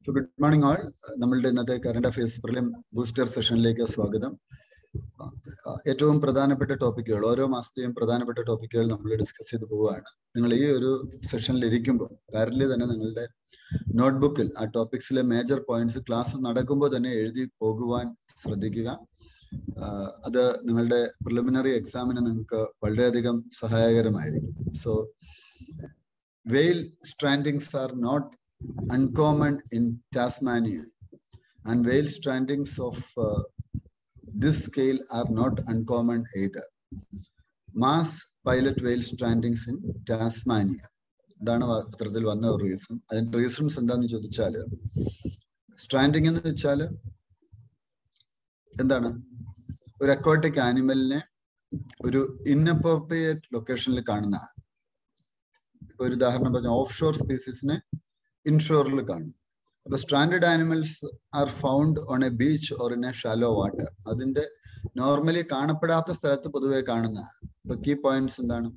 So good morning ആൾ നമ്മളുടെ ഇന്നത്തെ current affairs prelim booster സെഷനിലേക്ക് സ്വാഗതം ഏറ്റവും പ്രധാനപ്പെട്ട ടോപ്പിക്കുകൾ ഓരോ മാസത്തെയും പ്രധാനപ്പെട്ട ടോപ്പിക്കുകൾ നമ്മൾ ഡിസ്കസ് ചെയ്ത് പോവുകയാണ് നിങ്ങൾ ഈ ഒരു സെഷനിൽ ഇരിക്കുമ്പോൾ പാരലി തന്നെ നിങ്ങളുടെ നോട്ട്ബുക്കിൽ ആ ടോപ്പിക്സിലെ മേജർ പോയിന്റ്സ് ക്ലാസ് നടക്കുമ്പോൾ തന്നെ എഴുതി പോകുവാൻ ശ്രദ്ധിക്കുക അത് നിങ്ങളുടെ പ്രിലിമിനറി എക്സാമിന് നിങ്ങൾക്ക് വളരെയധികം സഹായകരമായിരിക്കും so whale strandings are not uncommon in Tasmania, and whale strandings of uh, this scale are not uncommon either. Mass pilot whale strandings in Tasmania. ഇതാണ് പത്രത്തിൽ വന്ന ഒരു റീസൺ അതിന്റെ റീസൺസ് എന്താന്ന് ചോദിച്ചാല് സ്ട്രാൻഡിങ് എന്ന് വെച്ചാൽ എന്താണ് ഒരു അക്വാട്ടിക് ആനിമലിനെ ഒരു ഇൻഅപ്രോപ്രിയേറ്റ് ലൊക്കേഷനിൽ കാണുന്നതാണ് ഇപ്പൊ ഒരു ഉദാഹരണം പറഞ്ഞ ഓഫ് ഷോർ സ്പീസീസിനെ ഇൻഷോറിൽ കാണും അപ്പൊ stranded animals are found on a beach or in a shallow water അതിന്റെ നോർമലി കാണപ്പെടാത്ത സ്ഥലത്ത് പൊതുവെ കാണുന്ന ഇപ്പൊ കീ പോയിന്റ്സ് എന്താണ്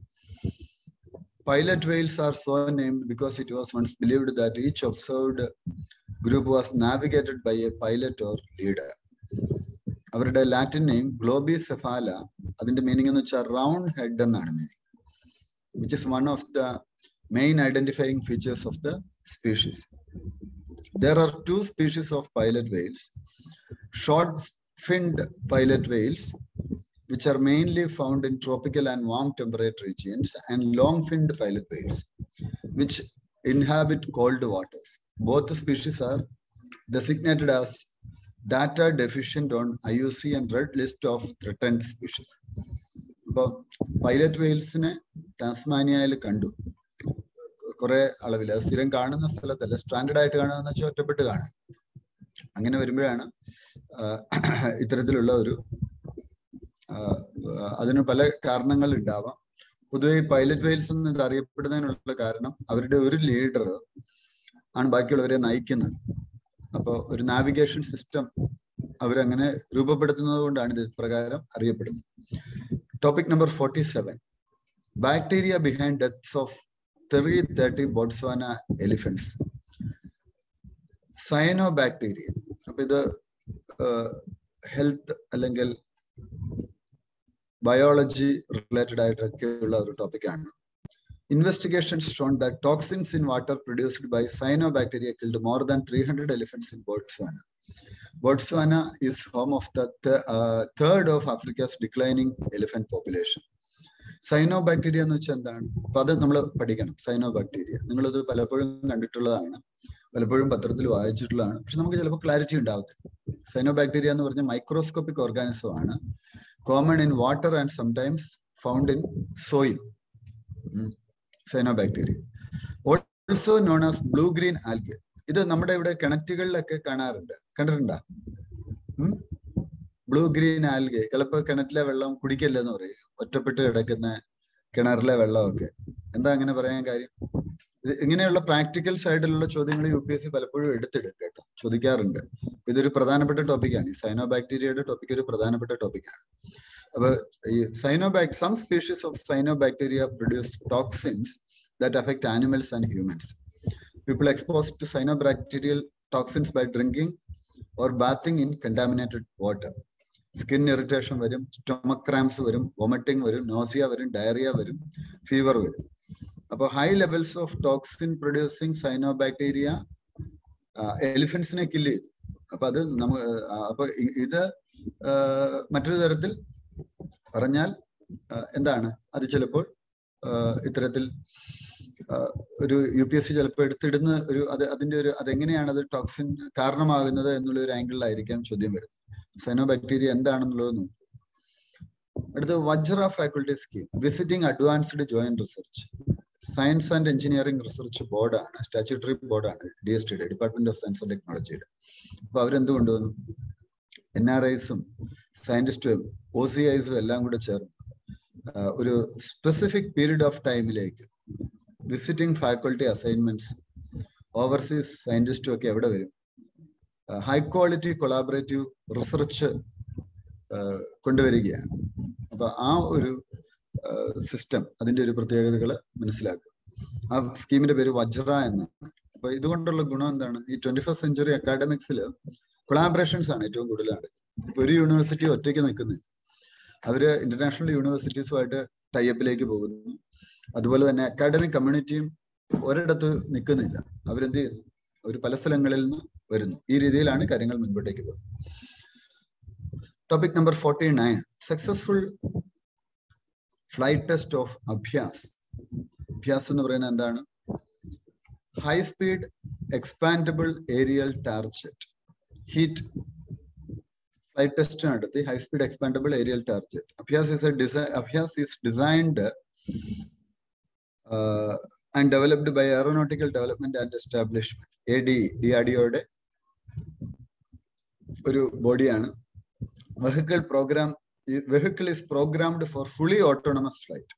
pilot whales are so named because it was once believed that each observed group was navigated by a pilot or leader അവരുടെ Latin name Globicephala അതിന്റെ meaning എന്ന് വെച്ചാൽ റൗണ്ട് ഹെഡ് എന്നാണ് meaning which is one of the main identifying features of the species. There are two species of pilot whales, short-finned pilot whales, which are mainly found in tropical and warm temperate regions, and long-finned pilot whales, which inhabit cold waters. Both species are designated as data deficient on IUC and red list of threatened species. ഇപ്പോൾ pilot വെയിൽസിനെ ടാസ്മാനിയയിൽ കണ്ടു കുറെ അളവിൽ അത് സ്ഥിരം കാണുന്ന സ്ഥലത്തല്ല standard ആയിട്ട് കാണുക എന്ന് വെച്ചാൽ ഒറ്റപ്പെട്ട് കാണുക അങ്ങനെ വരുമ്പോഴാണ് ഇത്തരത്തിലുള്ള ഒരു അതിന് പല കാരണങ്ങൾ ഉണ്ടാവാം പൊതുവെ പൈലറ്റ് വെയിൽസ് എന്ന് ഇത് അറിയപ്പെടുന്നതിനുള്ള കാരണം അവരുടെ ഒരു ലീഡർ ആണ് ബാക്കിയുള്ളവരെ നയിക്കുന്നത് അപ്പോൾ ഒരു നാവിഗേഷൻ സിസ്റ്റം അവരങ്ങനെ രൂപപ്പെടുത്തുന്നത് കൊണ്ടാണ് ഇത് പ്രകാരം അറിയപ്പെടുന്നത് topic number forty seven bacteria behind deaths of three thirty Botswana elephants cyanobacteria അപ്പൊ ഇത് ഹെൽത്ത് അല്ലെങ്കിൽ ബയോളജി റിലേറ്റഡ് ആയിട്ടൊക്കെയുള്ള ഒരു ടോപ്പിക്കാണ് investigations shown that toxins in water produced by cyanobacteria killed more than three hundred elephants in Botswana Botswana is home of the third of Africa's declining elephant population cyanobacteria എന്ന് വെച്ചാൽ എന്താണ് അപ്പൊ അത് നമ്മൾ പഠിക്കണം സൈനോ bacteria നിങ്ങളിത് പലപ്പോഴും കണ്ടിട്ടുള്ളതാണ് പലപ്പോഴും പത്രത്തിൽ വായിച്ചിട്ടുള്ളതാണ് പക്ഷെ നമുക്ക് ചിലപ്പോൾ ക്ലാരിറ്റി ഉണ്ടാവത്തില്ല സൈനോ ബാക്ടീരിയ എന്ന് പറഞ്ഞ മൈക്രോസ്കോപ്പിക് ഓർഗാനിസം ആണ് common in water and sometimes found in soil cyanobacteria also known as blue green algae ഇത് നമ്മുടെ ഇവിടെ കിണറ്റുകളിലൊക്കെ കാണാറുണ്ട് കണ്ടിട്ടുണ്ടോ ബ്ലൂ ഗ്രീൻ ആൽഗെ ചിലപ്പോൾ കിണറ്റിലെ വെള്ളം കുടിക്കല്ലെന്ന് പറയും ഒറ്റപ്പെട്ട് കിടക്കുന്ന കിണറിലെ വെള്ളമൊക്കെ എന്താ അങ്ങനെ പറയാൻ കാര്യം ഇങ്ങനെയുള്ള പ്രാക്ടിക്കൽ സൈഡിലുള്ള ചോദ്യങ്ങൾ യു പി എസ് സി പലപ്പോഴും എടുത്തിടും കേട്ടോ ചോദിക്കാറുണ്ട് ഇതൊരു പ്രധാനപ്പെട്ട ടോപ്പിക്കാണ് ഈ സൈനോ ബാക്ടീരിയയുടെ ടോപ്പിക് ഒരു പ്രധാനപ്പെട്ട ടോപ്പിക്കാണ് അപ്പൊ ഈ cyano bac some species of cyanobacteria produce toxins that affect animals and humans people expose to cyanobacterial toxins by drinking or bathing in contaminated water skin irritation വരും സ്റ്റൊമക് ക്രാംസ് വരും vomiting വരും nausea വരും diarrhoea വരും fever വരും അപ്പോൾ high levels of toxin producing cyanobacteria എലിഫൻസിനെ kill ചെയ്തു അപ്പൊ അത് നമ്മ അപ്പൊ ഇത് മറ്റൊരു തരത്തിൽ പറഞ്ഞാൽ എന്താണ് അത് ചിലപ്പോൾ ഇത്തരത്തിൽ ഒരു യു പി എസ് സി ചിലപ്പോൾ എടുത്തിടുന്ന ഒരു അത് അതിന്റെ ഒരു അതെങ്ങനെയാണ് അത് ടോക്സിൻ കാരണമാകുന്നത് എന്നുള്ള ഒരു ആംഗിളിലായിരിക്കാം ചോദ്യം വരുന്നത് സൈനോ ബാക്ടീരിയ എന്താണെന്നുള്ളത് നോക്കൂ അടുത്ത Vajra faculty scheme visiting advanced joint research science and engineering research ബോർഡാണ് സ്റ്റാച്യൂട്ടറി ബോർഡാണ് ഡി എസ് ടിയുടെ ഡിപ്പാർട്ട്മെന്റ് ഓഫ് സയൻസ് ആൻഡ് ടെക്നോളജിയുടെ അപ്പൊ അവരെന്ത് കൊണ്ടുവന്നു എൻ ആർ ഐസും സയന്റിസ്റ്റും ഒ സി ഐസും എല്ലാം കൂടെ ചേർന്ന് ഒരു സ്പെസിഫിക് പീരീഡ് ഓഫ് ടൈമിലേക്ക് വിസിറ്റിംഗ് ഫാക്കൾട്ടി അസൈൻമെന്റ്സ് ഓവർസീസ് സയന്റിസ്റ്റും ഒക്കെ എവിടെ വരും ഹൈ ക്വാളിറ്റി കൊളാബറേറ്റീവ് റിസർച്ച് കൊണ്ടുവരികയാണ് അപ്പൊ ആ ഒരു സിസ്റ്റം അതിന്റെ ഒരു പ്രത്യേകതകൾ മനസ്സിലാക്കുക ആ സ്കീമിന്റെ പേര് വജ്ര എന്നാണ് അപ്പൊ ഇതുകൊണ്ടുള്ള ഗുണം എന്താണ് ഈ ട്വന്റി ഫസ്റ്റ് സെഞ്ചുറി അക്കാഡമിക്സിൽ കൊളാബറേഷൻസ് ആണ് ഏറ്റവും കൂടുതൽ നടക്കുന്നത് ഇപ്പൊ ഒരു യൂണിവേഴ്സിറ്റി ഒറ്റയ്ക്ക് നിൽക്കുന്നില്ല അവര് ഇന്റർനാഷണൽ യൂണിവേഴ്സിറ്റീസുമായിട്ട് ടൈപ്പിലേക്ക് പോകുന്നു അതുപോലെ തന്നെ അക്കാഡമിക് കമ്മ്യൂണിറ്റിയും ഒരിടത്ത് നിൽക്കുന്നില്ല അവരെന്ത് ചെയ്യുന്നു അവർ പല സ്ഥലങ്ങളിൽ നിന്ന് വരുന്നു ഈ രീതിയിലാണ് കാര്യങ്ങൾ മുൻപോട്ടേക്ക് പോകുന്നത് topic number forty nine successful flight test of Abhyas Abhyas എന്ന് പറയുന്നത് എന്താണ് high speed expendable aerial target HEAT flight test നടത്തി high speed expendable aerial target Abhyas is a design Abhyas is designed and developed by aeronautical development and establishment A D D R ഡിഒയുടെ ഒരു ബോഡിയാണ് vehicle programme vehicle is programmed for fully autonomous flight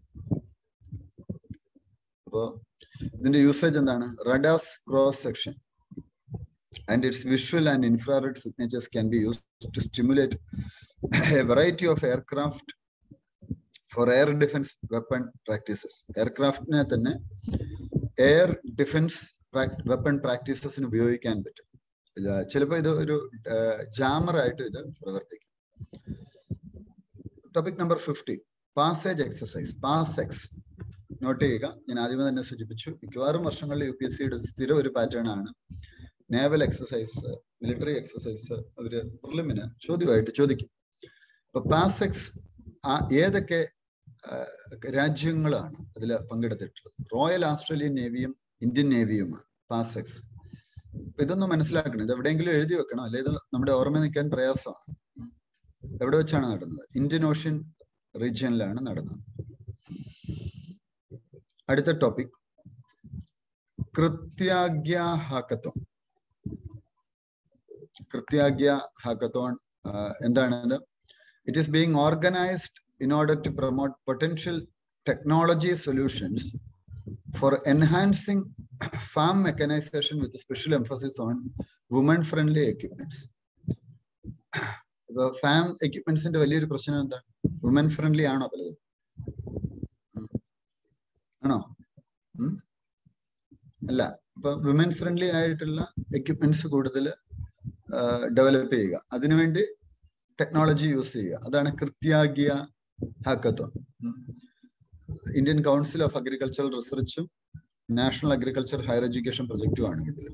അപ്പോ ഇതിന്റെ usage എന്താണ് radar's cross section and its visual and infrared signatures can be used to stimulate a variety of aircraft for air defense weapon practices. എയർക്രാഫ്റ്റിനെ തന്നെ air defence weapon പ്രാക്ടീസസിന് ഉപയോഗിക്കാൻ പറ്റും ചിലപ്പോൾ ഇത് ഒരു ജാമർ ആയിട്ട് ഇത് പ്രവർത്തിക്കും topic number fifty passage exercise PASSEX note ചെയ്യുക ഞാൻ ആദ്യമേ തന്നെ സൂചിപ്പിച്ചു മിക്കവാറും വർഷങ്ങളിൽ യു പി എസ് സിയുടെ സ്ഥിരം ഒരു പാറ്റേൺ ആണ് നേവൽ എക്സസൈസ് മിലിറ്ററി എക്സസൈസ് അവര് പ്രിലിമിന് ചോദ്യമായിട്ട് ചോദിക്കും അപ്പൊ പാസെക്സ് ആ ഏതൊക്കെ രാജ്യങ്ങളാണ് അതിൽ പങ്കെടുത്തിട്ടുള്ളത് റോയൽ ആസ്ട്രേലിയൻ നേവിയും ഇന്ത്യൻ നേവിയുമാണ് പാസെക്സ് ഇതൊന്ന് മനസ്സിലാക്കണം ഇത് എവിടെയെങ്കിലും എഴുതി വെക്കണം അല്ലെ ഇത് നമ്മുടെ ഓർമ്മ നിൽക്കാൻ പ്രയാസമാണ് എവിടെ വെച്ചാണ് നടന്നത് ഇന്ത്യൻ ഓഷ്യൻ റീജിയനിലാണ് നടന്നത് അടുത്ത topic Krityagya hackathon Krityagya hackathon എന്താണിത് it is being organised in order to promote potential technology solutions for enhancing farm mechanisation with special emphasis on woman friendly equipments ഇപ്പൊ ഫാം എക്യുപ്മെന്റ്സിന്റെ വലിയൊരു പ്രശ്നം എന്താണ് വുമൻ ഫ്രണ്ട്ലി ആണോ പലതും ആണോ അല്ല അപ്പൊ വിമൻ ഫ്രണ്ട്ലി ആയിട്ടുള്ള എക്യുപ്മെന്റ്സ് കൂടുതൽ ഡെവലപ്പ് ചെയ്യുക അതിനുവേണ്ടി ടെക്നോളജി യൂസ് ചെയ്യുക അതാണ് Krityagya hackathon Indian council of agricultural റിസർച്ചും നാഷണൽ അഗ്രികൾച്ചർ ഹയർ എഡ്യൂക്കേഷൻ പ്രൊജക്റ്റുമാണ് കൂടുതൽ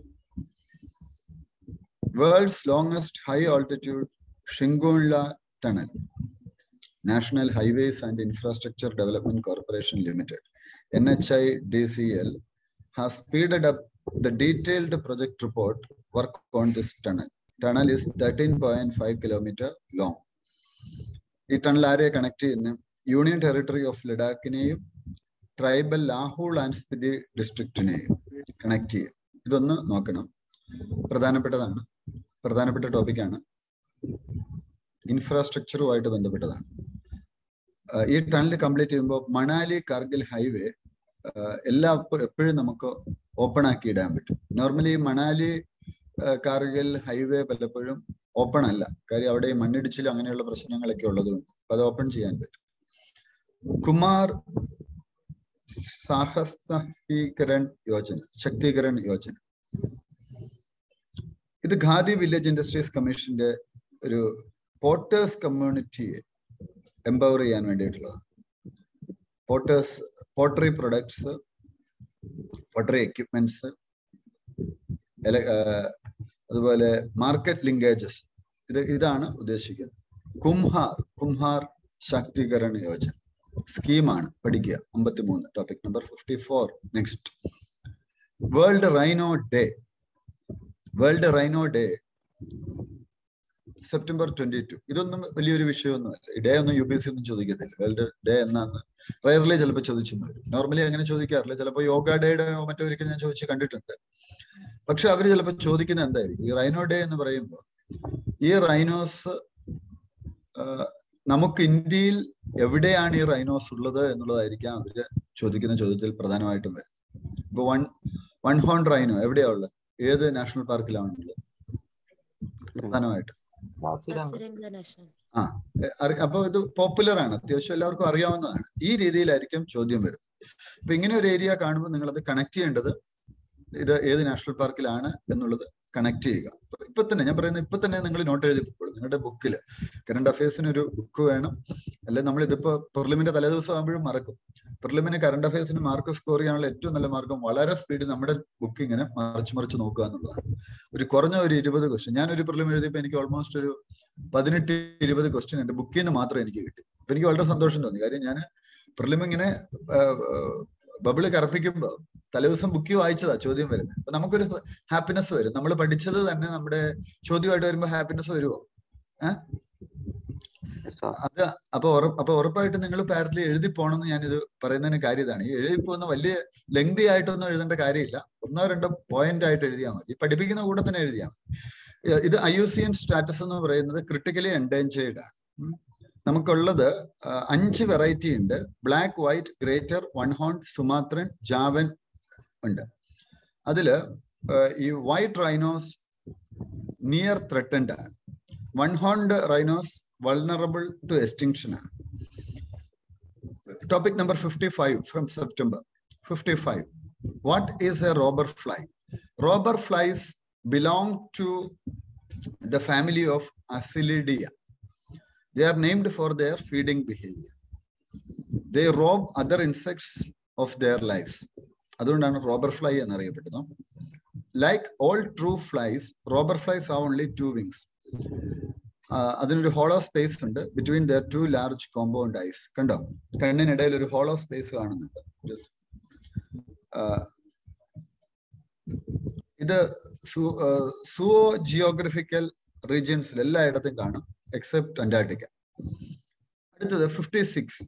world's longest high altitude Shinkunla tunnel national highways and infrastructure development corporation limited N H I D C L has speeded up the detailed project report work on this tunnel. Tunnel is 13.5 kilometer long. ഈ tunnel ആരെ connect ചെയ്യുന്ന union territory of ലഡാക്കിനെയും tribal Lahaul and Spiti ഡിസ്ട്രിക്റ്റിനെയും connect ചെയ്യും ഇതൊന്ന് നോക്കണം പ്രധാനപ്പെട്ടതാണ് പ്രധാനപ്പെട്ട ടോപ്പിക്കാണ് ഇൻഫ്രാസ്ട്രക്ചറുമായിട്ട് ബന്ധപ്പെട്ടതാണ് ഈ ടണൽ കംപ്ലീറ്റ് ചെയ്യുമ്പോൾ മണാലി കാർഗിൽ ഹൈവേ എല്ലാ എപ്പോഴും നമുക്ക് ഓപ്പൺ ആക്കി ഇടാൻ പറ്റും നോർമലി മണാലി കാർഗിൽ ഹൈവേ പലപ്പോഴും ഓപ്പൺ അല്ല കാര്യം അവിടെ ഈ മണ്ണിടിച്ചിൽ അങ്ങനെയുള്ള പ്രശ്നങ്ങളൊക്കെ ഉള്ളതുകൊണ്ട് അപ്പൊ അത് ഓപ്പൺ ചെയ്യാൻ പറ്റും കുമാർ സാഹസീകരൺ യോജന ശക്തീകരൺ യോജന ഇത് ഖാദി വില്ലേജ് ഇൻഡസ്ട്രീസ് കമ്മീഷന്റെ ഒരു പോട്ടേഴ്സ് കമ്മ്യൂണിറ്റിയെ എംപവർ ചെയ്യാൻ വേണ്ടിയിട്ടുള്ളതാണ് potters pottery products pottery equipments അതുപോലെ മാർക്കറ്റ് ലിങ്കേജസ് ഇത് ഇതാണ് ഉദ്ദേശിക്കുന്നത് കുംഹാർ കുംഹാർ ശാക്തീകരണ യോജന സ്കീമാണ് പഠിക്കുക അമ്പത്തിമൂന്ന് topic number fifty four next world rhino day world rhino day September twenty two ഇതൊന്നും വലിയൊരു വിഷയമൊന്നുമല്ല ഡേ ഒന്നും യു പി എസ് സി ഒന്നും ചോദിക്കത്തില്ല വേൾഡ് ഡേ എന്നാന്ന് റയർലി ചിലപ്പോൾ ചോദിച്ചെന്ന് വരും നോർമലി അങ്ങനെ ചോദിക്കാറില്ല ചിലപ്പോൾ യോഗ ഡേയുടെ മറ്റോ ഒരിക്കൽ ഞാൻ ചോദിച്ച് കണ്ടിട്ടുണ്ട് പക്ഷെ അവർ ചിലപ്പോൾ ചോദിക്കുന്നത് എന്തായിരിക്കും ഈ റൈനോ ഡേ എന്ന് പറയുമ്പോൾ ഈ റൈനോസ് നമുക്ക് ഇന്ത്യയിൽ എവിടെയാണ് ഈ റൈനോസ് ഉള്ളത് എന്നുള്ളതായിരിക്കാം അവര് ചോദിക്കുന്ന ചോദ്യത്തിൽ പ്രധാനമായിട്ടും വരുന്നത് ഇപ്പൊ വൺ വൺ ഹോൺ റൈനോ എവിടെയാ ഉള്ളത് ഏത് നാഷണൽ പാർക്കിലാണ് ഉള്ളത് പ്രധാനമായിട്ടും ആ അപ്പൊ ഇത് പോപ്പുലർ ആണ് അത്യാവശ്യം എല്ലാവർക്കും അറിയാവുന്നതാണ് ഈ രീതിയിലായിരിക്കും ചോദ്യം വരുന്നത് അപ്പൊ ഇങ്ങനെ ഒരു ഏരിയ കാണുമ്പോൾ നിങ്ങൾ അത് കണക്ട് ചെയ്യേണ്ടത് ഇത് ഏത് നാഷണൽ പാർക്കിലാണ് എന്നുള്ളത് കണക്ട് ചെയ്യുക അപ്പൊ ഇപ്പൊ തന്നെ ഞാൻ പറയുന്നത് ഇപ്പൊ തന്നെ നിങ്ങൾ നോട്ട് എഴുതി പോയിക്കോളൂ നിങ്ങളുടെ ബുക്കിൽ കറണ്ട് അഫയേഴ്സിന് ഒരു ബുക്ക് വേണം അല്ലെ നമ്മൾ ഇതിപ്പോ പ്രിലിമിന്റെ തലേദിവസം ആകുമ്പോഴും മറക്കും പ്രിലിമിന് കറണ്ട് അഫയേഴ്സിന് മാർക്ക് സ്കോർ ചെയ്യാനുള്ള ഏറ്റവും നല്ല മാർഗം വളരെ സ്പീഡിൽ നമ്മുടെ ബുക്ക് ഇങ്ങനെ മറിച്ച് മറിച്ച് നോക്കുക എന്നുള്ളതാണ് ഒരു കുറഞ്ഞ ഒരു ഇരുപത് ക്വസ്റ്റ്യൻ ഞാൻ ഒരു പ്രിലിം എഴുതിയപ്പോൾ എനിക്ക് ഓൾമോസ്റ്റ് ഒരു പതിനെട്ട് ഇരുപത് ക്വസ്റ്റ്യൻ എന്റെ ബുക്കിൽ നിന്ന് മാത്രം എനിക്ക് കിട്ടി അപ്പൊ എനിക്ക് വളരെ സന്തോഷം തോന്നി കാര്യം ഞാൻ പ്രിലിം ഇങ്ങനെ ബബിള് കറപ്പിക്കുമ്പോ തലേദിവസം ബുക്ക് വായിച്ചതാ ചോദ്യം വരുന്നത് അപ്പൊ നമുക്കൊരു ഹാപ്പിനെസ് വരും നമ്മൾ പഠിച്ചത് തന്നെ നമ്മുടെ ചോദ്യമായിട്ട് വരുമ്പോ ഹാപ്പിനെസ് വരുമോ ഏഹ് അത് അപ്പൊ ഉറപ്പ് അപ്പൊ ഉറപ്പായിട്ട് നിങ്ങൾ പാരലി എഴുതി പോകണമെന്ന് ഞാനിത് പറയുന്നതിന് കാര്യം ഇതാണ് ഈ എഴുതി പോകുന്ന വലിയ ലെങ്തി ആയിട്ടൊന്നും എഴുതേണ്ട കാര്യമില്ല ഒന്നോ രണ്ടോ പോയിന്റ് ആയിട്ട് എഴുതിയാൽ മതി പഠിപ്പിക്കുന്ന കൂടെ തന്നെ എഴുതിയാൽ മതി ഇത് I U C N status എന്ന് പറയുന്നത് ക്രിട്ടിക്കലി എൻഡേഞ്ചേർഡ് ആണ് നമുക്കുള്ളത് അഞ്ച് വെറൈറ്റി ഉണ്ട് black white greater one horn Sumatran Javan ഉണ്ട് അതില് ഈ വൈറ്റ് റൈനോസ് നിയർ ത്രെട്ടൻഡ് ആണ് one horned rhinos vulnerable to extinction ആണ് topic number fifty five from September fifty five what is a robber fly robber flies belong to the family of Asilidae They are named for their feeding behavior. They rob other insects of their lives. അതുകൊണ്ടാണ് robber fly എന്നറിയപ്പെട്ടത് like all true flies robber flies ah only two wings അതിനൊരു hollow space ഉണ്ട് between their two large compound eyes കണ്ടോ കണ്ണിനിടയിൽ ഒരു hollow space കാണുന്നുണ്ട് ഇത് സുവോ geographical റീജിയൻസിൽ എല്ലായിടത്തും കാണും എക്സെപ്റ്റ് അന്റാർട്ടിക്ക അടുത്തത് ഫിഫ്റ്റി സിക്സ്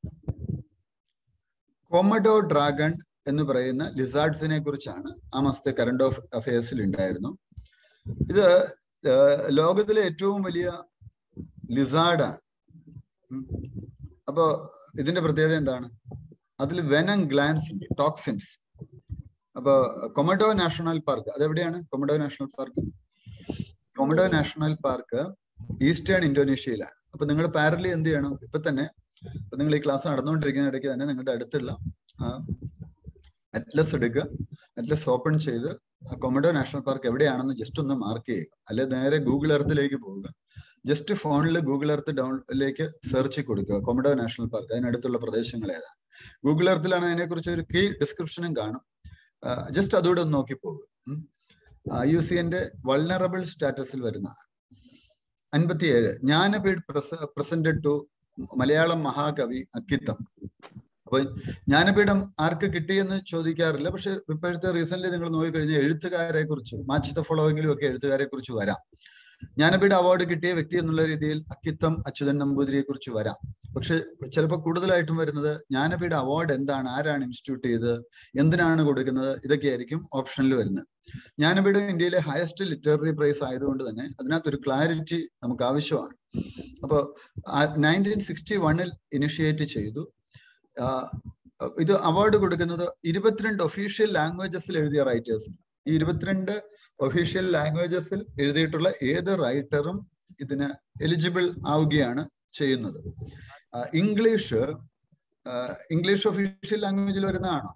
കൊമഡോ ഡ്രാഗൺ എന്ന് പറയുന്ന ലിസാർഡ്സിനെ കുറിച്ചാണ് ആ മാസത്തെ കറണ്ട് ഓഫ് അഫയേഴ്സിൽ ഉണ്ടായിരുന്നു ഇത് ലോകത്തിലെ ഏറ്റവും വലിയ ലിസാർഡാണ് അപ്പോ ഇതിന്റെ പ്രത്യേകത എന്താണ് അതിൽ വെനം ഗ്ലാൻസ് ഉണ്ട് ടോക്സിൻസ് അപ്പൊ കൊമഡോ നാഷണൽ പാർക്ക് അതെവിടെയാണ് Komodo national park Komodo national park eastern ഇന്തോനേഷ്യയിലാണ് അപ്പൊ നിങ്ങൾ പാരലി എന്ത് ചെയ്യണം ഇപ്പൊ തന്നെ ഇപ്പൊ നിങ്ങൾ ഈ ക്ലാസ് നടന്നുകൊണ്ടിരിക്കുന്ന ഇടയ്ക്ക് തന്നെ നിങ്ങളുടെ അടുത്തുള്ള അറ്റ്ലസ് എടുക്കുക അറ്റ്ലസ് ഓപ്പൺ ചെയ്ത് കൊമഡോ നാഷണൽ പാർക്ക് എവിടെയാണെന്ന് ജസ്റ്റ് ഒന്ന് മാർക്ക് ചെയ്യുക അല്ലെ നേരെ ഗൂഗിൾ എർത്തിലേക്ക് പോവുക ജസ്റ്റ് ഫോണിൽ ഗൂഗിൾ എർത്ത് ഡൗണിലേക്ക് സെർച്ച് കൊടുക്കുക കൊമഡോ നാഷണൽ പാർക്ക് അതിനടുത്തുള്ള പ്രദേശങ്ങൾ ഏതാണ് ഗൂഗിൾ എർത്തിലാണ് അതിനെക്കുറിച്ച് ഒരു കീ ഡിസ്ക്രിപ്ഷനും കാണും ജസ്റ്റ് അതുകൂടെ ഒന്ന് നോക്കി പോകുക ഐ യു സി എന്റെ വൾണറബിൾ സ്റ്റാറ്റസിൽ വരുന്നതാണ് അൻപത്തിയേഴ് ജ്ഞാനപീഠ് പ്രസന്റഡ് ടു മലയാളം മഹാകവി അക്കിത്തം അപ്പൊ ജ്ഞാനപീഠം ആർക്ക് കിട്ടിയെന്ന് ചോദിക്കാറില്ല പക്ഷെ ഇപ്പോഴത്തെ റീസെന്റ് നിങ്ങൾ നോക്കിക്കഴിഞ്ഞാൽ എഴുത്തുകാരെ കുറിച്ച് മാച്ച് ദ ഫോളോവെങ്കിലും ഒക്കെ എഴുത്തുകാരെ കുറിച്ച് വരാം ജ്ഞാനപീഠ അവാർഡ് കിട്ടിയ വ്യക്തി എന്നുള്ള രീതിയിൽ അക്കിത്തം അച്യുതൻ നമ്പൂതിരിയെ കുറിച്ച് വരാം പക്ഷെ ചിലപ്പോൾ കൂടുതലായിട്ടും വരുന്നത് ജ്ഞാനപീഠ അവാർഡ് എന്താണ് ആരാണ് ഇൻസ്റ്റിറ്റ്യൂട്ട് ചെയ്തത് എന്തിനാണ് കൊടുക്കുന്നത് ഇതൊക്കെയായിരിക്കും ഓപ്ഷനിൽ വരുന്നത് ജ്ഞാനപീഠം ഇന്ത്യയിലെ ഹയസ്റ്റ് ലിറ്റററി പ്രൈസ് ആയതുകൊണ്ട് തന്നെ അതിനകത്തൊരു ക്ലാരിറ്റി നമുക്ക് ആവശ്യമാണ് അപ്പോൾ നയൻറ്റീൻ സിക്സ്റ്റി വണ്ണിൽ ഇനിഷ്യേറ്റ് ചെയ്തു ഇത് അവാർഡ് കൊടുക്കുന്നത് ഇരുപത്തിരണ്ട് ഒഫീഷ്യൽ ലാംഗ്വേജസിൽ എഴുതിയ റൈറ്റേഴ്സ് ഈ ഇരുപത്തിരണ്ട് ഒഫീഷ്യൽ ലാംഗ്വേജസിൽ എഴുതിയിട്ടുള്ള ഏത് റൈറ്ററും ഇതിന് എലിജിബിൾ ആവുകയാണ് ചെയ്യുന്നത് ഇംഗ്ലീഷ് ഇംഗ്ലീഷ് ഒഫീഷ്യൽ ലാംഗ്വേജിൽ വരുന്നതാണോ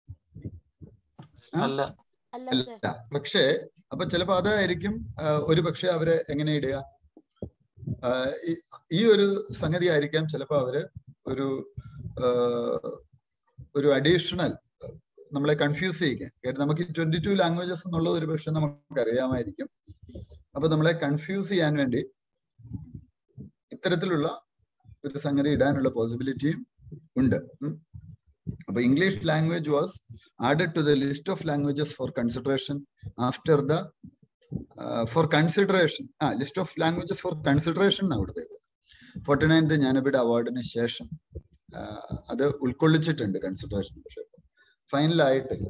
അല്ല പക്ഷേ അപ്പൊ ചിലപ്പോ അതായിരിക്കും ഒരു പക്ഷെ അവര് എങ്ങനെ ഇടുക ഈ ഒരു സംഗതി ആയിരിക്കാം ചിലപ്പോ അവര് ഒരു ഒരു അഡീഷണൽ നമ്മളെ കൺഫ്യൂസ് ചെയ്യിക്കാൻ കാര്യം നമുക്ക് ട്വന്റി ടു ലാംഗ്വേജസ് എന്നുള്ളത് ഒരു പക്ഷെ നമുക്ക് അറിയാമായിരിക്കും അപ്പൊ നമ്മളെ കൺഫ്യൂസ് ചെയ്യാൻ വേണ്ടി ഇത്തരത്തിലുള്ള ഒരു സംഗതി ഇടാനുള്ള പോസിബിലിറ്റിയും ഉണ്ട് അപ്പൊ English language was added to the list of languages for consideration after the for consideration ആ list of languages for consideration അവിടുത്തേക്ക് ഫോർട്ടി നയൻത് ജ്ഞാനപീഠ അവാർഡിന് ശേഷം അത് ഉൾക്കൊള്ളിച്ചിട്ടുണ്ട് കൺസിഡറേഷൻ പക്ഷെ ഫൈനലായിട്ടില്ല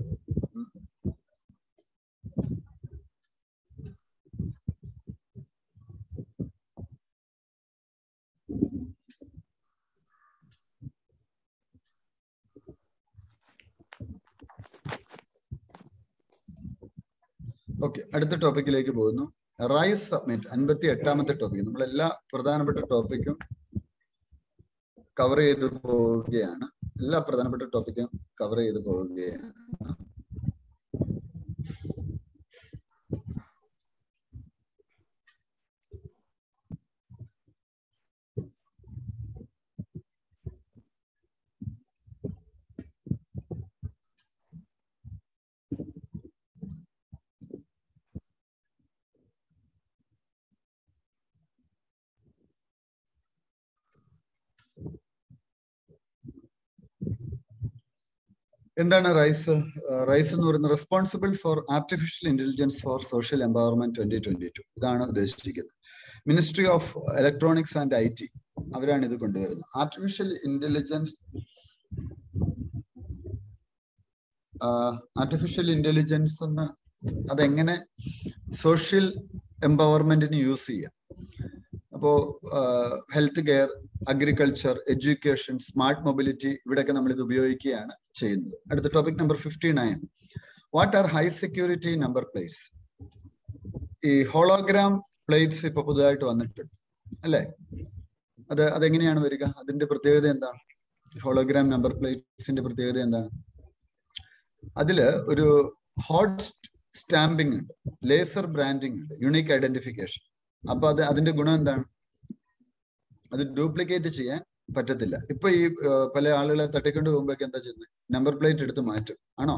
ഓക്കെ അടുത്ത ടോപ്പിക്കിലേക്ക് പോകുന്നു റൈസ് സബ്മിറ്റ് അൻപത്തി എട്ടാമത്തെ ടോപ്പിക് നമ്മൾ എല്ലാ പ്രധാനപ്പെട്ട ടോപ്പിക്കും കവർ ചെയ്ത് പോവുകയാണ് എല്ലാ പ്രധാനപ്പെട്ട ടോപ്പിക്കും കവർ ചെയ്ത് പോവുകയാണ് എന്താണ് റൈസ് റൈസ് എന്ന് പറയുന്നത് responsible for artificial intelligence for social empowerment twenty twenty two ഇതാണ് ഉദ്ദേശിച്ചിരിക്കുന്നത് ministry of electronics and I T അവരാണ് ഇത് കൊണ്ടുവരുന്നത് ആർട്ടിഫിഷ്യൽ ഇന്റലിജൻസ് ആർട്ടിഫിഷ്യൽ ഇന്റലിജൻസ് എന്ന് അതെങ്ങനെ സോഷ്യൽ എംപവർമെന്റിന് യൂസ് ചെയ്യാം അപ്പോ health care agriculture education smart mobility ഇവിടെയൊക്കെ നമ്മൾ ഇത് ഉപയോഗിക്കുകയാണ് ചെയ്യുന്നത് അടുത്ത topic number fifty nine what are high security number plates ഈ ഹോളോഗ്രാം പ്ലേറ്റ്സ് ഇപ്പൊ പുതുതായിട്ട് വന്നിട്ടുണ്ട് അല്ലേ അത് അതെങ്ങനെയാണ് വരിക അതിന്റെ പ്രത്യേകത എന്താണ് ഹോളോഗ്രാം നമ്പർ പ്ലേറ്റ്സിന്റെ പ്രത്യേകത എന്താണ് അതില് ഒരു ഹോട്ട് സ്റ്റാമ്പിംഗ് ഉണ്ട് ലേസർ ബ്രാൻഡിങ് ഉണ്ട് യുണീക്ക് ഐഡന്റിഫിക്കേഷൻ അപ്പൊ അത് അതിന്റെ ഗുണം എന്താണ് അത് ഡ്യൂപ്ലിക്കേറ്റ് ചെയ്യാൻ പറ്റത്തില്ല ഇപ്പൊ ഈ പല ആളുകളെ തട്ടിക്കൊണ്ട് പോകുമ്പോഴേക്ക് എന്താ ചെയ്യുന്നത് നമ്പർ പ്ലേറ്റ് എടുത്ത് മാറ്റും ആണോ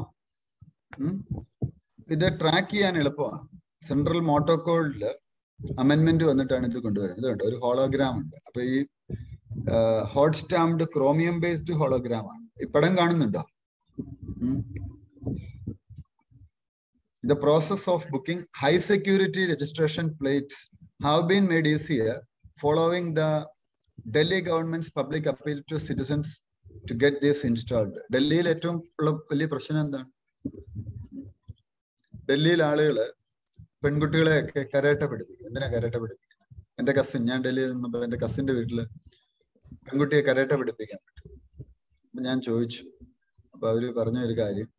ഇത് ട്രാക്ക് ചെയ്യാൻ എളുപ്പമാണ് സെൻട്രൽ മോട്ടോകോഡില് അമെന്റ്മെന്റ് വന്നിട്ടാണ് ഇത് കൊണ്ടുവരുന്നത് ഇതുണ്ട് ഒരു ഹോളോഗ്രാം ഉണ്ട് അപ്പൊ ഈ hot stamped chromium based hologram ആണ് ഈ പടം കാണുന്നുണ്ടോ The process of booking high security registration plates have been made easier following the Delhi government's public appeal to citizens to get this installed. ഡൽഹിയിൽ ഏറ്റവും ഉള്ള വലിയ പ്രശ്നം എന്താണ് ഡൽഹിയിൽ ആളുകള് പെൺകുട്ടികളെയൊക്കെ കരാട്ട പഠിപ്പിക്കും എന്തിനാ കരാട്ട പഠിപ്പിക്കുന്നത് എന്റെ കസിൻ ഞാൻ ഡൽഹിയിൽ നിന്നപ്പോ എന്റെ കസിന്റെ വീട്ടില് പെൺകുട്ടിയെ കരാട്ട പഠിപ്പിക്കാൻ പറ്റും അപ്പൊ ഞാൻ ചോദിച്ചു അപ്പൊ അവര് പറഞ്ഞ ഒരു കാര്യം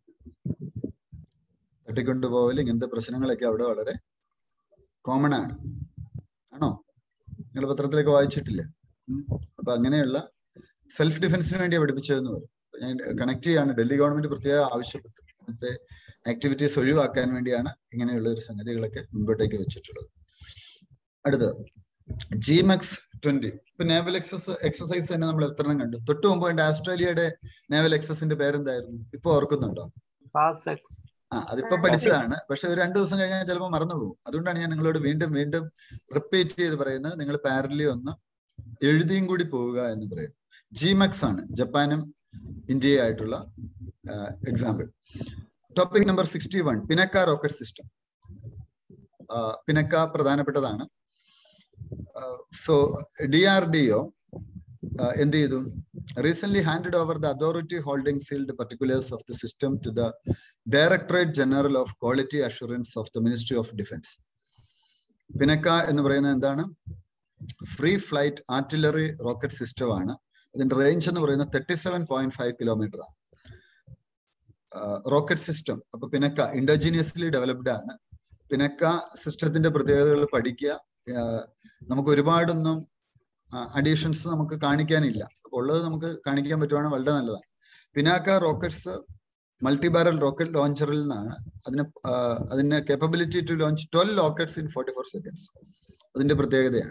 തട്ടിക്കൊണ്ടുപോകൽ ഇങ്ങനത്തെ പ്രശ്നങ്ങളൊക്കെ അവിടെ വളരെ കോമൺ ആണ് ആണോ നിങ്ങൾ പത്രത്തിലൊക്കെ വായിച്ചിട്ടില്ലേ അപ്പൊ അങ്ങനെയുള്ള സെൽഫ് ഡിഫൻസിന് വേണ്ടിയാണ് പഠിപ്പിച്ചതെന്ന് പറയും ഞാൻ കണക്ട് ചെയ്യാണ് ഡൽഹി ഗവൺമെന്റ് പ്രത്യേകം ആവശ്യപ്പെട്ടു അങ്ങനത്തെ ആക്ടിവിറ്റീസ് ഒഴിവാക്കാൻ വേണ്ടിയാണ് ഇങ്ങനെയുള്ള ഒരു സംഗതികളൊക്കെ മുൻപോട്ടേക്ക് വെച്ചിട്ടുള്ളത് അടുത്തത് ജിമെക്സ് ട്വന്റി ഇപ്പൊ നേവൽ എക്സസ് എക്സസൈസ് തന്നെ നമ്മൾ എത്ര കണ്ടു തൊട്ട് മുമ്പ് കണ്ട ആസ്ട്രേലിയയുടെ നേവൽ എക്സസിന്റെ പേരെന്തായിരുന്നു ഇപ്പൊ ഓർക്കുന്നുണ്ടോ ആ അതിപ്പോ പഠിച്ചതാണ് പക്ഷെ ഒരു രണ്ടു ദിവസം കഴിഞ്ഞാൽ ചിലപ്പോൾ മറന്നുപോകും അതുകൊണ്ടാണ് ഞാൻ നിങ്ങളോട് വീണ്ടും വീണ്ടും റിപ്പീറ്റ് ചെയ്ത് പറയുന്നത് നിങ്ങൾ പാരലി ഒന്ന് എഴുതിയും കൂടി പോവുക എന്ന് പറയുന്നു ജിമെക്സ് ആണ് ജപ്പാനും ഇന്ത്യയും ആയിട്ടുള്ള example topic number sixty one Pinaka rocket system Pinaka പ്രധാനപ്പെട്ടതാണ് so D R D O എന്ത് ചെയ്തു recent handed over the authority holding sealed particulars of the system to the directorate general of quality assurance of the ministry of defence Pinaka എന്ന് പറയുന്നത് എന്താണ് free flight artillery rocket system ആണ് ഇതിന്റെ range എന്ന് പറയുന്നത് thirty seven point five kilometre ആണ് rocket system അപ്പൊ Pinaka ഇൻഡോജീനിയസ്ലി developed ആണ് പിനക്ക സിസ്റ്റത്തിന്റെ പ്രത്യേകതകൾ പഠിക്കുക നമുക്ക് ഒരുപാടൊന്നും അഡീഷൻസ് നമുക്ക് കാണിക്കാനില്ല അപ്പൊ ഉള്ളത് നമുക്ക് കാണിക്കാൻ പറ്റുവാണെങ്കിൽ വളരെ നല്ലതാണ് Pinaka rockets multi barrel rocket ലോഞ്ചറിൽ നിന്നാണ് അതിന് അതിന് capability to launch twelve rockets in forty four seconds അതിന്റെ പ്രത്യേകതയാണ്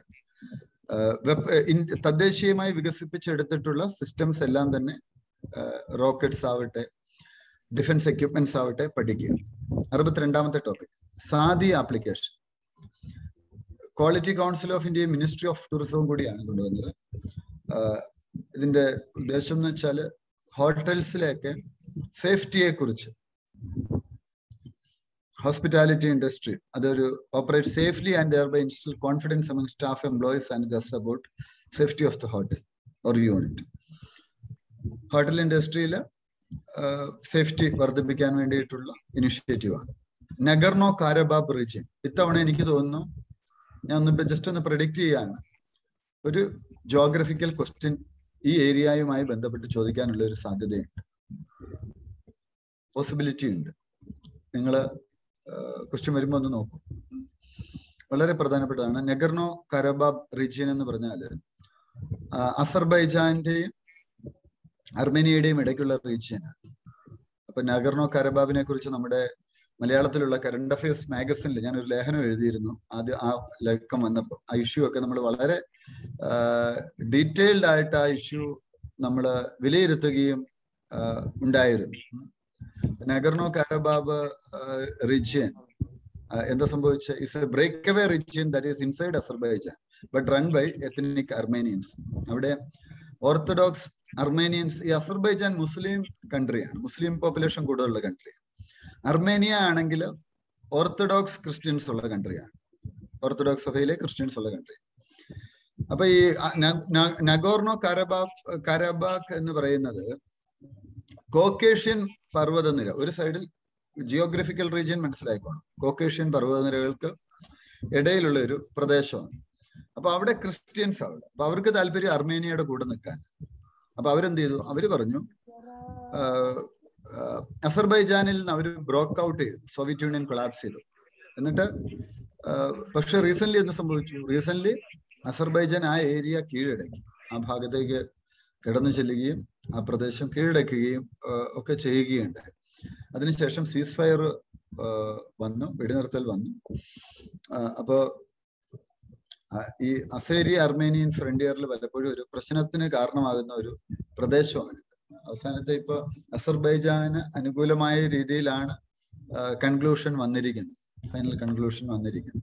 തദ്ദേശീയമായി വികസിപ്പിച്ചെടുത്തിട്ടുള്ള സിസ്റ്റംസ് എല്ലാം തന്നെ റോക്കറ്റ്സ് ആവട്ടെ ഡിഫൻസ് എക്യുപ്മെന്റ്സ് ആവട്ടെ പഠിക്കുക അറുപത്തിരണ്ടാമത്തെ topic Saathi application quality council of India ministry of ടൂറിസവും കൂടിയാണ് കൊണ്ടുവന്നത് ഇതിന്റെ ഉദ്ദേശം എന്ന് വെച്ചാൽ ഹോട്ടൽസിലേക്ക് സേഫ്റ്റിയെ കുറിച്ച് ഹോസ്പിറ്റാലിറ്റി ഇൻഡസ്ട്രി അതൊരു operate safely and thereby instil confidence among staff employees and guest about safety of the hotel or unit hotel ഇൻഡസ്ട്രിയിൽ സേഫ്റ്റി വർദ്ധിപ്പിക്കാൻ വേണ്ടിയിട്ടുള്ള ഇനിഷ്യേറ്റീവാണ് നഗർനോ കാരബാബ് റീജിയൻ ഇത്തവണ എനിക്ക് തോന്നുന്നു ഞാൻ ഒന്ന് ജസ്റ്റ് ഒന്ന് പ്രഡിക്റ്റ് ചെയ്യാണ് ഒരു ജോഗ്രഫിക്കൽ ക്വസ്റ്റ്യൻ ഈ ഏരിയയുമായി ബന്ധപ്പെട്ട് ചോദിക്കാനുള്ള ഒരു സാധ്യതയുണ്ട് പോസിബിലിറ്റി ഉണ്ട് നിങ്ങൾ ക്വസ്റ്റ്യൻ വരുമ്പോൾ ഒന്ന് നോക്കൂ വളരെ പ്രധാനപ്പെട്ടതാണ് നെഗർനോ കരബാബ് റീജിയൻ എന്ന് പറഞ്ഞാൽ അസർബൈജാന്റെയും അർമേനിയയുടെയും ഇടയ്ക്കുള്ള റീജിയനാണ് അപ്പൊ നഗർനോ കരബാബിനെ കുറിച്ച് നമ്മുടെ മലയാളത്തിലുള്ള കറണ്ട് അഫയേഴ്സ് മാഗസിനിൽ ഞാൻ ഒരു ലേഖനം എഴുതിയിരുന്നു ആദ്യം ആ ലക്കം വന്നപ്പോൾ ആ ഇഷ്യൂ ഒക്കെ നമ്മൾ വളരെ ഡീറ്റെയിൽഡ് ആയിട്ട് ആ ഇഷ്യൂ നമ്മൾ വിലയിരുത്തുകയും ഉണ്ടായിരുന്നു നഗർനോ കാരബാബ് റീജിയൻ എന്താ സംഭവിച്ച is a breakaway region that is inside Azerbaijan but run by ethnic Armenians അവിടെ ഓർത്തഡോക്സ് അർമേനിയൻസ് ഈ അസർബൈജാൻ മുസ്ലിം കൺട്രിയാണ് മുസ്ലിം പോപ്പുലേഷൻ കൂടുതലുള്ള കൺട്രിയാണ് അർമേനിയ ആണെങ്കിൽ ഓർത്തഡോക്സ് ക്രിസ്ത്യൻസ് ഉള്ള കൺട്രിയാണ് ഓർത്തഡോക്സ് സഭയിലെ ക്രിസ്ത്യൻസ് ഉള്ള കൺട്രി അപ്പൊ ഈ നഗോർണോ കരബാക് കരബാക് എന്ന് പറയുന്നത് കോക്കേഷ്യൻ പർവ്വതനിര ഒരു സൈഡിൽ ജിയോഗ്രഫിക്കൽ റീജിയൻ മനസ്സിലായിക്കോണം കോക്കേഷ്യൻ പർവ്വതനിരകൾക്ക് ഇടയിലുള്ള ഒരു പ്രദേശമാണ് അപ്പൊ അവിടെ ക്രിസ്ത്യൻസ് അവിടെ അപ്പൊ അവർക്ക് താല്പര്യം അർമേനിയയുടെ കൂടെ നിൽക്കാൻ അപ്പൊ അവരെന്ത് ചെയ്തു അവര് പറഞ്ഞു അസർബൈജാനിൽ നിന്ന് അവർ ബ്രോക്ക് ഔട്ട് ചെയ്തു സോവിയറ്റ് യൂണിയൻ കൊളാപ്സ് ചെയ്തു എന്നിട്ട് പക്ഷെ റീസെന്റ് എന്ത് സംഭവിച്ചു റീസെന്റ് അസർബൈജാൻ ആ ഏരിയ കീഴടക്കി ആ ഭാഗത്തേക്ക് കിടന്നു ചെല്ലുകയും ആ പ്രദേശം കീഴടക്കുകയും ഒക്കെ ചെയ്യുകയുണ്ടായി അതിനുശേഷം സീസ് ഫയർ വന്നു വെടിനിർത്തൽ വന്നു അപ്പോ ഈ അസേരി അർമേനിയൻ ഫ്രണ്ടിയറിൽ പലപ്പോഴും ഒരു പ്രശ്നത്തിന് കാരണമാകുന്ന ഒരു പ്രദേശമാണ് അവസാനത്തെ ഇപ്പൊ അസർബൈജാന് അനുകൂലമായ രീതിയിലാണ് കൺക്ലൂഷൻ വന്നിരിക്കുന്നത് ഫൈനൽ കൺക്ലൂഷൻ വന്നിരിക്കുന്നത്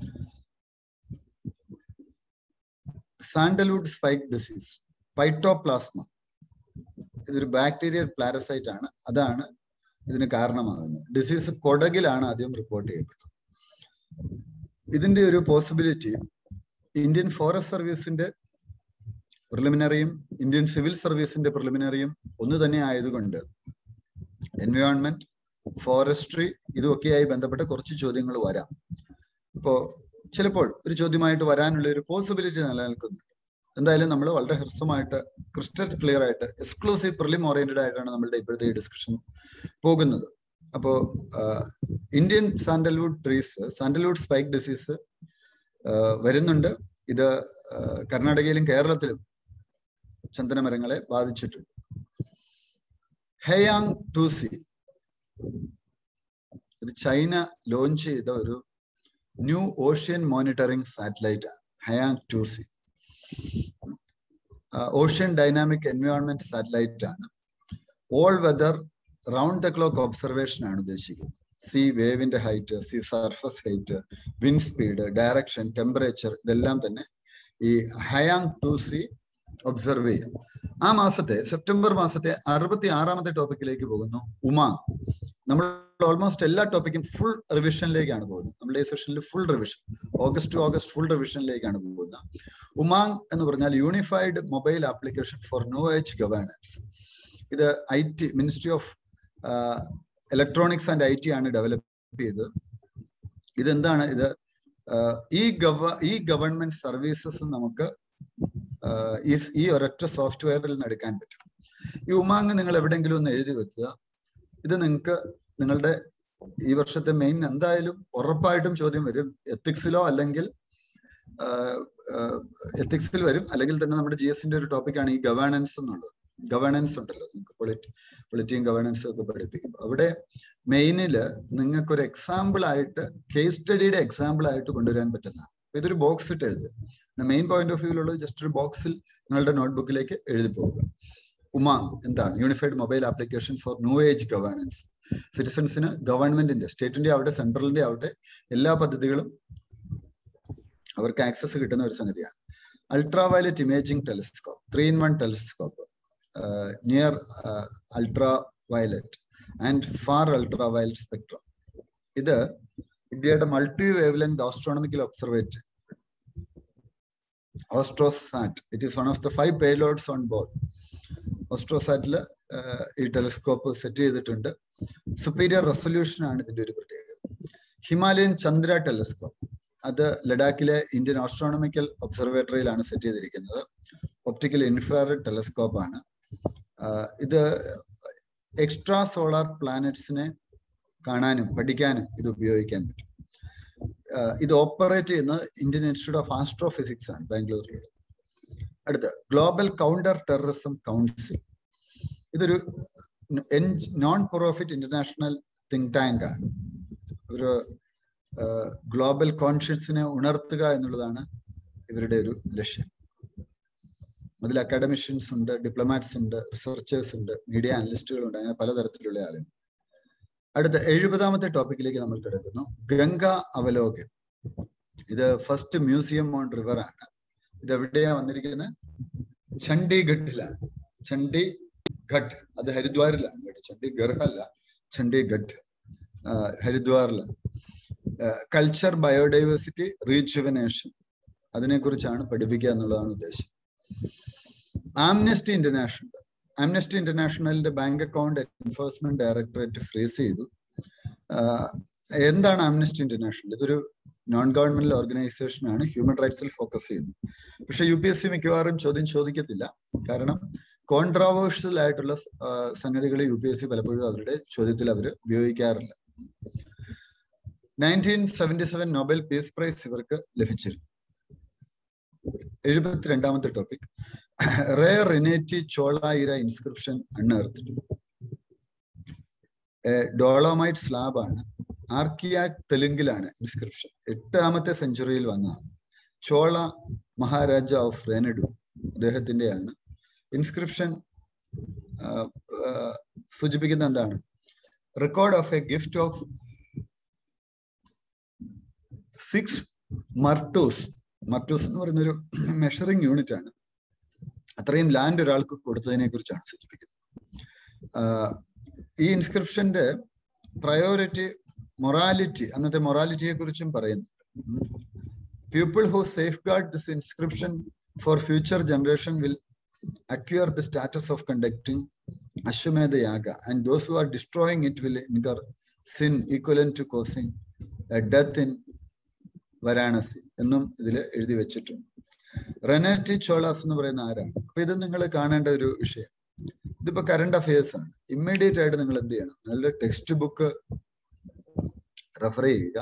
സാൻഡൽവുഡ് സ്പൈക്ക് ഡിസീസ് പൈറ്റോപ്ലാസ്മ ഇതൊരു ബാക്ടീരിയൽ പാരസൈറ്റ് ആണ് അതാണ് ഇതിന് കാരണമാകുന്നത് ഡിസീസ് കൊടകിലാണ് ആദ്യം റിപ്പോർട്ട് ചെയ്യപ്പെട്ടത് ഇതിന്റെ ഒരു പോസിബിലിറ്റി ഇന്ത്യൻ ഫോറസ്റ്റ് സർവീസിന്റെ പ്രിലിമിനറിയും ഇന്ത്യൻ സിവിൽ സർവീസിന്റെ പ്രിലിമിനറിയും ഒന്ന് തന്നെ ആയതുകൊണ്ട് എൻവയോൺമെന്റ് ഫോറസ്ട്രി ഇതുമൊക്കെയായി ബന്ധപ്പെട്ട കുറച്ച് ചോദ്യങ്ങൾ വരാം ഇപ്പോ ചിലപ്പോൾ ഒരു ചോദ്യമായിട്ട് വരാനുള്ള ഒരു പോസിബിലിറ്റി നിലനിൽക്കുന്നുണ്ട് എന്തായാലും നമ്മൾ വളരെ ഹ്രസ്വമായിട്ട് ക്രിസ്റ്റൽ ക്ലിയർ ആയിട്ട് എക്സ്ക്ലൂസീവ് പ്രിലിം ഓറിയന്റഡ് ആയിട്ടാണ് നമ്മളുടെ ഇപ്പോഴത്തെ ഈ ഡിസ്കഷൻ പോകുന്നത് അപ്പോ Indian sandalwood trees sandalwood spike disease വരുന്നുണ്ട് ഇത് കർണാടകയിലും കേരളത്തിലും ചന്ദനമരങ്ങളെ ബാധിച്ചിട്ടുണ്ട് ഹെയാങ് ടു സി ഇത് ചൈന ലോഞ്ച് ചെയ്ത ഒരു ന്യൂ ഓഷ്യൻ മോണിറ്ററിംഗ് സാറ്റലൈറ്റ് ആണ് Haiyang two C ocean dynamic environment satellite ആണ് all weather round the clock observation ആണ് ഉദ്ദേശിക്കുന്നത് സി വേവിന്റെ height sea surface height wind speed direction temperature ഇതെല്ലാം തന്നെ ഈ ഹയാങ് ടു സി ഒബ്സർവ് ചെയ്യും ആ മാസത്തെ സെപ്റ്റംബർ മാസത്തെ അറുപത്തി ആറാമത്തെ ടോപ്പിക്കിലേക്ക് പോകുന്നു ഉമാങ് നമ്മൾ ഓൾമോസ്റ്റ് എല്ലാ ടോപ്പിക്കും ഫുൾ റിവിഷനിലേക്കാണ് പോകുന്നത് നമ്മുടെ ഈ സെഷനിൽ full revision August to August full റിവിഷനിലേക്കാണ് പോകുന്നത് ഉമാങ് എന്ന് പറഞ്ഞാൽ unified mobile application for new age governance ഇത് I T ministry of electronics and I T ആണ് ഡെവലപ്പ് ചെയ്തത് ഇതെന്താണ് ഇത് ഈ ഗവ ഈ ഗവൺമെന്റ് സർവീസസ് നമുക്ക് ഈ ഈ ഒരൊറ്റ സോഫ്റ്റ്വെയറിൽ നിന്ന് എടുക്കാൻ പറ്റും ഈ ഉമാങ് നിങ്ങൾ എവിടെയെങ്കിലും ഒന്ന് എഴുതി വെക്കുക ഇത് നിങ്ങൾക്ക് നിങ്ങളുടെ ഈ വർഷത്തെ മെയിൻ എന്തായാലും ഉറപ്പായിട്ടും ചോദ്യം വരും എത്തിക്സിലോ അല്ലെങ്കിൽ എത്തിക്സിൽ വരും അല്ലെങ്കിൽ തന്നെ നമ്മുടെ ജി എസിന്റെ ഒരു ടോപ്പിക്കാണ് ഈ ഗവേണൻസ് എന്നുള്ളത് ഗവേണൻസ് ഉണ്ടല്ലോ നിങ്ങൾക്ക് പൊളിറ്റ് പൊളിറ്റിയും ഗവേണൻസും ഒക്കെ പഠിപ്പിക്കും അവിടെ മെയിനില് നിങ്ങൾക്ക് ഒരു എക്സാമ്പിൾ ആയിട്ട് കേസ് സ്റ്റഡിയുടെ എക്സാമ്പിൾ ആയിട്ട് കൊണ്ടുവരാൻ പറ്റുന്ന ഇതൊരു ബോക്സ് ഇട്ട് എഴുതുക മെയിൻ പോയിന്റ് ഓഫ് വ്യൂവിലുള്ള ജസ്റ്റ് ഒരു ബോക്സിൽ നിങ്ങളുടെ നോട്ട്ബുക്കിലേക്ക് എഴുതി പോകുക ഉമാങ് എന്താണ് unified mobile application for new age governance സിറ്റിസൺസിന് ഗവൺമെന്റിന്റെ സ്റ്റേറ്റിന്റെ ആവട്ടെ സെൻട്രലിന്റെ ആവട്ടെ എല്ലാ പദ്ധതികളും അവർക്ക് ആക്സസ് കിട്ടുന്ന ഒരു സംഗതിയാണ് ultraviolet imaging telescope three in one telescope near ultraviolet and far ultraviolet spectrum ഇത് ഇന്ത്യയുടെ multi wavelength astronomical observatory AstroSat it is one of the five payloads on board ഓസ്ട്രോസാറ്റിൽ ഈ telescope set ചെയ്തിട്ടുണ്ട് superior resolution ആണ് ഇതിന്റെ ഒരു പ്രത്യേകത Himalayan Chandra telescope അത് ലഡാക്കിലെ ഇന്ത്യൻ ആസ്ട്രോണമിക്കൽ ഒബ്സർവേറ്ററിയിലാണ് സെറ്റ് ചെയ്തിരിക്കുന്നത് ഒപ്റ്റിക്കൽ ഇൻഫ്രാറെഡ് ടെലിസ്കോപ്പ് ആണ് ഇത് എക്സ്ട്രാ സോളാർ പ്ലാനറ്റ്സിനെ കാണാനും പഠിക്കാനും ഇത് ഉപയോഗിക്കാൻ പറ്റും ഇത് ഓപ്പറേറ്റ് ചെയ്യുന്നത് ഇന്ത്യൻ ഇൻസ്റ്റിറ്റ്യൂട്ട് ഓഫ് ആസ്ട്രോഫിസിക്സ് ആണ് ബാംഗ്ലൂരിൽ അടുത്ത ഗ്ലോബൽ കൗണ്ടർ ടെററിസം കൗൺസിൽ ഇതൊരു non profit international think tank ആണ് ഒരു ഗ്ലോബൽ കോൺഷ്യൻസിനെ ഉണർത്തുക എന്നുള്ളതാണ് ഇവരുടെ ഒരു ലക്ഷ്യം അതിൽ അക്കാഡമിഷ്യൻസ് ഉണ്ട് ഡിപ്ലോമാറ്റ്സ് ഉണ്ട് റിസർച്ചേഴ്സ് ഉണ്ട് മീഡിയ അനലിസ്റ്റുകൾ ഉണ്ട് അങ്ങനെ പലതരത്തിലുള്ള ആളുകൾ അടുത്ത എഴുപതാമത്തെ ടോപ്പിക്കിലേക്ക് നമ്മൾ കിടക്കുന്നു ഗംഗ അവലോകൻ ഇത് ഫസ്റ്റ് മ്യൂസിയം ഓൺ റിവർ ആണ് ഇത് എവിടെയാ വന്നിരിക്കുന്നത് ചണ്ഡീഗഡിലാണ് ചണ്ഡീഗഡ് അത് ഹരിദ്വാറിലാണ് കേട്ടോ ചണ്ഡീഗഡ് അല്ല ചണ്ഡീഗഡ് ഹരിദ്വാറിലാണ് കൾച്ചർ ബയോഡൈവേഴ്സിറ്റി റീജുവനേഷൻ അതിനെക്കുറിച്ചാണ് പഠിപ്പിക്കുക എന്നുള്ളതാണ് ഉദ്ദേശം ആംനസ്റ്റി ഇന്റർനാഷണൽ ആംനസ്റ്റി ഇന്റർനാഷണലിന്റെ bank account enforcement directorate freeze ചെയ്തു എന്താണ് ആംനസ്റ്റി ഇന്റർനാഷണൽ ഇതൊരു നോൺ ഗവൺമെന്റൽ ഓർഗനൈസേഷൻ ആണ് ഹ്യൂമൻ റൈറ്റ്സിൽ ഫോക്കസ് ചെയ്യുന്നത് പക്ഷെ യു പി എസ് സി മിക്കവാറും ചോദ്യം ചോദിക്കത്തില്ല കാരണം കോൺട്രാവേഴ്ഷ്യൽ ആയിട്ടുള്ള സംഗതികൾ യു പി എസ് സി പലപ്പോഴും അവരുടെ ചോദ്യത്തിൽ അവർ ഉപയോഗിക്കാറില്ല nineteen seventy seven Nobel peace prize ഇവർക്ക് ലഭിച്ചിരുന്നു എഴുപത്തിരണ്ടാമത്തെ ടോപ്പിക് റേ റിനേറ്റി ചോളായിര ഇൻസ്ക്രിപ്ഷൻ അൺഎർത്ത് ഡോളോമൈറ്റ് സ്ലാബ് ആണ് ആർക്കിയാക് തെലുങ്കിലാണ് ഇൻസ്ക്രിപ്ഷൻ എട്ടാമത്തെ സെഞ്ചുറിയിൽ വന്നതാണ് ചോള മഹാരാജ ഓഫ് റെനഡു അദ്ദേഹത്തിന്റെയാണ് ഇൻസ്ക്രിപ്ഷൻ സൂചിപ്പിക്കുന്ന എന്താണ് record of a gift of six മർട്ടൂസ് മർട്ടൂസ് എന്ന് പറയുന്ന ഒരു മെഷറിംഗ് യൂണിറ്റ് ആണ് അത്രയും ലാൻഡ് ഒരാൾക്ക് കൊടുത്തതിനെ കുറിച്ചാണ് സൂചിപ്പിക്കുന്നത് ഈ ഇൻസ്ക്രിപ്ഷന്റെ പ്രയോറിറ്റി മൊറാലിറ്റി അന്നത്തെ മൊറാലിറ്റിയെ കുറിച്ചും പറയുന്നുണ്ട് people who safeguard this inscription for future generation will acquire the status of conducting Ashwamedha yaga and those who are destroying it will incur sin equivalent to causing death in Varanasi എന്നും ഇതിൽ എഴുതി വെച്ചിട്ടുണ്ട് റെനറ്റി ചോളാസ് എന്ന് പറയുന്ന ആരാണ് അപ്പൊ ഇത് നിങ്ങൾ കാണേണ്ട ഒരു വിഷയം ഇതിപ്പോ കറണ്ട് അഫയേഴ്സ് ആണ് ഇമ്മീഡിയറ്റ് ആയിട്ട് നിങ്ങൾ എന്ത് ചെയ്യണം നിങ്ങളുടെ ടെക്സ്റ്റ് ബുക്ക് റെഫർ ചെയ്യുക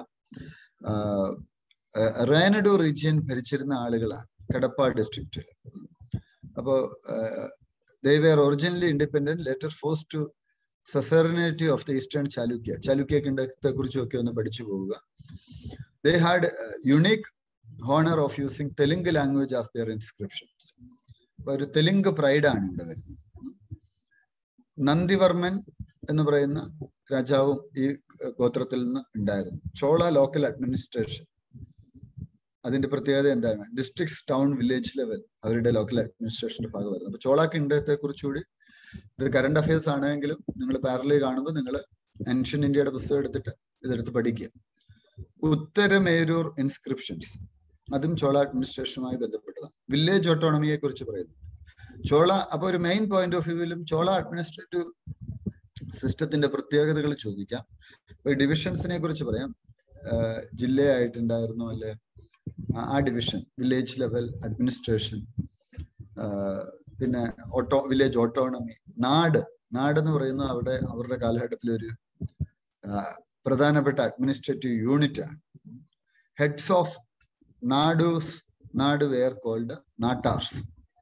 റേനഡു റീജിയൻ ഭരിച്ചിരുന്ന ആളുകളാണ് കടപ്പ ഡിസ്ട്രിക്റ്റിൽ അപ്പോ they were originally independent later forced to subordinate of the eastern Chalukya Chalukya കിണ്ടത്തെ കുറിച്ചും ഒക്കെ ഒന്ന് പഠിച്ചു പോവുക they had unique honour of using Telugu language as their inscriptions അപ്പൊ ഒരു തെലുങ്ക് പ്രൈഡാണ് ഇവിടെ വരുന്നത് നന്ദിവർമ്മൻ എന്ന് പറയുന്ന രാജാവും ഈ ഗോത്രത്തിൽ നിന്ന് ഉണ്ടായിരുന്നു ചോള ലോക്കൽ അഡ്മിനിസ്ട്രേഷൻ അതിന്റെ പ്രത്യേകത എന്താണ് ഡിസ്ട്രിക്ട്സ് ടൗൺ വില്ലേജ് ലെവൽ അവരുടെ ലോക്കൽ അഡ്മിനിസ്ട്രേഷന്റെ ഭാഗമായിരുന്നു അപ്പൊ ചോള കിണ്ടത്തെ കുറിച്ചുകൂടി ഇത് കറണ്ട് അഫയേഴ്സ് ആണെങ്കിലും നിങ്ങൾ പാരലി കാണുമ്പോൾ നിങ്ങൾ അൻഷ്യൻ ഇന്ത്യയുടെ പുസ്തകം എടുത്തിട്ട് ഇതെടുത്ത് പഠിക്കുക ഉത്തരമേരൂർ ഇൻസ്ക്രിപ്ഷൻസ് അതും ചോള അഡ്മിനിസ്ട്രേഷനുമായി ബന്ധപ്പെട്ടതാണ് വില്ലേജ് ഓട്ടോണമിയെ കുറിച്ച് പറയുന്നു ചോള അപ്പൊ ഒരു മെയിൻ പോയിന്റ് ഓഫ് വ്യൂവിലും ചോള അഡ്മിനിസ്ട്രേറ്റീവ് സിസ്റ്റത്തിന്റെ പ്രത്യേകതകൾ ചോദിക്കാം ഇപ്പൊ ഡിവിഷൻസിനെ കുറിച്ച് പറയാം ജില്ലയായിട്ടുണ്ടായിരുന്നു അല്ലെ ആ ഡിവിഷൻ വില്ലേജ് ലെവൽ അഡ്മിനിസ്ട്രേഷൻ പിന്നെ ഓട്ടോ വില്ലേജ് ഓട്ടോണമി നാട് നാട് എന്ന് പറയുന്നത് അവിടെ അവരുടെ കാലഘട്ടത്തിൽ ഒരു പ്രധാനപ്പെട്ട അഡ്മിനിസ്ട്രേറ്റീവ് യൂണിറ്റ് ആണ് heads of nadus nadu were called നാട്ടാർസ്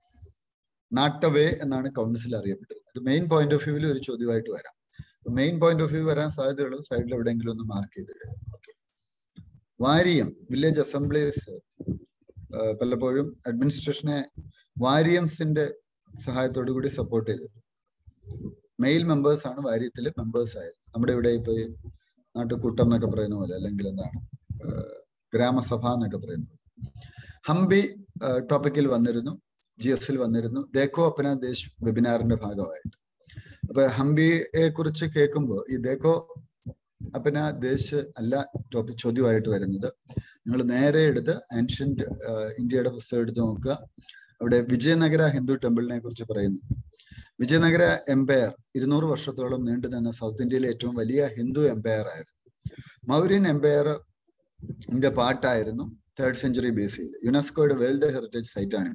നാട്ടവേ എന്നാണ് കൗൺസിൽ അറിയപ്പെട്ടത് ഇത് മെയിൻ പോയിന്റ് ഓഫ് വ്യൂവിൽ ഒരു ചോദ്യമായിട്ട് വരാം മെയിൻ പോയിന്റ് ഓഫ് വ്യൂ വരാൻ സാധ്യതയുള്ളത് സൈഡിൽ എവിടെയെങ്കിലും ഒന്ന് മാർക്ക് ചെയ്തിടുക ഓക്കെ വാരിയം വില്ലേജ് അസംബ്ലീസ് പലപ്പോഴും അഡ്മിനിസ്ട്രേഷനെ വാരിയംസിന്റെ സഹായത്തോടു കൂടി സപ്പോർട്ട് ചെയ്തിട്ടുണ്ട് മെയിൽ മെമ്പേഴ്സ് ആണ് വാര്യത്തിൽ മെമ്പേഴ്സ് ആയത് നമ്മുടെ ഇവിടെ ഇപ്പൊ നാട്ടുകൂട്ടം എന്നൊക്കെ പറയുന്ന പോലെ അല്ലെങ്കിൽ എന്താണ് ഗ്രാമസഭ എന്നൊക്കെ പറയുന്നത് ഹംപി ടോപ്പിക്കിൽ വന്നിരുന്നു ജി എസിൽ വന്നിരുന്നു ദേഖോ അപ്പന ദേശ് വെബിനാറിന്റെ ഭാഗമായിട്ട് അപ്പൊ ഹംപിയെ കുറിച്ച് കേൾക്കുമ്പോൾ ഈ ദേഖോ അപ്പന ദേശ് അല്ല ടോപ്പിക് ചോദ്യമായിട്ട് വരുന്നത് നിങ്ങൾ നേരെ എടുത്ത് ആൻഷ്യന്റ് ഇന്ത്യയുടെ പുസ്തകം എടുത്ത് നോക്കുക അവിടെ വിജയനഗര ഹിന്ദു ടെമ്പിളിനെ കുറിച്ച് പറയുന്നു വിജയനഗര എംപയർ ഇരുന്നൂറ് വർഷത്തോളം നീണ്ടു നിന്ന സൗത്ത് ഇന്ത്യയിലെ ഏറ്റവും വലിയ ഹിന്ദു എംപയർ ആയിരുന്നു മൗര്യൻ എംപയർ ഇന്ത്യ പാട്ടായിരുന്നു തേർഡ് സെഞ്ചുറി ബി സിയിൽ യുനെസ്കോയുടെ വേൾഡ് ഹെറിറ്റേജ് സൈറ്റ് ആണ്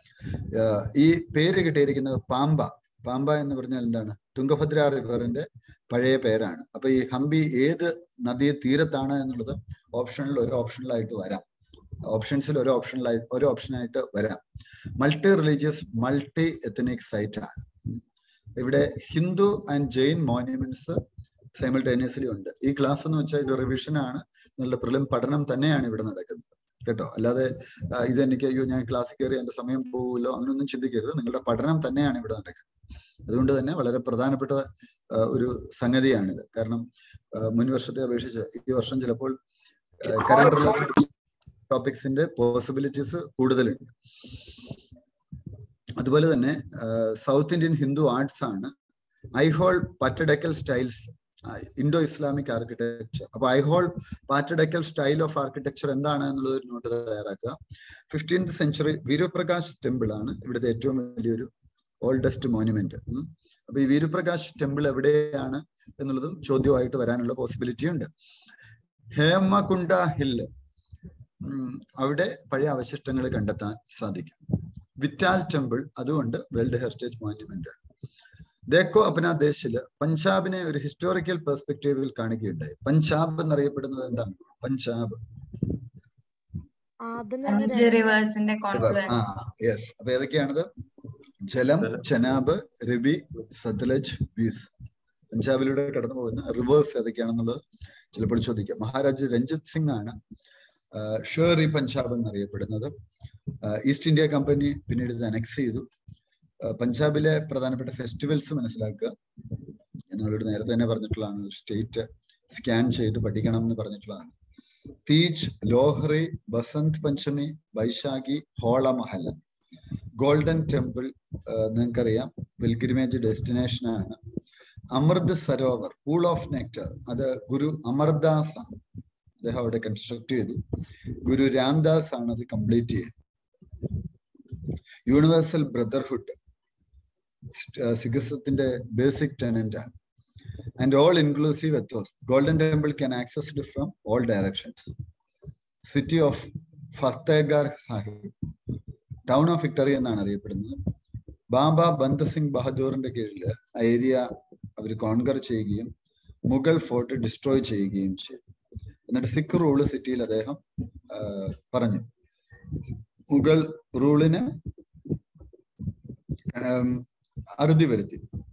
ഈ പേര് കിട്ടിയിരിക്കുന്നത് പാമ്പ പാമ്പ എന്ന് പറഞ്ഞാൽ എന്താണ് തുംഗഭദ്ര റിവറിന്റെ പഴയ പേരാണ് അപ്പൊ ഈ ഹംപി ഏത് നദീ തീരത്താണ് എന്നുള്ളത് ഓപ്ഷനിൽ ഒരു ഓപ്ഷനിലായിട്ട് വരാം ഓപ്ഷൻസിൽ ഒരു ഓപ്ഷനിലായി ഒരു ഓപ്ഷനായിട്ട് വരാം multi religious multi ethnic site ആണ് ഇവിടെ Hindu and Jain monuments simultaneously ഉണ്ട് ഈ ക്ലാസ് എന്ന് വെച്ചാൽ ഇത് റിവിഷൻ ആണ് നിങ്ങളുടെ പ്രിലിം പഠനം തന്നെയാണ് ഇവിടെ നടക്കുന്നത് കേട്ടോ അല്ലാതെ ഇത് എനിക്ക് അയ്യോ ഞാൻ ക്ലാസ്സിൽ കയറി എന്റെ സമയം പോകുമല്ലോ അങ്ങനെയൊന്നും ചിന്തിക്കരുത് നിങ്ങളുടെ പഠനം തന്നെയാണ് ഇവിടെ നടക്കുന്നത് അതുകൊണ്ട് തന്നെ വളരെ പ്രധാനപ്പെട്ട ഒരു സംഗതിയാണിത് കാരണം മുൻ വർഷത്തെ അപേക്ഷിച്ച് ഈ വർഷം ചിലപ്പോൾ കറണ്ട് റിലേറ്റഡ് ടോപ്പിക്സിന്റെ പോസിബിലിറ്റീസ് കൂടുതലുണ്ട് അതുപോലെ തന്നെ സൗത്ത് ഇന്ത്യൻ ഹിന്ദു ആർട്സ് ആണ് Aihole Pattadakal styles Indo Islamic architecture അപ്പൊ Aihole Pattadakal style of architecture എന്താണ് എന്നുള്ളത് ഒരു നോട്ട് തയ്യാറാക്കുക ഫിഫ്റ്റീൻത് സെഞ്ചുറി വീരപ്രകാശ് ടെമ്പിൾ ആണ് ഇവിടുത്തെ ഏറ്റവും വലിയൊരു ഓൾഡസ്റ്റ് മോനുമെന്റ് അപ്പൊ ഈ വീരപ്രകാശ് ടെമ്പിൾ എവിടെയാണ് എന്നുള്ളതും ചോദ്യമായിട്ട് വരാനുള്ള പോസിബിലിറ്റി ഉണ്ട് ഹേമകുണ്ട ഹില്ല് അവിടെ പഴയ അവശിഷ്ടങ്ങൾ കണ്ടെത്താൻ സാധിക്കും വിറ്റാൽ ടെമ്പിൾ അതുകൊണ്ട് വേൾഡ് ഹെറിറ്റേജ് മോന്യുമെന്റ് ദേക്കോ അപ്ന ദേശില് പഞ്ചാബിനെ ഒരു ഹിസ്റ്റോറിക്കൽ പെർസ്പെക്റ്റീവിൽ കാണുകയുണ്ടായി പഞ്ചാബ് എന്നറിയപ്പെടുന്നത് എന്താണ് പഞ്ചാബ് അഞ്ച് റിവേഴ്സിന്റെ ആ യെസ് അപ്പൊ ഏതൊക്കെയാണത് ജലം ചെനാബ് രവി സത്ലജ് ബീസ് പഞ്ചാബിലൂടെ കടന്നു പോകുന്ന റിവേഴ്സ് ഏതൊക്കെയാണെന്നുള്ളത് ചിലപ്പോൾ ചോദിക്കാം മഹാരാജ് രഞ്ജിത് സിംഗ് ആണ് ഷേർ ഇ പഞ്ചാബ് എന്നറിയപ്പെടുന്നത് ഈസ്റ്റ് ഇന്ത്യ കമ്പനി പിന്നീട് ഇത് അനക്സ് ചെയ്തു പഞ്ചാബിലെ പ്രധാനപ്പെട്ട ഫെസ്റ്റിവൽസ് മനസ്സിലാക്കുക നിങ്ങളോട് നേരത്തെ തന്നെ പറഞ്ഞിട്ടുള്ളതാണ് ഒരു സ്റ്റേറ്റ് സ്കാൻ ചെയ്ത് പഠിക്കണം എന്ന് പറഞ്ഞിട്ടുള്ളതാണ് തീജ് ലോഹറി ബസന്ത് പഞ്ചമി വൈശാഖി ഹോള മഹല ഗോൾഡൻ ടെമ്പിൾ നിങ്ങൾക്കറിയാം പിൽഗ്രിമേജ് ഡെസ്റ്റിനേഷൻ ആണ് Amrit Sarovar pool of nectar അത് ഗുരു അമർദാസ് ആണ് അദ്ദേഹം അവിടെ കൺസ്ട്രക്ട് ചെയ്തു ഗുരു രാംദാസ് ആണ് അത് കംപ്ലീറ്റ് ചെയ്തത് യൂണിവേഴ്സൽ ബ്രദർഹുഡ് സിഖിസത്തിന്റെ ബേസിക് ടെനന്റ് ആണ് and all inclusive ethos golden temple can accessed from all directions city of Fatehgarh Sahib town of victory എന്നാണ് അറിയപ്പെടുന്നത് ബാബ ബന്ദ സിംഗ് ബഹദൂറിന്റെ കീഴിൽ ആ ഏരിയ അവർ കോൺകർ ചെയ്യുകയും മുഗൾ ഫോർട്ട് ഡിസ്ട്രോയ് ചെയ്യുകയും ചെയ്തു എന്നിട്ട് സിഖ് റൂള് സിറ്റിയിൽ അദ്ദേഹം പറഞ്ഞു മുഗൾ റൂളിന് അറുതി വരുത്തി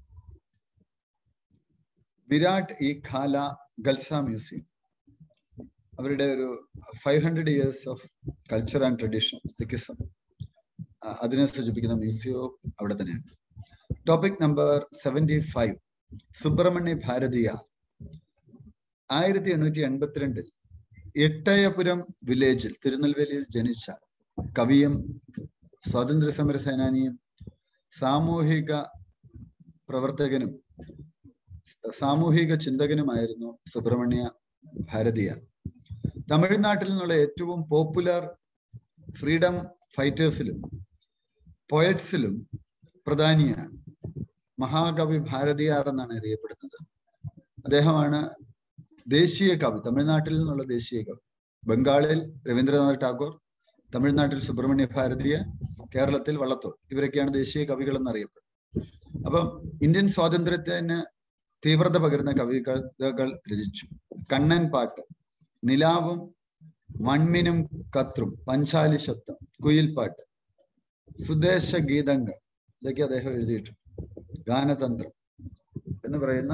വിരാട് ഈ ഖാല ഗൽസ മ്യൂസിയം അവരുടെ ഒരു five hundred years of culture and tradition Sikhism അതിനെ സൂചിപ്പിക്കുന്ന മ്യൂസിയവും അവിടെ തന്നെയാണ് topic number seventy five Subramania Bharatiya ആയിരത്തി എണ്ണൂറ്റി എൺപത്തിരണ്ടിൽ എട്ടയപുരം വില്ലേജിൽ തിരുനെൽവേലിയിൽ ജനിച്ച കവിയും സ്വാതന്ത്ര്യ സമര സേനാനിയും സാമൂഹിക പ്രവർത്തകനും സാമൂഹിക ചിന്തകനുമായിരുന്നു സുബ്രഹ്മണ്യ ഭാരതിയ തമിഴ്നാട്ടിൽ നിന്നുള്ള ഏറ്റവും പോപ്പുലർ ഫ്രീഡം ഫൈറ്റേഴ്സിലും പോയറ്റ്സിലും പ്രധാനിയാണ് മഹാകവി ഭാരതിയാർ എന്നാണ് അറിയപ്പെടുന്നത് അദ്ദേഹമാണ് ദേശീയ കവി തമിഴ്നാട്ടിൽ നിന്നുള്ള ദേശീയ കവി ബംഗാളിൽ രവീന്ദ്രനാഥ് ടാഗോർ തമിഴ്നാട്ടിൽ സുബ്രഹ്മണ്യ ഭാരതിയ കേരളത്തിൽ വള്ളത്തോൾ ഇവരൊക്കെയാണ് ദേശീയ കവികൾ എന്നറിയപ്പെടുന്നത് അപ്പം ഇന്ത്യൻ സ്വാതന്ത്ര്യത്തിന് തീവ്രത പകരുന്ന കവിതകൾ രചിച്ചു കണ്ണൻ പാട്ട് നിലാവും മൺമിനും കത്രും പഞ്ചാലി ശബ്ദം കുയിൽപ്പാട്ട് സുദേശ ഗീതങ്ങൾ ഇതൊക്കെ അദ്ദേഹം എഴുതിയിട്ടുണ്ട് ഗാനതന്ത്രം എന്ന് പറയുന്ന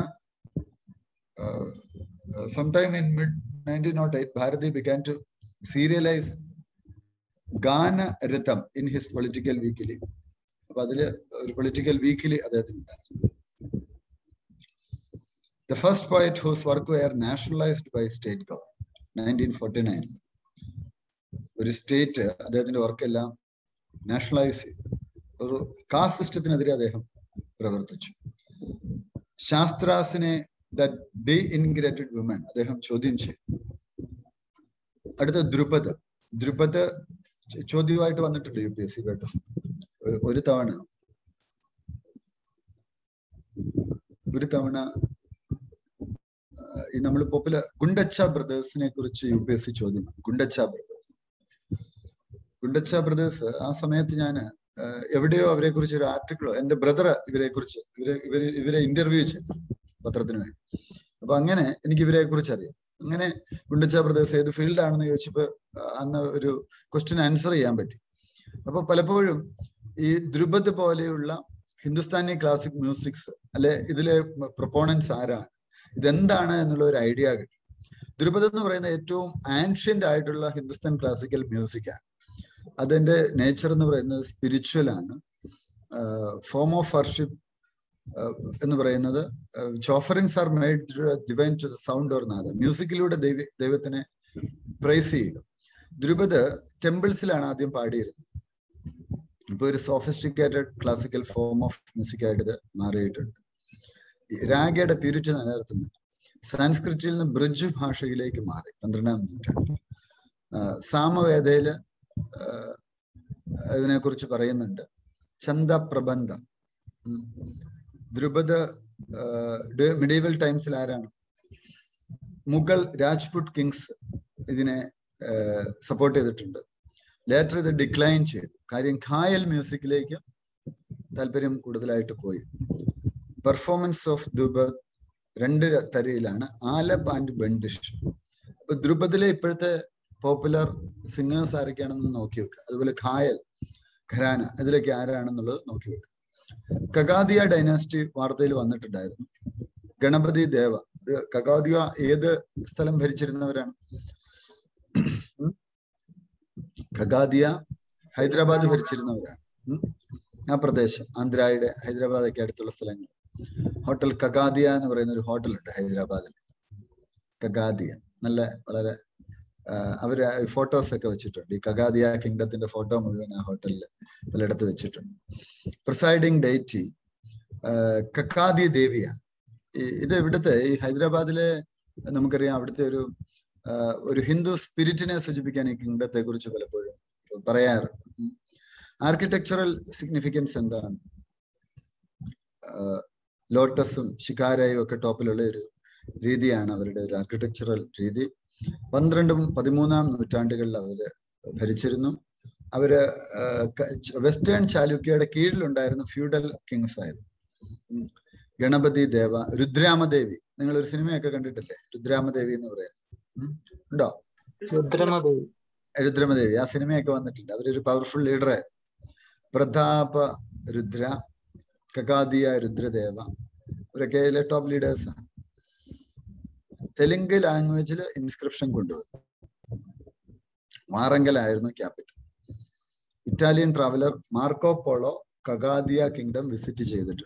sometime in mid 1908 bharati began to serialize Gnanaratham in his political weekly അപ്പൊ അതില് ഒരു പൊളിറ്റിക്കൽ വീക്കിലി അദ്ദേഹത്തിന് ഉണ്ടായിരുന്നു the first poet whose work were nationalised by state government nineteen forty nine ഒരു സ്റ്റേറ്റ് അദ്ദേഹത്തിന്റെ വർക്കെല്ലാം നാഷണലൈസ് ചെയ്തു ഒരു കാസ്റ്റ് സിസ്റ്റത്തിനെതിരെ അദ്ദേഹം പ്രവർത്തിച്ചു ശാസ്ത്രാസിനെ ദ ഡി ഇൻഗ്രേറ്റഡ് വുമൻ അദ്ദേഹം ചോദ്യം ചെയ്തു അടുത്ത ദ്രുപദ് ദ്രുപദ് ചോദ്യമായിട്ട് വന്നിട്ടുണ്ട് യു പി എസ് സി കേട്ടോ ഒരു തവണ ഒരു തവണ ഈ നമ്മൾ പോപ്പുലർ ഗുണ്ടച്ച ബ്രദേഴ്സിനെ കുറിച്ച് യു പി എസ് സി ചോദ്യം ഗുണ്ടച്ച ബ്രദേഴ്സ് ഗുണ്ടച്ച ബ്രദേഴ്സ് ആ സമയത്ത് ഞാൻ എവിടെയോ അവരെ കുറിച്ച് ഒരു ആർട്ടിക്കിളോ എന്റെ ബ്രദർ ഇവരെ കുറിച്ച് ഇവരെ ഇവരെ ഇവരെ ഇന്റർവ്യൂ ചെയ്തു പത്രത്തിന് വേണ്ടി അപ്പൊ അങ്ങനെ എനിക്ക് ഇവരെ കുറിച്ച് അറിയാം അങ്ങനെ ഗുണ്ടച്ച ബ്രദേഴ്സ് ഏത് ഫീൽഡാണെന്ന് ചോദിച്ചപ്പോ അന്ന് ഒരു ക്വസ്റ്റ്യൻ ആൻസർ ചെയ്യാൻ പറ്റി അപ്പൊ പലപ്പോഴും ഈ ദ്രുപദ് പോലെയുള്ള ഹിന്ദുസ്ഥാനി ക്ലാസിക് മ്യൂസിക്സ് അല്ലെ ഇതിലെ പ്രൊപ്പോണൻസ് ആരാണ് ഇതെന്താണ് എന്നുള്ള ഒരു ഐഡിയ കിട്ടി ദ്രുപദ് എന്ന് പറയുന്ന ഏറ്റവും ആൻഷ്യന്റ് ആയിട്ടുള്ള ഹിന്ദുസ്ഥാൻ ക്ലാസിക്കൽ മ്യൂസിക്കാണ് അതിന്റെ നേച്ചർ എന്ന് പറയുന്നത് സ്പിരിച്വൽ ആണ് ഫോം ഓഫ് വർഷിപ്പ് എന്ന് പറയുന്നത് offerings are made divine to sound or nada മ്യൂസിക്കിലൂടെ ദൈവ ദൈവത്തിനെ പ്രൈസ് ചെയ്യുക ദ്രുപദ് ടെമ്പിൾസിലാണ് ആദ്യം പാടിയിരുന്നത് ഇപ്പൊ ഒരു sophisticated classical form of music ആയിട്ട് ഇത് മാറിയിട്ടുണ്ട് രാഗയുടെ പ്യൂരിറ്റി നിലനിർത്തുന്നുണ്ട് സാൻസ്ക്രിറ്റിൽ നിന്ന് ബ്രിഡ്ജ് ഭാഷയിലേക്ക് മാറി പന്ത്രണ്ടാം നൂറ്റാണ്ടിൽ സാമവേദയില് ഇതിനെക്കുറിച്ച് പറയുന്നുണ്ട് ചന്ത പ്രബന്ധ ദ്രുപദ മിഡീവൽ ടൈംസിൽ ആരാണ് മുഗൾ രാജ്പുട്ട് കിങ്സ് ഇതിനെ സപ്പോർട്ട് ചെയ്തിട്ടുണ്ട് ലേറ്റർ ഇത് ഡിക്ലൈൻ ചെയ്തു കാര്യം ഖായൽ മ്യൂസിക്കിലേക്ക് താല്പര്യം കൂടുതലായിട്ട് പോയി പെർഫോമൻസ് ഓഫ് ദ്രുപദ് രണ്ട് തരയിലാണ് ആലപ് ആൻഡ് ബണ്ടിഷ് അപ്പൊ ദ്രുപദിലെ ഇപ്പോഴത്തെ പോപ്പുലർ സിംഗേഴ്സ് ആരൊക്കെയാണെന്ന് നോക്കി വെക്കുക അതുപോലെ ഖായൽ ഖരാന ഇതിലൊക്കെ ആരാണെന്നുള്ളത് നോക്കി വെക്കുക കഗാദിയ ഡൈനാസ്റ്റി വാർത്തയിൽ വന്നിട്ടുണ്ടായിരുന്നു ഗണപതി ദേവ കഗാദിയ ഏത് സ്ഥലം ഭരിച്ചിരുന്നവരാണ് ഖഗാദിയ ഹൈദരാബാദ് ഭരിച്ചിരുന്നവരാണ് ആ പ്രദേശം ആന്ധ്രയുടെ ഹൈദരാബാദൊക്കെ അടുത്തുള്ള സ്ഥലങ്ങൾ ഹോട്ടൽ കഗാദിയ എന്ന് പറയുന്ന ഒരു ഹോട്ടലുണ്ട് ഹൈദരാബാദിൽ കഗാദിയ നല്ല വളരെ അവര് ഫോട്ടോസ് ഒക്കെ വെച്ചിട്ടുണ്ട് ഈ കഗാദിയ കിങ്ഡത്തിന്റെ ഫോട്ടോ മുഴുവൻ ആ ഹോട്ടലിൽ പലയിടത്ത് വെച്ചിട്ടുണ്ട് പ്രിസൈഡിങ് ഡേറ്റി കക്കാദി ദേവിയ ഇത് ഇവിടുത്തെ ഈ ഹൈദരാബാദിലെ നമുക്കറിയാം അവിടുത്തെ ഒരു ഒരു ഹിന്ദു സ്പിരിറ്റിനെ സൂചിപ്പിക്കാൻ ഈ കിങ്ഡത്തെ കുറിച്ച് പലപ്പോഴും പറയാറുണ്ട് ആർക്കിടെക്ചറൽ സിഗ്നിഫിക്കൻസ് എന്താണ് ലോട്ടസും ഷിക്കാരയും ഒക്കെ ടോപ്പിലുള്ള ഒരു രീതിയാണ് അവരുടെ ഒരു ആർക്കിടെക്ചറൽ രീതി പന്ത്രണ്ടും പതിമൂന്നാം നൂറ്റാണ്ടുകളിൽ അവര് ഭരിച്ചിരുന്നു അവര് വെസ്റ്റേൺ ചാലുക്യയുടെ കീഴിലുണ്ടായിരുന്ന ഫ്യൂഡൽ കിങ്സ് ആയിരുന്നു ഗണപതി ദേവ രുദ്രാമദേവി നിങ്ങൾ ഒരു സിനിമയൊക്കെ കണ്ടിട്ടില്ലേ രുദ്രാമദേവി എന്ന് പറയുന്നത് ഉണ്ടോ രുദ്രമദേവി രുദ്രമദേവി ആ സിനിമയൊക്കെ വന്നിട്ടുണ്ട് അവരൊരു പവർഫുൾ ലീഡറായിരുന്നു പ്രതാപ രുദ്ര കകാദിയ രുദ്രദേവ ഇവരൊക്കെ ഇതിലെ ടോപ്പ് ലീഡേഴ്സ് ആണ് തെലുങ്ക് ലാംഗ്വേജിൽ ഇൻസ്ക്രിപ്ഷൻ കൊണ്ടുവന്നു വാറങ്കലായിരുന്നു capital Italian traveller Marco Polo Kakatiya kingdom visit ചെയ്തിട്ടുണ്ട്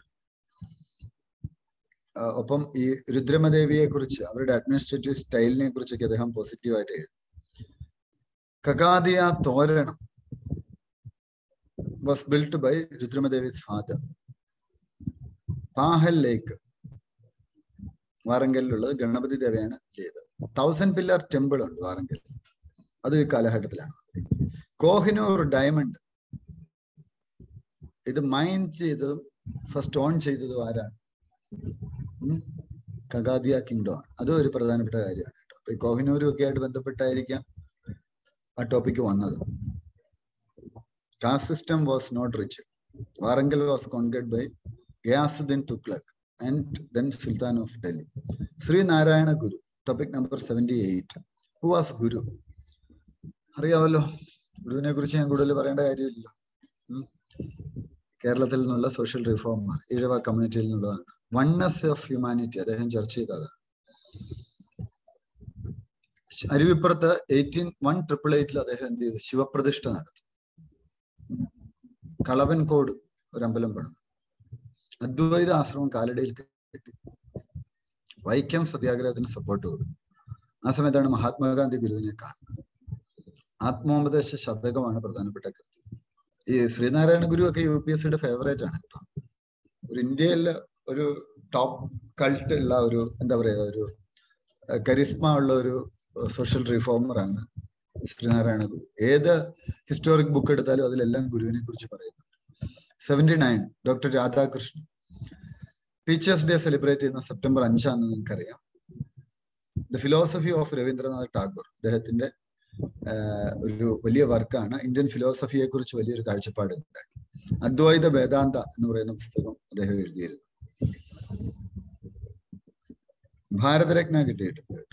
ഒപ്പം ഈ രുദ്രമദേവിയെ കുറിച്ച് അവരുടെ അഡ്മിനിസ്ട്രേറ്റീവ് സ്റ്റൈലിനെ കുറിച്ചൊക്കെ അദ്ദേഹം പോസിറ്റീവായിട്ട് എഴുതി Kakatiya Thoranam was built by രുദ്രമദേവിസ് ഫാദർ പാഹൽ ലേക്ക് വാറങ്കലിലുള്ളത് ഗണപതി ദേവയാണ് ചെയ്തത് തൗസൻഡ് പില്ലർ ടെമ്പിൾ ഉണ്ട് വാറങ്കൽ അത് ഈ കാലഘട്ടത്തിലാണ് കോഹിനൂർ ഡയമണ്ട് ഇത് മൈൻ ചെയ്തതും ഫസ്റ്റ് ഓൺ ചെയ്തതും ആരാണ് കഗാദിയ കിങ്ഡം ആണ് അതും ഒരു പ്രധാനപ്പെട്ട കാര്യമാണ് കേട്ടോ അപ്പൊ ഈ കോഹിനൂരും ഒക്കെ ആയിട്ട് ബന്ധപ്പെട്ടായിരിക്കാം ആ ടോപ്പിക്ക് വന്നത് caste system was not rich Warangal was conquered by Ghiyasuddin Tughlaq and then sultan of Delhi Sreenarayana Guru topic number seventy eight who was Guru അറിയാമല്ലോ ഗുരുവിനെ കുറിച്ച് ഞാൻ കൂടുതൽ പറയേണ്ട കാര്യമില്ലല്ലോ കേരളത്തിൽ നിന്നുള്ള സോഷ്യൽ റിഫോമർ ഈഴവ കമ്മ്യൂണിറ്റിയിൽ നിന്നുള്ളതാണ് വണ്ണസ് ഓഫ് ഹ്യൂമാനിറ്റി അദ്ദേഹം ചർച്ച ചെയ്തതാണ് അരുവിപ്പുറത്ത് എയ്റ്റീൻ വൺ ട്രിപ്പിൾ എയ്റ്റിൽ അദ്ദേഹം എന്ത് ചെയ്തു ശിവപ്രതിഷ്ഠ നടത്തി കളവൻകോട് ഒരു അമ്പലം പണിതു അദ്വൈത ആശ്രമം കാലടിയിൽ കിട്ടി വൈക്കം സത്യാഗ്രഹത്തിന് സപ്പോർട്ട് കൊടുത്തു ആ സമയത്താണ് മഹാത്മാഗാന്ധി ഗുരുവിനെ കാണുന്നത് ആത്മോപദേശ ശതകമാണ് പ്രധാനപ്പെട്ട കൃതി ഈ ശ്രീനാരായണ ഗുരു ഒക്കെ യു പി എസ് സിയുടെ ഫേവറേറ്റ് ആണ് കേട്ടോ ഒരു ഇന്ത്യയിലെ ഒരു ടോപ്പ് കൾട്ട് ഉള്ള ഒരു എന്താ പറയുക ഒരു കരിസ്മ ഉള്ള ഒരു സോഷ്യൽ റിഫോമർ ആണ് ശ്രീനാരായണ ഗുരു ഏത് ഹിസ്റ്റോറിക് ബുക്ക് എടുത്താലും അതിലെല്ലാം ഗുരുവിനെ കുറിച്ച് പറയുന്നുണ്ട് seventy nine doctor Radhakrishnan teachers day celebrate ചെയ്യുന്ന സെപ്റ്റംബർ അഞ്ചാന്ന് നിങ്ങൾക്കറിയാം the philosophy of Rabindranath Tagore അദ്ദേഹത്തിന്റെ ഒരു വലിയ വർക്കാണ് ഇന്ത്യൻ ഫിലോസഫിയെ കുറിച്ച് വലിയൊരു കാഴ്ചപ്പാട് ഉണ്ടാക്കി അദ്വൈത വേദാന്ത എന്ന് പറയുന്ന പുസ്തകം അദ്ദേഹം എഴുതിയിരുന്നു ഭാരതരത്ന കിട്ടിയിട്ടുണ്ട് കേട്ടോ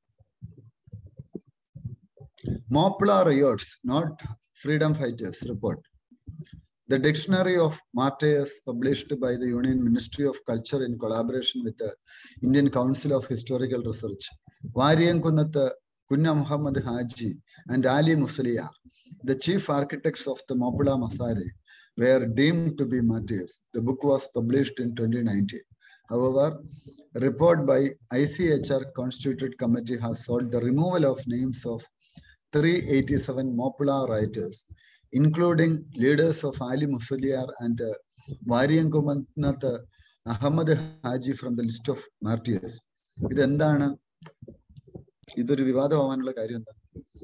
Moplah riots not freedom fighters report The Dictionary of Martyrs, published by the Union Ministry of Culture in collaboration with the Indian Council of Historical Research, Variyankunnatha Kunna Muhammad Haji and Ali Musaliyar, the chief architects of the Mopula Masari, were deemed to be martyrs. The book was published in 2019. However, a report by ICHR constituted committee has sought the removal of names of 387 Mopula writers including leaders of Ali Musliyar and Variamkunnath Ahmed Haji from the list of martyrs ഇതെന്താണ് ഇതൊരു വിവാദമാവാനുള്ള കാര്യം എന്താ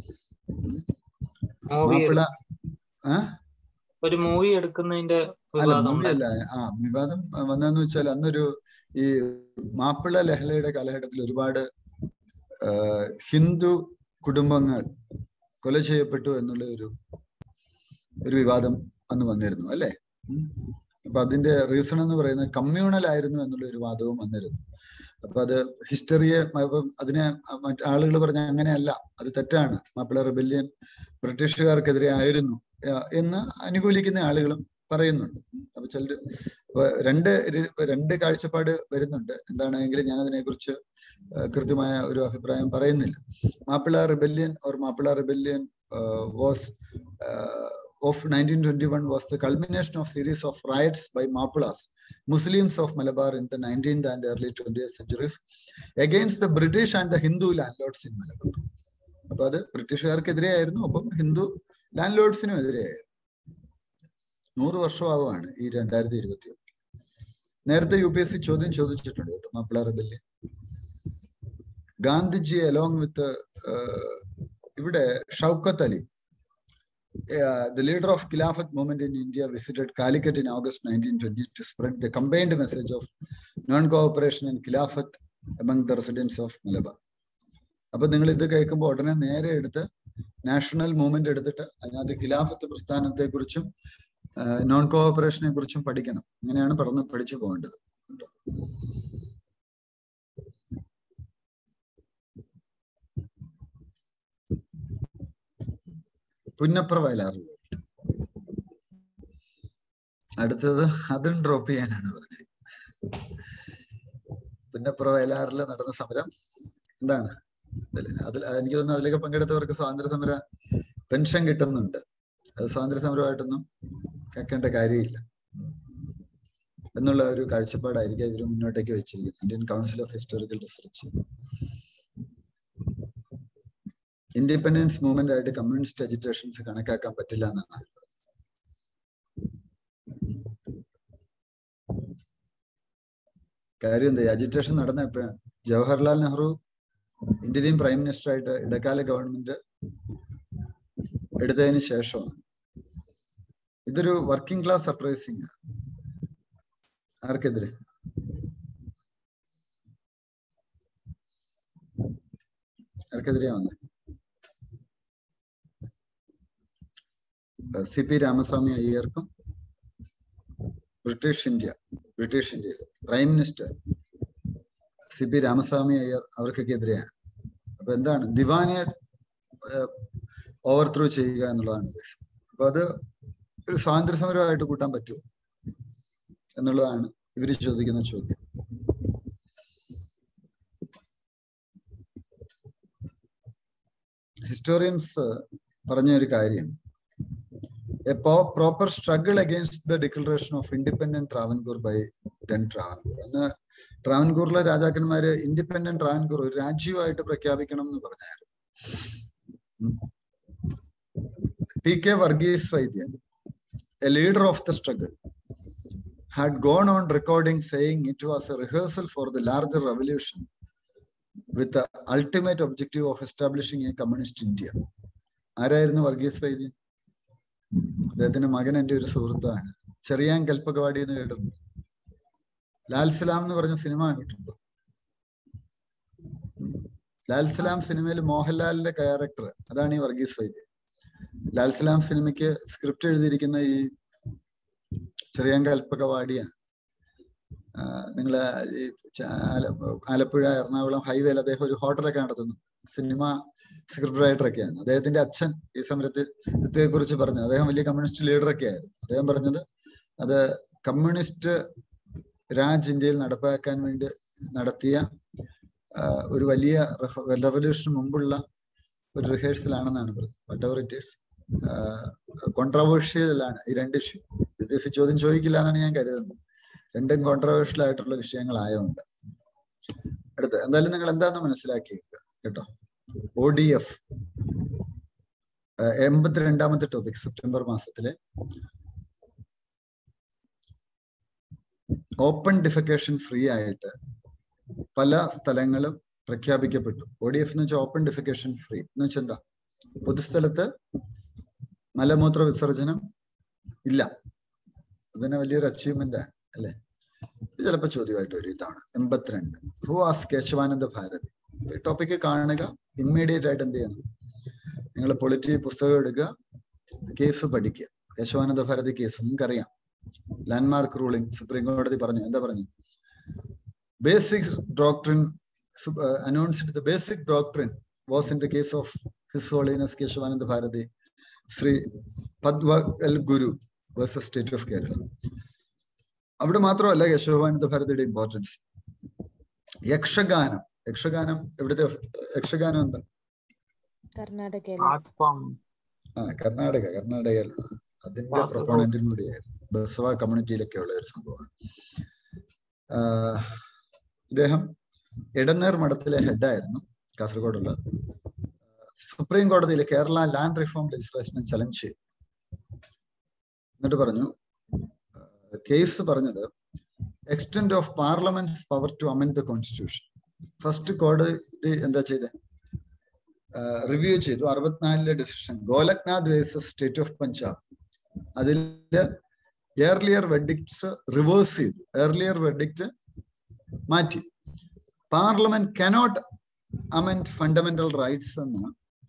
movie Mappila ആ ഒരു movie എടുക്കുന്നതിന്റെ അല്ല വിവാദം movie ഉണ്ടായി. അല്ല ആ വിവാദം വന്നതെന്ന് വെച്ചാൽ അന്നൊരു ഈ മാപ്പിള ലഹളയുടെ കാലഘട്ടത്തിൽ ഒരുപാട് ആ, ഹിന്ദു കുടുംബങ്ങൾ കൊല ചെയ്യപ്പെട്ടു എന്നുള്ള ഒരു ഒരു വിവാദം അന്ന് വന്നിരുന്നു അല്ലെ ഉം. അപ്പൊ അതിന്റെ റീസൺ എന്ന് പറയുന്നത് കമ്മ്യൂണൽ ആയിരുന്നു എന്നുള്ള ഒരു വാദവും വന്നിരുന്നു അപ്പൊ അത് ഹിസ്റ്ററിയെ അപ്പം അതിനെ മറ്റു ആളുകൾ പറഞ്ഞ അങ്ങനെയല്ല അത് തെറ്റാണ് മാപ്പിള റിബല്യൻ ബ്രിട്ടീഷുകാർക്കെതിരെ ആയിരുന്നു ആ, എന്ന് അനുകൂലിക്കുന്ന ആളുകളും പറയുന്നുണ്ട് അപ്പൊ ചിലര് അപ്പൊ രണ്ട് രി- രണ്ട് കാഴ്ചപ്പാട് വരുന്നുണ്ട് എന്താണെങ്കിലും ഞാൻ അതിനെക്കുറിച്ച് ആ, കൃത്യമായ ഒരു അഭിപ്രായം പറയുന്നില്ല Mappila rebellion or Mappila rebellion was of 1921 was the culmination of series of riots by Mapulas, Muslims of Malabar in the 19th and early 20th centuries against the British and the Hindu landlords in Malabar. അപ്പൊ അത് ബ്രിട്ടീഷുകാർക്കെതിരെയായിരുന്നു ഒപ്പം Hindu land ലോഡ്സിനും എതിരെയായിരുന്നു നൂറ് വർഷമാവുകയാണ് ഈ രണ്ടായിരത്തി ഇരുപത്തി നേരത്തെ U P S C ചോദ്യം ചോദിച്ചിട്ടുണ്ട് കേട്ടോ Mappila rebellion Gandhiji along with ഇവിടെ Shaukat Ali uh, the leader of Khilafat movement in India visited Calicut in August 1920 to spread the combined message of non-cooperation and Khilafat among the residents of Malabar. അപ്പൊ നിങ്ങൾ ഇത് കേൾക്കുമ്പോൾ ഉടനെ നേരെ എടുത്ത് നാഷണൽ മൂവ്മെന്റ് എടുത്തിട്ട് അതിനകത്ത് ഖിലാഫത്ത് പ്രസ്ഥാനത്തെ കുറിച്ചും നോൺ കോഓപ്പറേഷനെ കുറിച്ചും പഠിക്കണം അങ്ങനെയാണ് പറഞ്ഞ് പഠിച്ചു പോകേണ്ടത് പുന്നപ്ര വയലാറിൽ അടുത്തത് അതും ഡ്രോപ്പ് ചെയ്യാനാണ് പറഞ്ഞത് പുന്നപ്ര വയലാറിൽ നടന്ന സമരം എന്താണ് അതിൽ അതിൽ എനിക്ക് തോന്നുന്നു അതിലേക്ക് പങ്കെടുത്തവർക്ക് സ്വാതന്ത്ര്യ സമര പെൻഷൻ കിട്ടുന്നുണ്ട് അത് സ്വാതന്ത്ര്യ സമരമായിട്ടൊന്നും കേൾക്കേണ്ട കാര്യമില്ല എന്നുള്ള ഒരു കാഴ്ചപ്പാടായിരിക്കും ഇവർ മുന്നോട്ടേക്ക് വെച്ചിരിക്കുന്നത് Indian council of historical research independence movement ആയിട്ട് കമ്മ്യൂണിസ്റ്റ് അജിറ്റേഷൻസ് കണക്കാക്കാൻ പറ്റില്ല എന്നാണ് അവർ പറഞ്ഞത്. കാര്യം എന്താ അജിറ്റേഷൻ നടന്ന എപ്പോഴാണ് Jawaharlal Nehru Indian prime minister ആയിട്ട് ഇടക്കാല ഗവൺമെന്റ് എടുത്തതിന് ശേഷമാണ് ഇതൊരു വർക്കിംഗ് ക്ലാസ് അപ്രൈസിംഗ് ആർക്കെതിരെ ആർക്കെതിരെയാ വന്നത് സി പി രാമസ്വാമി അയ്യർക്കും ബ്രിട്ടീഷ് ഇന്ത്യ ബ്രിട്ടീഷ് ഇന്ത്യയിൽ prime minister C P Ramaswamy Iyer അവർക്കൊക്കെ എതിരെയാണ് അപ്പൊ എന്താണ് ദിവാനെ ഓവർ ത്രൂ ചെയ്യുക എന്നുള്ളതാണ് ഉദ്ദേശം അപ്പൊ അത് ഒരു സ്വാതന്ത്ര്യ സമരമായിട്ട് കൂട്ടാൻ പറ്റുമോ എന്നുള്ളതാണ് ഇവര് ചോദിക്കുന്ന ചോദ്യം ഹിസ്റ്റോറിയൻസ് പറഞ്ഞ ഒരു കാര്യം a proper struggle against the declaration of independent Travancore by then Travancore അന്ന് ട്രാവൻകൂറിലെ രാജാക്കന്മാര് ഇൻഡിപെൻഡന്റ് ട്രാവൻകൂർ ഒരു രാജ്യമായിട്ട് പ്രഖ്യാപിക്കണം എന്ന് പറഞ്ഞായിരുന്നു T K Varghese Vaidyan a leader of the struggle had gone on recording saying it was a rehearsal for the larger revolution with the ultimate objective of establishing a communist India. ആരായിരുന്നു വർഗീസ് വൈദ്യൻ അദ്ദേഹത്തിന്റെ മകൻ എൻ്റെ ഒരു സുഹൃത്താണ് ചെറിയാൻ കൽപ്പകവാടി എന്ന് കേട്ടിട്ടുണ്ട് ലാൽ സലാം എന്ന് പറഞ്ഞ സിനിമ കണ്ടിട്ടുണ്ടോ ലാൽ സലാം സിനിമയിൽ മോഹൻലാലിന്റെ ക്യാരക്ടർ അതാണ് ഈ വർഗീസ് വൈദ്യൻ ലാൽ സലാം സിനിമയ്ക്ക് സ്ക്രിപ്റ്റ് എഴുതിയിരിക്കുന്ന ഈ ചെറിയാൻ കൽപ്പകവാടിയാണ് നിങ്ങൾ ഈ ആലപ്പുഴ എറണാകുളം ഹൈവേയിൽ അദ്ദേഹം ഒരു ഹോട്ടലൊക്കെ നടത്തുന്നു സിനിമ സ്ക്രിപ്റ്റ് റൈറ്ററൊക്കെയാണ് അദ്ദേഹത്തിന്റെ അച്ഛൻ ഈ സമരത്തെ കുറിച്ച് പറഞ്ഞു അദ്ദേഹം വലിയ കമ്മ്യൂണിസ്റ്റ് ലീഡറൊക്കെ ആയിരുന്നു അദ്ദേഹം പറഞ്ഞത് അത് കമ്മ്യൂണിസ്റ്റ് രാജ് ഇന്ത്യയിൽ നടപ്പാക്കാൻ വേണ്ടി നടത്തിയ ഒരു വലിയ റെവല്യൂഷന് മുമ്പുള്ള ഒരു റിഹേഴ്സലാണെന്നാണ് പറഞ്ഞത് വട്ട് എവർ ഇറ്റ് ഈസ് കോൺട്രവേഴ്ഷ്യലാണ് ഈ രണ്ട് issue U P S C ചോദ്യം ചോദിക്കില്ല എന്നാണ് ഞാൻ കരുതുന്നത് രണ്ടും കോൺട്രവേഴ്ഷ്യൽ ആയിട്ടുള്ള വിഷയങ്ങളായതുകൊണ്ട് അടുത്ത് എന്തായാലും നിങ്ങൾ എന്താന്ന് മനസ്സിലാക്കി കേട്ടോ ഒ ഡി എഫ് എൺപത്തിരണ്ടാമത്തെ ടോപ്പിക് സെപ്റ്റംബർ മാസത്തിലെ ഓപ്പൺ ഡിഫിക്കേഷൻ ഫ്രീ ആയിട്ട് പല സ്ഥലങ്ങളും പ്രഖ്യാപിക്കപ്പെട്ടു ഒ ഡി എഫ് എന്ന് വെച്ചാൽ ഓപ്പൺ ഡിഫിക്കേഷൻ ഫ്രീ എന്ന് വെച്ചാൽ എന്താ പൊതുസ്ഥലത്ത് മലമൂത്ര വിസർജനം ഇല്ല അതിന് വലിയൊരു അച്ചീവ്മെന്റ് ആണ് അല്ലെ ഇത് ചിലപ്പോൾ ചോദ്യമായിട്ട് വരും ഇതാണ് എൺപത്തിരണ്ട് ഹു ആസ് കേശവാനന്ദ ഭാരതി ഈ ടോപ്പിക്ക് കാണുക ഇമ്മീഡിയറ്റ് ആയിട്ട് എന്ത് ചെയ്യണം നിങ്ങൾ പൊളിറ്റി പുസ്തകം എടുക്കുക കേസ് പഠിക്കുക കേശവാനന്ദ ഭാരതി കേസ് നിങ്ങൾക്കറിയാം ലാൻഡ്മാർക്ക് റൂളിംഗ് സുപ്രീം കോടതി പറഞ്ഞു എന്താ പറഞ്ഞു basic doctrine announced the basic doctrine was in the case of his holiness Kesavananda Bharati Sripadagalvaru versus state of Kerala അവിടെ മാത്രമല്ല കേശവാനന്ദ ഭാരതിയുടെ ഇമ്പോർട്ടൻസ് യക്ഷഗാനം യക്ഷഗാനം എവിടുത്തെ യക്ഷഗാനം എന്താ കർണാടകയിലെ ആർട്ട് ഫോം ആ കർണാടക കർണാടകയിൽ അതിന്റെ വാസു. പ്രൊപ്പോണന്റും കൂടിയായിരുന്നു ബസവ കമ്മ്യൂണിറ്റിയിലൊക്കെ ഉള്ള ഒരു സംഭവമാണ് ആഹ് ഇദ്ദേഹം എടനേർ മഠത്തിലെ ഹെഡായിരുന്നു കാസർഗോഡുള്ള സുപ്രീം കോടതിയിൽ കേരള ലാൻഡ് റിഫോം ലെജിസ്ലേഷനെ ചലഞ്ച് ചെയ്തു എന്നിട്ട് പറഞ്ഞു കേസ് പറഞ്ഞത് extent of parliament's power to amend the constitution first കോടതി എന്താ ചെയ്തത് റിവ്യൂ ചെയ്തു അറുപത്തിനാലിലെ decision Golaknath versus state of Punjab അതിൽ ഏർലിയർ വെഡിക്ട്സ് റിവേഴ്സ് ചെയ്തു ഏർലിയർ വെഡിക്റ്റ് മാറ്റി parliament cannot amend fundamental rights എന്ന്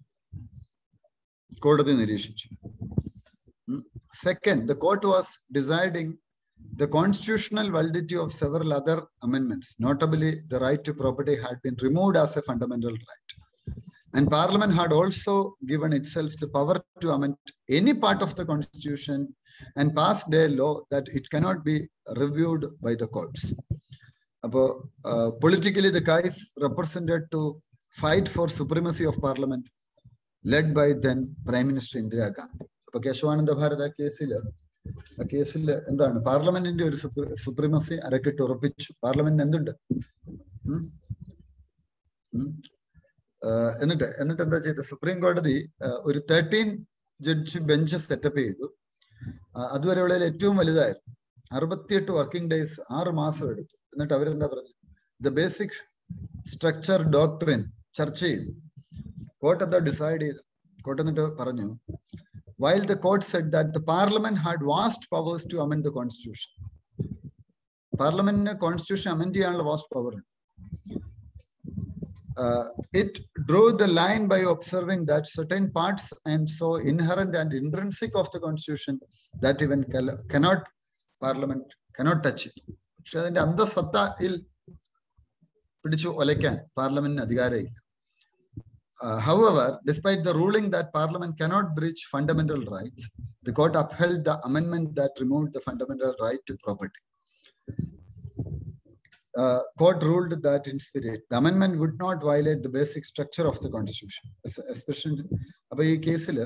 കോടതി നിരീക്ഷിച്ചു second the court was deciding the constitutional validity of several other amendments, notably the right to property, had been removed as a fundamental right. And Parliament had also given itself the power to amend any part of the Constitution and passed a law that it cannot be reviewed by the courts. അപ്പോൾ politically the guys represented to fight for supremacy of parliament led by then prime minister Indira Gandhi അപ്പൊ കേശവാനന്ദ ഭാരത കേസിൽ ആ കേസിൽ എന്താണ് പാർലമെന്റിന്റെ ഒരു supremacy അരക്കിട്ട് ഉറപ്പിച്ചു പാർലമെന്റിന് എന്തുണ്ട് ഉം? ഉം? ആഹ് എന്നിട്ട് എന്നിട്ട് എന്താ ചെയ്തത് സുപ്രീം കോടതി ആഹ് ഒരു തേർട്ടീൻ ജഡ്ജ് ബെഞ്ച് സെറ്റപ്പ് ചെയ്തു ആഹ് അതുവരെയുള്ള ഏറ്റവും വലുതായിരുന്നു അറുപത്തിയെട്ട് വർക്കിംഗ് ഡേയ്സ് ആറ് മാസം എടുത്തു എന്നിട്ട് അവരെന്താ പറഞ്ഞു ദ ബേസിക് സ്ട്രക്ചർ ഡോക്ടറിൻ ചർച്ച ചെയ്തു കോർട്ട് എന്താ ഡിസൈഡ് ചെയ്തു കോർട്ട് എന്നിട്ട് പറഞ്ഞു while the court said that the parliament had vast powers to amend the constitution. പാർലമെന്റിന് കോൺസ്റ്റിറ്റ്യൂഷൻ അമെൻഡ് ചെയ്യാനുള്ള വാസ്റ്റ് പവർ ഉണ്ട് it draw the line by observing that certain parts and so inherent and intrinsic of the constitution that even cannot parliament cannot touch it പക്ഷെ അതിന്റെ അന്തസത്തയിൽ പിടിച്ചു ഒലയ്ക്കാൻ പാർലമെന്റിന് അധികാരമില്ല Uh, however, despite the ruling that Parliament cannot breach fundamental rights, the court upheld the amendment that removed the fundamental right to property. Uh, court ruled that in spirit, the amendment would not violate the basic structure of the constitution. Es- Especially, അപ്പൊ ഈ കേസിൽ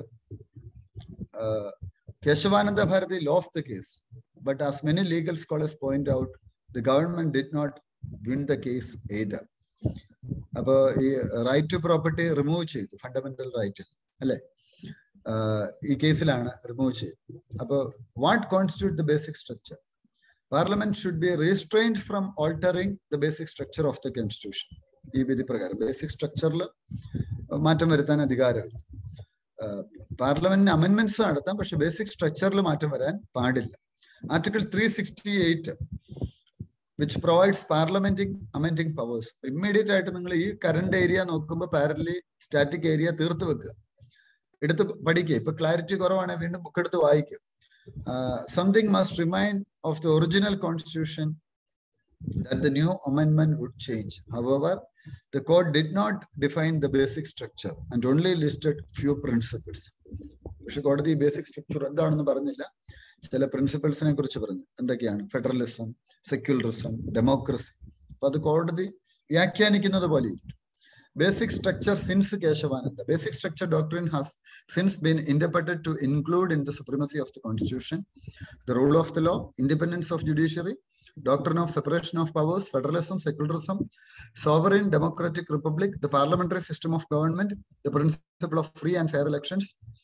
Kesavananda Bharati lose the case but as many legal scholars point out the government did not win the case either അപ്പോ ഈ right to property remove ചെയ്തു fundamental right അല്ലെ ഈ കേസിലാണ് remove ചെയ്തത് അപ്പോ what constitute the basic structure parliament should be restrained from altering the basic structure of the constitution ഈ വിധി പ്രകാരം ബേസിക് സ്ട്രക്ചറിൽ മാറ്റം വരുത്താൻ അധികാരമില്ല പാർലമെന്റിന് അമെന്റ്മെന്റ്സ് നടത്താം പക്ഷെ ബേസിക് സ്ട്രക്ചറിൽ മാറ്റം വരാൻ പാടില്ല article three sixty eight which provides parliament's amending powers immediate ആയിട്ട് നിങ്ങൾ ഈ കറണ്ട് ഏരിയ നോക്കുമ്പോൾ പാരലി സ്റ്റാറ്റിക് ഏരിയ തീർത്ത് വെക്കുക എടുത്ത് പഠിക്കുക ഇപ്പൊ ക്ലാരിറ്റി കുറവാണെങ്കിൽ വീണ്ടും ബുക്ക് എടുത്ത് വായിക്കുക something must remain of the original constitution that the new amendment would change. However, the court did not define the basic structure and only listed few principles. പക്ഷെ കോടതി ബേസിക് സ്ട്രക്ചർ എന്താണെന്ന് പറഞ്ഞില്ല ചില പ്രിൻസിപ്പിൾസിനെ കുറിച്ച് പറഞ്ഞു എന്തൊക്കെയാണ് ഫെഡറലിസം സെക്യുലറിസം ഡെമോക്രസി അപ്പൊ അത് കോടതി വ്യാഖ്യാനിക്കുന്നത് പോലെ ഇരിക്കും basic structure since Kesavananda basic structure doctrine has since been interpreted to include in the supremacy of the constitution the rule of the law independence of judiciary doctrine of separation of powers, federalism, secularism, sovereign democratic republic, the parliamentary system of government, the principle of free and fair elections,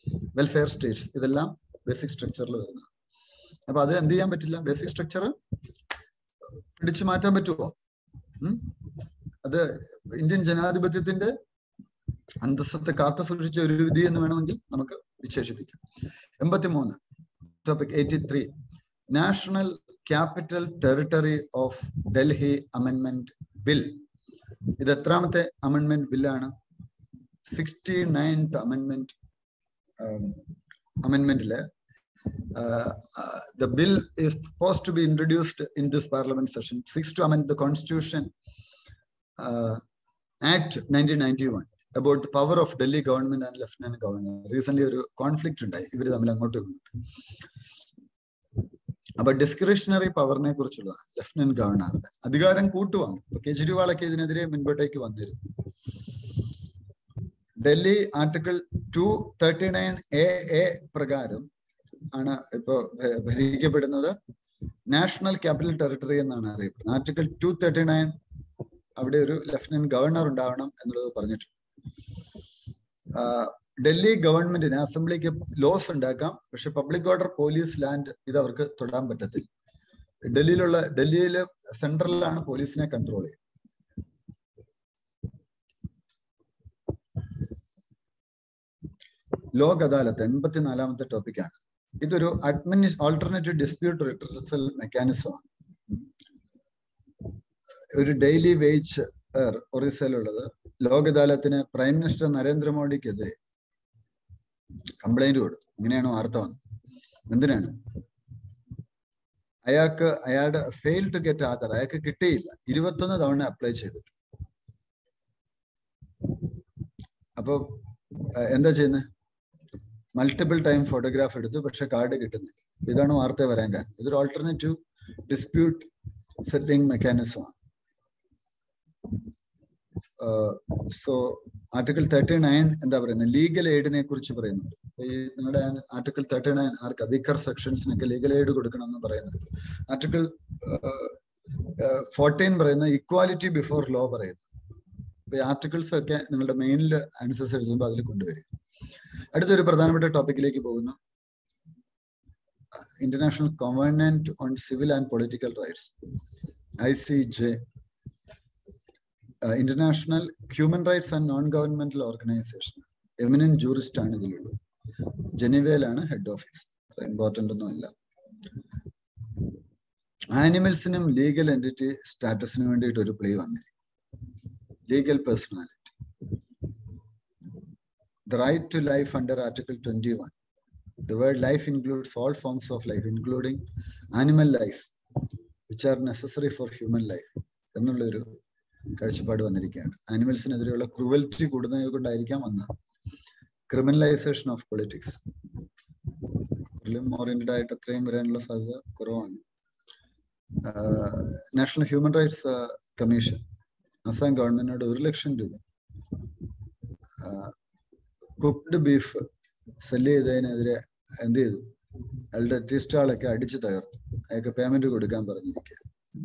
welfare states ഇതെല്ലാം basic സ്ട്രക്ചറിൽ വരുന്ന അപ്പൊ അത് എന്ത് ചെയ്യാൻ പറ്റില്ല basic structure പിടിച്ചു മാറ്റാൻ പറ്റുമോ ഉം? അത് ഇന്ത്യൻ ജനാധിപത്യത്തിന്റെ അന്തസ്സത്തെ കാത്തു സൂക്ഷിച്ച ഒരു വിധി എന്ന് വേണമെങ്കിൽ നമുക്ക് വിശേഷിപ്പിക്കാം എൺപത്തിമൂന്ന് topic eighty three national capital territory of Delhi അമെൻമെന്റ് ബിൽ ഇത് എത്രാമത്തെ അമെൻമെന്റ് ബില്ലാണ് സിക്സ്റ്റി നയൻത് അമെൻമെന്റ് അമെൻമെന്റില് the bill is supposed to be introduced in this parliament session seeks to amend the constitution uh, act 1991 about the power of delhi government and lieutenant governor recently ഒരു conflict ഉണ്ടായി ഇവർ തമ്മിൽ അങ്ങോട്ടും ഇങ്ങോട്ടും അപ്പൊ discretionary പവറിനെ കുറിച്ചുള്ള ലഫ്റ്റനന്റ് ഗവർണറുടെ അധികാരം കൂട്ടുവാണ് ഇപ്പൊ കെജ്രിവാളൊക്കെ ഇതിനെതിരെ മുൻപോട്ടേക്ക് വന്നിരുന്നു Delhi article two thirty nine A A പ്രകാരം ആണ് ഇപ്പോ ഭ- ഭരിക്കപ്പെടുന്നത് നാഷണൽ ക്യാപിറ്റൽ ടെറിട്ടറി എന്നാണ് അറിയപ്പെടുന്നത് ആർട്ടിക്കിൾ ടു തേർട്ടി നയൻ അവിടെ ഒരു ലഫ്റ്റനന്റ് ഗവർണർ ഉണ്ടാവണം എന്നുള്ളത് പറഞ്ഞിട്ടുണ്ട് ആഹ് ഡൽഹി ഗവൺമെന്റിന് അസംബ്ലിക്ക് ലോസ് ഉണ്ടാക്കാം പക്ഷെ പബ്ലിക് ഓർഡർ പോലീസ് ലാൻഡ് ഇത് അവർക്ക് തൊടാൻ പറ്റത്തില്ല ഡൽഹിയിലുള്ള ഡൽഹിയിലെ സെൻട്രലിലാണ് പോലീസിനെ കൺട്രോൾ ചെയ്യുന്നത് ലോക് അദാലത്ത് എൺപത്തിനാലാമത്തെ ടോപ്പിക്കാണ് ഇതൊരു അഡ്മിനി ഓൾട്ടർനേറ്റീവ് ഡിസ്പ്യൂട്ട് റിട്രസൽ മെക്കാനിസമാണ് ഒരു ഡെയിലി വേജ് ഒറീസയിലുള്ളത് ലോക് അദാലത്തിന് പ്രൈം മിനിസ്റ്റർ നരേന്ദ്രമോദിക്കെതിരെ കംപ്ലൈന്റ് കൊടുത്തു അങ്ങനെയാണ് വാർത്ത വന്നത് എന്തിനാണ് അയാൾക്ക് അയാളുടെ ഫെയിൽ ടു ഗെറ്റ് ആധാർ അയാൾക്ക് കിട്ടിയില്ല ഇരുപത്തൊന്ന് തവണ അപ്ലൈ ചെയ്തിട്ട് അപ്പൊ അഹ് എന്താ ചെയ്യുന്നത് മൾട്ടിപ്പിൾ ടൈം ഫോട്ടോഗ്രാഫ് എടുത്തു പക്ഷെ കാർഡ് കിട്ടുന്നില്ല ഇതാണ് വാർത്ത വരാൻ കാരണം ഇതൊരു ഓൾട്ടർനേറ്റീവ് ഡിസ്പ്യൂട്ട് സെറ്റിംഗ് മെക്കാനിസം ആണ് സോ ആർട്ടിക്കിൾ തേർട്ടി നയൻ എന്താ പറയുന്നത് ലീഗൽ എയ്ഡിനെ കുറിച്ച് പറയുന്നുണ്ട് ഈ നിങ്ങളുടെ ആർട്ടിക്കിൾ തേർട്ടി നയൻ ആർക്ക് വീക്കർ സെക്ഷൻസിനൊക്കെ ലീഗൽ എയ്ഡ് കൊടുക്കണം എന്ന് പറയുന്നുണ്ട് ആർട്ടിക്കിൾ ഫോർട്ടീൻ പറയുന്ന ഇക്വാലിറ്റി ബിഫോർ ലോ പറയുന്നു അപ്പൊ ഈ ആർട്ടിക്കിൾസ് ഒക്കെ നിങ്ങളുടെ മെയിനിൽ ആൻസേഴ്സ് എഴുതുമ്പോൾ അതിൽ കൊണ്ടുവരും അടുത്തൊരു പ്രധാനപ്പെട്ട ടോപ്പിക്കിലേക്ക് പോകുന്നു international covenant on civil and political rights I C J international human rights and non governmental organisation eminent jurist ആണ് ഇതിലുള്ളത് ജനീവയിലാണ് ഹെഡ് ഓഫീസ് ഇമ്പോർട്ടന്റ് ഒന്നും അല്ല ആനിമൽസിനും ലീഗൽ എൻറ്റിറ്റി സ്റ്റാറ്റസിന് വേണ്ടിയിട്ട് ഒരു പ്ലേ വന്നിരിക്കും legal personality the right to life under Article 21. The word life includes all forms of life, including animal life, which are necessary for human life. എന്നുള്ളൊരു കാഴ്ചപ്പാട് വന്നിരിക്കുകയാണ് ആനിമൽസിനെതിരെയുള്ള cruelty കൂടുന്നത് കൊണ്ടായിരിക്കാം വന്നത് ക്രിമിനലൈസേഷൻ ഓഫ് പൊളിറ്റിക്സ് ഓറിയന്റഡ് ആയിട്ട് അത്രയും വരാനുള്ള സാധ്യത കുറവാണ് national human rights commission Assam ഗവൺമെന്റിനോട് ഒരു ലക്ഷം രൂപ കുക്ക്ഡ് ബീഫ് സെല് ചെയ്തതിനെതിരെ എന്ത് ചെയ്തു അയാളുടെ ടീ സ്റ്റാളൊക്കെ അടിച്ചു തകർത്തു അയാൾക്ക് പേയ്മെന്റ് കൊടുക്കാൻ പറഞ്ഞിരിക്കുക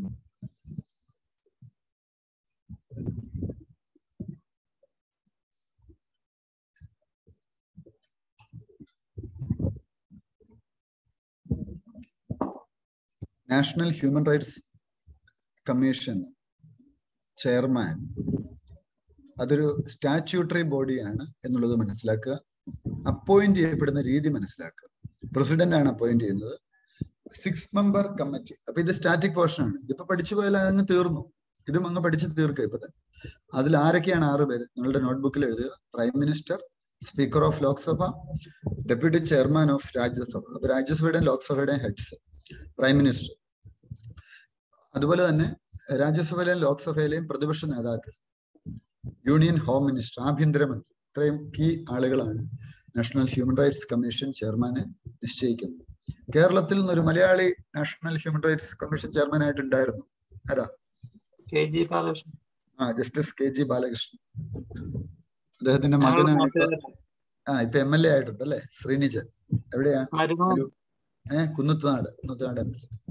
national human rights commission chairman അതൊരു സ്റ്റാറ്റ്യൂട്ടറി ബോഡിയാണ് എന്നുള്ളത് മനസ്സിലാക്കുക അപ്പോയിന്റ് ചെയ്യപ്പെടുന്ന രീതി മനസ്സിലാക്കുക പ്രസിഡന്റ് ആണ് അപ്പോയിന്റ് ചെയ്യുന്നത് സിക്സ് മെമ്പർ കമ്മിറ്റി അപ്പൊ ഇത് സ്റ്റാറ്റിക് പോർഷൻ ആണ് ഇതിപ്പോ പഠിച്ചു പോയാൽ അങ്ങ് തീർന്നു ഇതും അങ്ങ് പഠിച്ച് തീർക്കുക ഇപ്പൊ തന്നെ അതിൽ ആരൊക്കെയാണ് ആറ് പേര് നിങ്ങളുടെ നോട്ട്ബുക്കിൽ എഴുതുക prime minister speaker of Lok Sabha deputy chairman of Rajya Sabha അപ്പൊ രാജ്യസഭയുടെയും ലോക്സഭയുടെയും ഹെഡ്സ് പ്രൈം മിനിസ്റ്റർ അതുപോലെ തന്നെ രാജ്യസഭയിലെയും ലോക്സഭയിലെയും പ്രതിപക്ഷ നേതാക്കൾ യൂണിയൻ ഹോം മിനിസ്റ്റർ ആഭ്യന്തരമന്ത്രി ഇത്രയും കീ ആളുകളാണ് നാഷണൽ ഹ്യൂമൻ റൈറ്റ്സ് കമ്മീഷൻ ചെയർമാനെ നിശ്ചയിക്കുന്നത് കേരളത്തിൽ നിന്നൊരു Malayali national human rights commission chairman ആയിട്ട് ഉണ്ടായിരുന്നു ആരാ കെ ജി ബാലകൃഷ്ണൻ ആ ജസ്റ്റിസ് കെ ജി ബാലകൃഷ്ണൻ അദ്ദേഹത്തിന്റെ ഞങ്ങൾ മകനാണ് ഇപ്പൊ നാട്ടുകാരാണ്. ആ ഇപ്പൊ എം എൽ എ ആയിട്ടുണ്ട് അല്ലെ ശ്രീനിജൻ എവിടെയാ മരുമോൻ ഒരു ഏഹ് Kunnathunad Kunnathunad M L A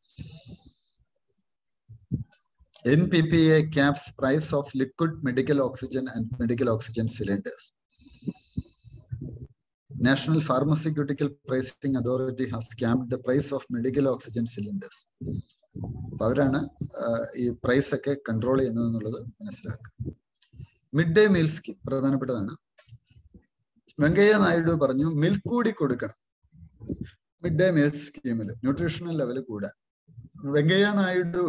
NPPA caps price of liquid medical oxygen and medical oxygen cylinders. National pharmaceutical pricing authority has ക്യാമ്പ് the price of medical oxygen cylinders അപ്പൊ അവരാണ് ആഹ്, ഈ പ്രൈസ് ഒക്കെ കൺട്രോൾ ചെയ്യുന്നത് എന്നുള്ളത് മനസ്സിലാക്കുക മിഡ് ഡേ മീൽ സ്കീം പ്രധാനപ്പെട്ടതാണ് വെങ്കയ്യ നായിഡു പറഞ്ഞു മിൽക്ക് കൂടി കൊടുക്കണം മിഡ് ഡേ മീൽ സ്കീമിൽ ന്യൂട്രീഷണൽ ലെവൽ കൂടാൻ വെങ്കയ്യ നായിഡു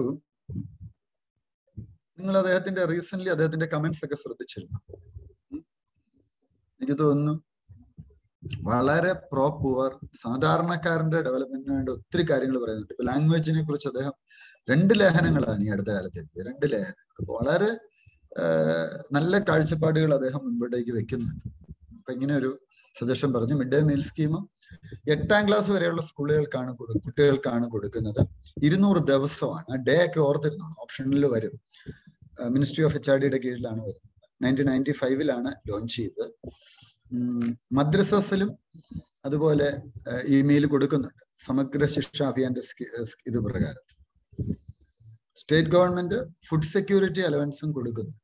നിങ്ങൾ അദ്ദേഹത്തിന്റെ റീസെന്റ് അദ്ദേഹത്തിന്റെ കമന്റ്സ് ഒക്കെ ശ്രദ്ധിച്ചിരുന്നു ഉം. എനിക്ക് തോന്നുന്നു വളരെ പ്രോ പുവർ സാധാരണക്കാരന്റെ ഡെവലപ്മെന്റിന് വേണ്ടി ഒത്തിരി കാര്യങ്ങൾ പറയുന്നുണ്ട് ഇപ്പൊ ലാംഗ്വേജിനെ കുറിച്ച് അദ്ദേഹം രണ്ട് ലേഖനങ്ങളാണ് ഈ അടുത്ത കാലത്ത് എഴുതിയത് രണ്ട് ലേഖനങ്ങൾ അപ്പൊ വളരെ ആഹ്, നല്ല കാഴ്ചപ്പാടുകൾ അദ്ദേഹം മുൻപോട്ടേക്ക് വെക്കുന്നുണ്ട് അപ്പൊ ഇങ്ങനെ ഒരു സജഷൻ പറഞ്ഞു മിഡ് ഡേ മീൽ സ്കീം എട്ടാം ക്ലാസ് വരെയുള്ള സ്കൂളുകൾക്കാണ് കൊടു- കുട്ടികൾക്കാണ് കൊടുക്കുന്നത് ഇരുന്നൂറ് ദിവസമാണ് ആ ഡേ ഒക്കെ ഓർത്തിരുന്നു ഓപ്ഷനിൽ വരും മിനിസ്ട്രി ഓഫ് എച്ച് ആർ ഡിയുടെ കീഴിലാണ് വരുന്നത് നയൻറ്റീൻ നയൻറ്റി ഫൈവിലാണ് ലോഞ്ച് ചെയ്തത് ഉം, മദ്രസസിലും അതുപോലെ ഇമെയിൽ കൊടുക്കുന്നുണ്ട് സമഗ്ര ശിക്ഷ അഭിയാന്റെ സ്കി- സ് ഇത് പ്രകാരം സ്റ്റേറ്റ് ഗവൺമെന്റ് ഫുഡ് സെക്യൂരിറ്റി അലവൻസും കൊടുക്കുന്നു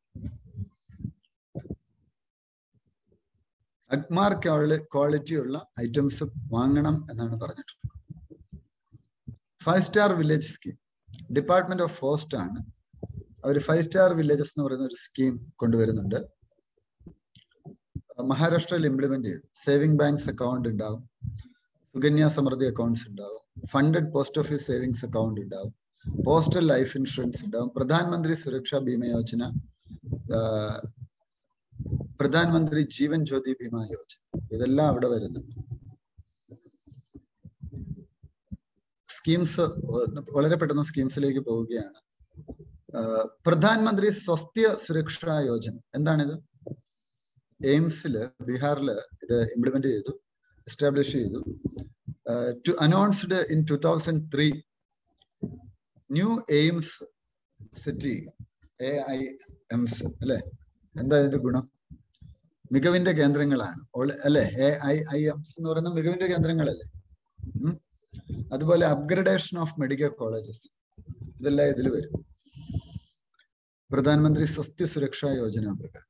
അഗ്മാർ ക്വാളിറ്റി ഉള്ള ഐറ്റംസ് വാങ്ങണം എന്നാണ് പറഞ്ഞിട്ടുള്ളത് five star village scheme department of post ആണ് അവർ ഫൈവ് സ്റ്റാർ വില്ലേജസ് എന്ന് പറയുന്ന ഒരു സ്കീം കൊണ്ടുവരുന്നുണ്ട് മഹാരാഷ്ട്രയിൽ ഇംപ്ലിമെന്റ് ചെയ്തു സേവിംഗ് ബാങ്ക്സ് അക്കൗണ്ട് ഉണ്ടാവും സുകന്യ സമൃദ്ധി അക്കൗണ്ട്സ് ഉണ്ടാവും funded post office savings account ഉണ്ടാവും പോസ്റ്റൽ ലൈഫ് ഇൻഷുറൻസ് ഉണ്ടാവും പ്രധാനമന്ത്രി സുരക്ഷാ ബീമ യോജന ആഹ്, പ്രധാനമന്ത്രി ജീവൻ ജ്യോതി ബീമ യോജന ഇതെല്ലാം അവിടെ വരുന്നുണ്ട് സ്കീംസ് വളരെ പെട്ടെന്ന് സ്കീംസിലേക്ക് പോവുകയാണ് ആഹ്, പ്രധാനമന്ത്രി സ്വസ്ഥ്യ സുരക്ഷാ യോജന എന്താണിത് എയിംസില് ബീഹാറില് ഇത് ഇംപ്ലിമെന്റ് ചെയ്തു എസ്റ്റാബ്ലിഷ് ചെയ്തു to announced in two thousand three new AIIMS city A I M S അല്ലെ എന്താ ഇതിന്റെ ഗുണം മികവിന്റെ കേന്ദ്രങ്ങളാണ് ഓൾ- അല്ലെ എ ഐ ഐ എംസ് എന്ന് പറയുന്ന മികവിന്റെ കേന്ദ്രങ്ങളല്ലേ ഉം. അതുപോലെ അപ്ഗ്രഡേഷൻ ഓഫ് മെഡിക്കൽ കോളേജസ് ഇതെല്ലാം ഇതിൽ വരും പ്രധാനമന്ത്രി സ്വസ്ഥ്യ സുരക്ഷാ യോജന പ്രകാരം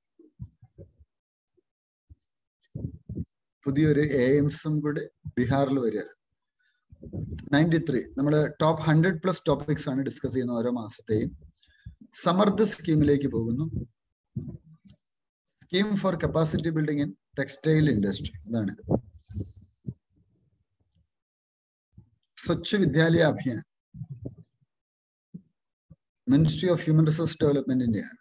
പുതിയൊരു എ എംസും കൂടി ബീഹാറിൽ വരിക നയൻറ്റി ത്രീ നമ്മൾ ടോപ്പ് ഹൺഡ്രഡ് പ്ലസ് ടോപ്പിക്സ് ആണ് ഡിസ്കസ് ചെയ്യുന്ന ഓരോ മാസത്തെയും സമർത്ഥ സ്കീമിലേക്ക് പോകുന്നു scheme for capacity building in textile industry ഇതാണിത് Swachh വിദ്യാലയ Abhiyan ministry of human resource ഡെവലപ്മെന്റിന്റെയാണ്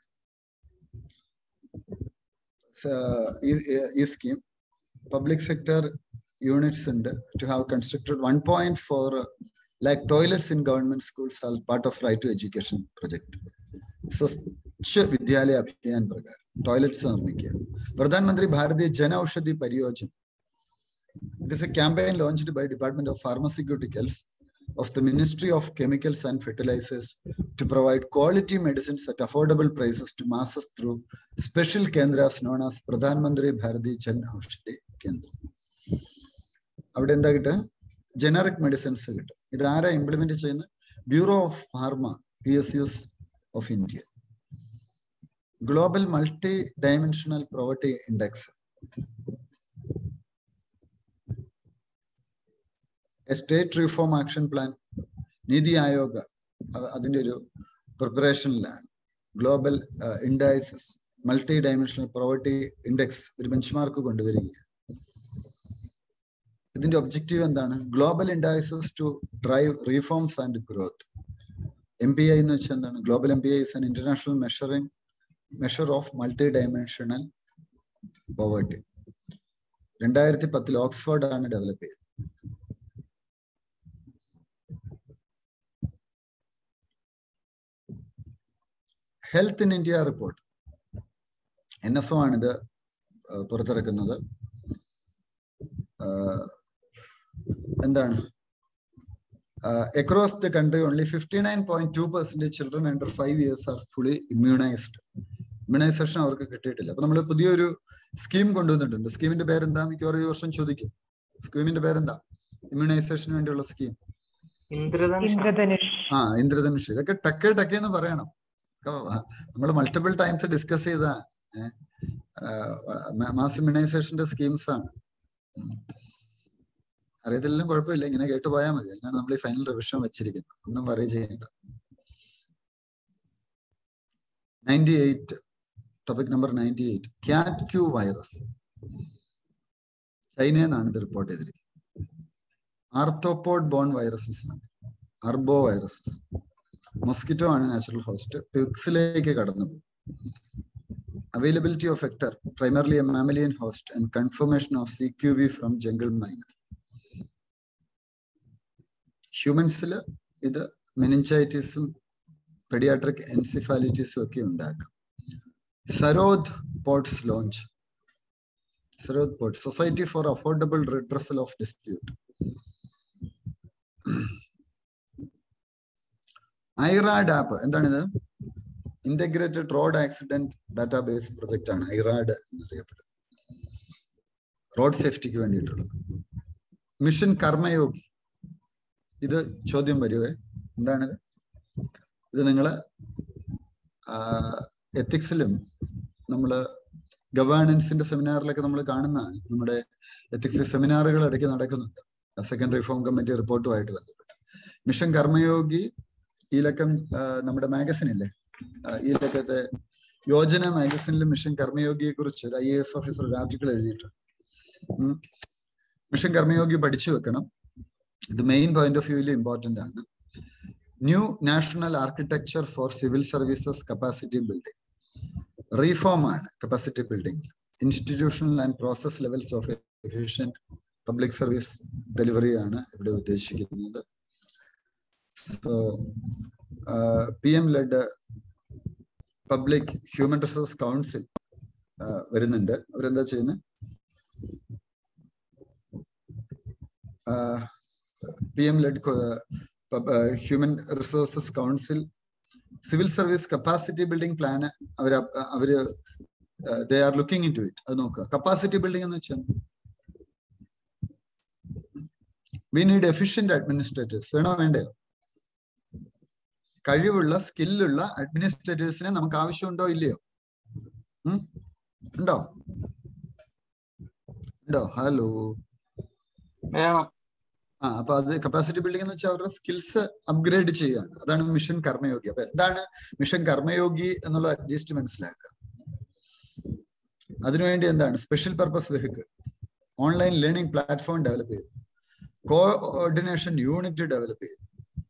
സ- ഈ- ഈ സ്കീം പബ്ലിക് സെക്ടർ യൂണിറ്റ്സ് ഉണ്ട് to have constructed one point four lakh toilets in government schools are part of right to education project Swachh വിദ്യാലയ അഭിയാൻ പ്രകാരം toilets നിർമ്മിക്കുക പ്രധാനമന്ത്രി ഭാരതീയ ജന Aushadhi Pariyojana it is a campaign launched by department of pharmaceuticals of the Ministry of Chemicals and Fertilizers to provide quality medicines at affordable prices to masses through special kendras known as Pradhan Mantri Bharati Jan Aushadhi Kendra. അവിടെ എന്താ കിട്ടുക generic medicines കിട്ടും ഇത് ആരാ implement ചെയ്യുന്നത് bureau of pharma P S Us of India global multi dimensional poverty index state reform action plan NITI Aayog അ- അതിന്റെ ഒരു പ്രിപ്പറേഷനിലാണ് global indices multi dimensional poverty index ഒരു ബെഞ്ച്മാർക്ക് കൊണ്ടുവരികയാണ് ഇതിന്റെ ഒബ്ജക്റ്റീവ് എന്താണ് global indices to drive reforms and growth M P I എന്ന് വെച്ചാൽ എന്താണ് global M P I is an international measuring measure of multi dimensional poverty രണ്ടായിരത്തി പത്തിൽ Oxford ആണ് ഡെവലപ്പ് ചെയ്തത് health in India report N S O ആണിത് ഏഹ് പുറത്തിറക്കുന്നത് ഏഹ് എന്താണ് across the country only fifty nine point two percentage children under five years are fully immunised immunisation അവർക്ക് കിട്ടിയിട്ടില്ല അപ്പൊ നമ്മൾ പുതിയൊരു സ്കീം കൊണ്ടുവന്നിട്ടുണ്ട് സ്കീമിന്റെ പേരെന്താ മിക്കവാറും ഈ വർഷം ചോദിക്കും സ്കീമിന്റെ പേരെന്താ ഇമ്മ്യൂണൈസേഷന് വേണ്ടിയുള്ള സ്കീം ഇന്ദ്രധനുഷ് ഇന്ദ്രധനുഷ് ആ ഇന്ദ്രധനുഷ് ഇതൊക്കെ ടക്കേ ടക്കേ എന്ന് പറയണം നമ്മൾ മൾട്ടിപ്പിൾ ടൈംസ് ഡിസ്കസ് ചെയ്ത മാസ് ഇമ്മ്യൂണൈസേഷന്റെ സ്കീംസ് ആണ് ഉം. അറിയത്തില്ലെങ്കിലും കുഴപ്പമില്ല ഇങ്ങനെ കേട്ടു പോയാൽ മതി അതിനാണ് നമ്മൾ ഈ ഫൈനൽ റിവിഷൻ വെച്ചിരിക്കുന്നത് ഒന്നും വറി ചെയ്യേണ്ട ninety eight topic number ninety eight Cat Que virus ചൈനയിൽ നിന്നാണ് ഇത് റിപ്പോർട്ട് ചെയ്തിരിക്കുന്നത് ആർത്തോപോഡ് ബോൺ വൈറസസ് ആണ് അർബോ വൈറസസ് മൊസ്കിറ്റോ ആണ് നാച്ചുറൽ ഹോസ്റ്റ് പിക്സിലേക്ക് കടന്നു availability of vector primarily a mammalian host and confirmation of C Q V from jungle myna ഹ്യൂമൻസിൽ ഇത് മെനിഞ്ചൈറ്റിസും പെഡിയാട്രിക് എൻസിഫാലിറ്റീസും ഒക്കെ ഉണ്ടാക്കാം SAROD ports launch SAROD port society for affordable redressal of dispute iRAD app എന്താണിത് integrated road accident database project ആണ് iRAD എന്നറിയപ്പെടുന്നത് road സേഫ്റ്റിക്ക് വേണ്ടിയിട്ടുള്ളത് മിഷൻ കർമ്മയോഗി ഇത് ചോദ്യം വരുവേ എന്താണിത് ഇത് നിങ്ങൾ എത്തിക്സിലും നമ്മൾ ഗവേണൻസിന്റെ സെമിനാറിലൊക്കെ നമ്മൾ കാണുന്നതാണ് നമ്മുടെ എത്തിക്സ് സെമിനാറുകൾ ഇടയ്ക്ക് നടക്കുന്നുണ്ട് സെക്കൻഡറി ഫോം കമ്മിറ്റി റിപ്പോർട്ടുമായിട്ട് ബന്ധപ്പെട്ട് മിഷൻ കർമ്മയോഗി ഈ ലക്കം ആ, നമ്മുടെ മാഗസിൻ ഇല്ലേ ആ, ഈ ലക്കത്തെ യോജന മാഗസിനിൽ മിഷൻ കർമ്മയോഗിയെ കുറിച്ച് ഒരു ഐ എ എസ് ഓഫീസർ ഒരു ആർട്ടിക്കിൾ എഴുതിയിട്ടുണ്ട് ഉം. മിഷൻ കർമ്മയോഗി പഠിച്ചു വെക്കണം ഇത് മെയിൻ പോയിന്റ് ഓഫ് വ്യൂവിൽ ഇമ്പോർട്ടന്റ് ആണ് new national architecture for civil services capacity building reform ആണ് capacity building institutional and process levels of efficient public service delivery ആണ് ഇവിടെ ഉദ്ദേശിക്കുന്നത് so P M led public human resource council വരുന്നുണ്ട് അവരെന്താ ചെയ്യുന്നത് P M led human resources council civil service capacity building plan അവർ അവര് they are looking into it ഇറ്റ് അത് നോക്കുക കപ്പാസിറ്റി ബിൽഡിംഗ് എന്ന് വെച്ചാൽ വി നീഡ് എഫിഷ്യന്റ് അഡ്മിനിസ്ട്രേറ്റേഴ്സ് വേണോ വേണ്ടയോ കഴിവുള്ള സ്കില്ലുള്ള അഡ്മിനിസ്ട്രേറ്റേഴ്സിനെ നമുക്ക് ആവശ്യമുണ്ടോ ഇല്ലയോ ഉം? ഉണ്ടോ ഉണ്ടോ ഹലോ വേണം ആ അപ്പൊ അത് കപ്പാസിറ്റി ബിൽഡിംഗ് എന്ന് വെച്ചാൽ അവരുടെ സ്കിൽസ് അപ്ഗ്രേഡ് ചെയ്യുകയാണ് അതാണ് മിഷൻ കർമ്മയോഗി അപ്പൊ എന്താണ് മിഷൻ കർമ്മയോഗി എന്നുള്ളത് അറ്റ്ലീസ്റ്റ് മനസ്സിലാക്കുക അതിനുവേണ്ടി എന്താണ് special purpose vehicle online learning platform develop ചെയ്തു കോഓർഡിനേഷൻ യൂണിറ്റ് ഡെവലപ്പ് ചെയ്തു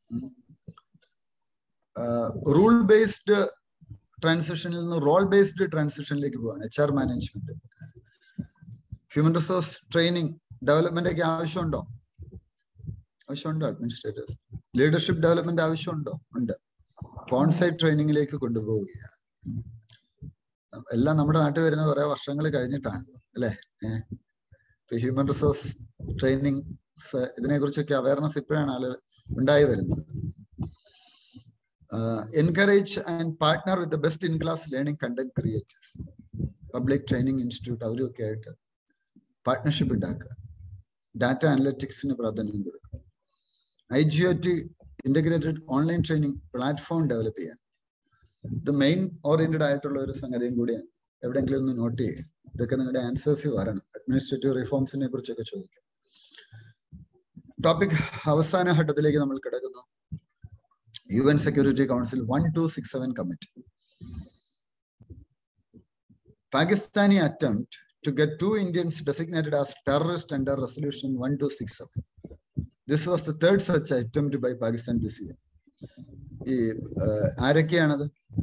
റൂൾ ബേസ്ഡ് ട്രാൻസിഷനിൽ നിന്ന് റോൾ ബേസ്ഡ് ട്രാൻസിഷനിലേക്ക് പോവാണ് H R management human resource training development ഒക്കെ ആവശ്യമുണ്ടോ ആവശ്യമുണ്ടോ അഡ്മിനിസ്ട്രേറ്റേഴ്സ് ലീഡർഷിപ്പ് ഡെവലപ്മെന്റ് ആവശ്യമുണ്ടോ ഉണ്ട് ഓൺസൈറ്റ് ട്രെയിനിങ്ങിലേക്ക് കൊണ്ടുപോവുകയാണ് ഉം. എല്ലാം നമ്മുടെ നാട്ടിൽ വരുന്ന കുറെ വർഷങ്ങൾ കഴിഞ്ഞിട്ടാണ് അല്ലെ ഹ്യൂമൻ റിസോഴ്സ് ട്രെയിനിങ് ഇതിനെ കുറിച്ചൊക്കെ അവയർനെസ് ഇപ്പോഴാണ് ആളുകൾ ഉണ്ടായി വരുന്നത് encourage and partner with the best in class learning content creators public training institute അവരൊക്കെ ആയിട്ട് പാർട്ട്ണർഷിപ്പ് ഉണ്ടാക്കുക ഡാറ്റ അനലറ്റിക്സിന് പ്രാധാന്യം കൊടുക്കുക I G O T integrated online training platform develop ചെയ്യാൻ ഇത് മെയിൻ ഓറിയന്റഡ് ആയിട്ടുള്ള ഒരു സംഗതിയും കൂടിയാണ് എവിടെയെങ്കിലും ഒന്ന് നോട്ട് ചെയ്യുക ഇതൊക്കെ നിങ്ങളുടെ ആൻസേഴ്സ് വരണം അഡ്മിനിസ്ട്രേറ്റീവ് റിഫോംസിനെ കുറിച്ചൊക്കെ ചോദിക്കും ടോപ്പിക് അവസാന ഘട്ടത്തിലേക്ക് നമ്മൾ കിടക്കുന്നു U N security council one two six seven committee Pakistani attempt to get two Indians designated as terrorists under Resolution 1267. This was the third such attempt by Pakistan this year. ഈ ആരൊക്കെയാണത്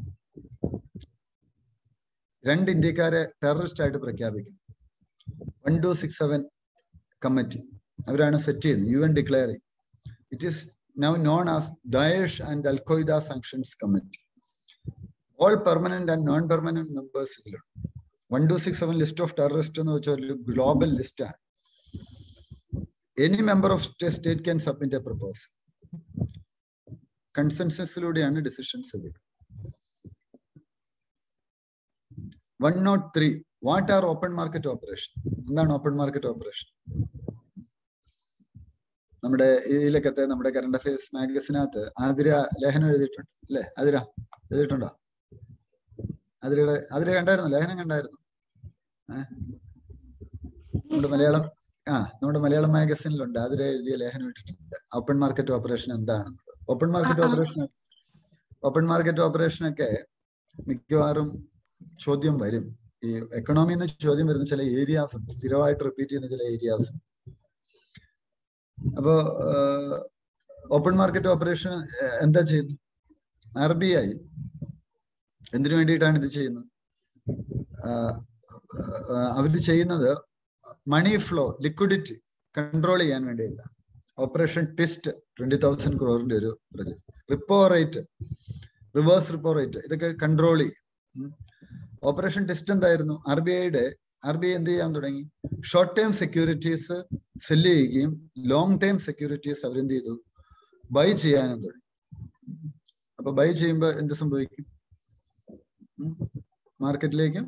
രണ്ട് ഇന്ത്യക്കാരെ terrorist ആയിട്ട് പ്രഖ്യാപിക്കുന്നു one two six seven committee അവരാണ് set ചെയ്യുന്നത് U N declare it is now known as Daesh and Al Qaeda sanctions committee all permanent and non permanent members ഇതിലുണ്ട് one two six seven list of terrorist എന്ന് വെച്ചാൽ ഒരു global ലിസ്റ്റാണ് any member of state can submit a proposal കൺസെൻസസിലൂടെയാണ് decisions എടുക്കുക one not three what are open market operation എന്താണ് open market operation നമ്മുടെ ഇതിലൊക്കത്തെ നമ്മുടെ കറണ്ട് അഫയേഴ്സ് മാഗസിനകത്ത് ആതിര ലേഖനം എഴുതിയിട്ടുണ്ട് അല്ലേ ആതിര എഴുതിയിട്ടുണ്ടോ അതിരയുടെ അതിര കണ്ടായിരുന്നു ലേഖനം കണ്ടായിരുന്നു ഏഹ് നമ്മുടെ മലയാളം ആ നമ്മുടെ മലയാളം മാഗസിനിലുണ്ട് അതിൽ എഴുതിയ ലേഖനം ഇട്ടിട്ടുണ്ട് ഓപ്പൺ മാർക്കറ്റ് ഓപ്പറേഷൻ എന്താണെന്ന് ഓപ്പൺ മാർക്കറ്റ് ആ, ആ. ഓപ്പറേഷൻ ഓപ്പൺ മാർക്കറ്റ് ഓപ്പറേഷൻ ഒക്കെ മിക്കവാറും ചോദ്യം വരും ഈ എക്കണോമി എന്ന് ചോദ്യം വരുന്ന ചില ഏരിയാസും സ്ഥിരമായിട്ട് റിപ്പീറ്റ് ചെയ്യുന്ന ചില ഏരിയാസും അപ്പോ ഓപ്പൺ മാർക്കറ്റ് ഓപ്പറേഷൻ എന്താ ചെയ്യുന്നത് ആർ ബി ഐ എന്തിനു വേണ്ടിയിട്ടാണ് ഇത് ചെയ്യുന്നത് അവർ ചെയ്യുന്നത് മണി ഫ്ലോ ലിക്വിഡിറ്റി കൺട്രോൾ ചെയ്യാൻ വേണ്ടിയിട്ടാണ് ഓപ്പറേഷൻ ടെസ്റ്റ് ട്വന്റി തൗസൻഡ് ക്രോറിന്റെ ഒരു project repo rate reverse repo rate ഇതൊക്കെ കൺട്രോൾ ചെയ്യും ഓപ്പറേഷൻ ടെസ്റ്റ് എന്തായിരുന്നു ആർ ബി ഐയുടെ ആർ ബി ഐ എന്ത് ചെയ്യാൻ തുടങ്ങി ഷോർട്ട് ടേം സെക്യൂരിറ്റീസ് സെല്ല് ചെയ്യുകയും ലോങ് ടേം സെക്യൂരിറ്റീസ് അവരെന്ത് ചെയ്തു ബൈ ചെയ്യാനും തുടങ്ങി അപ്പൊ ബൈ ചെയ്യുമ്പോൾ എന്ത് സംഭവിക്കും മാർക്കറ്റിലേക്ക്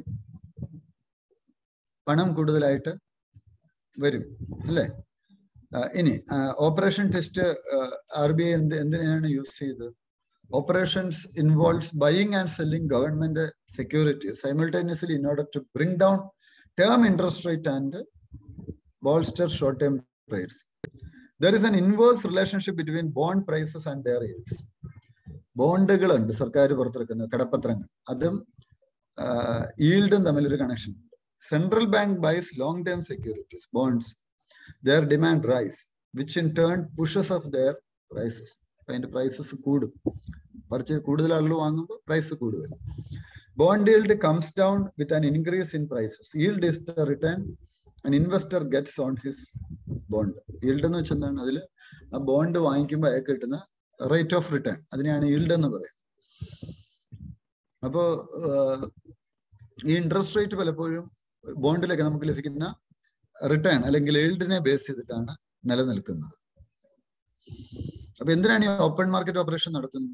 പണം കൂടുതലായിട്ട് വരും അല്ലേ ആ, ഇനി operation test R B I എന്ത് എന്തിനാണ് യൂസ് ചെയ്തത് operations involves buying and selling government security simultaneously in order to bring down term interest rate and bolster short term rates there is an inverse relationship between bond prices and the yields ബോണ്ടുകളുണ്ട് സർക്കാർ പുറത്തിറക്കുന്ന കടപ്പത്രങ്ങൾ അതും ഈൽഡും തമ്മിലൊരു connection ഉണ്ട് central bank buys long term securities bonds their demand rise which in turn pushes off there prices അതിന്റെ prices കൂടും കുറച്ച് കൂടുതൽ ആളുകൾ വാങ്ങുമ്പോൾ പ്രൈസ് കൂടുതൽ bond yield comes down with an increase in prices yield is the return an investor gets on his bond yield എന്ന് വെച്ചാൽ എന്താണ് അതിൽ ആ ബോണ്ട് വാങ്ങിക്കുമ്പോൾ അയാൾക്ക് കിട്ടുന്ന റേറ്റ് ഓഫ് റിട്ടേൺ അതിനെയാണ് yield എന്ന് പറയുന്നത് അപ്പോ ആഹ്, ഈ ഇൻട്രസ്റ്റ് റേറ്റ് പലപ്പോഴും ബോണ്ടിലൊക്കെ നമുക്ക് ലഭിക്കുന്ന റിട്ടേൺ അല്ലെങ്കിൽ yield-നെ ബേസ് ചെയ്തിട്ടാണ് നിലനിൽക്കുന്നത് അപ്പൊ എന്തിനാണ് ഈ ഓപ്പൺ മാർക്കറ്റ് ഓപ്പറേഷൻ നടത്തുന്നത്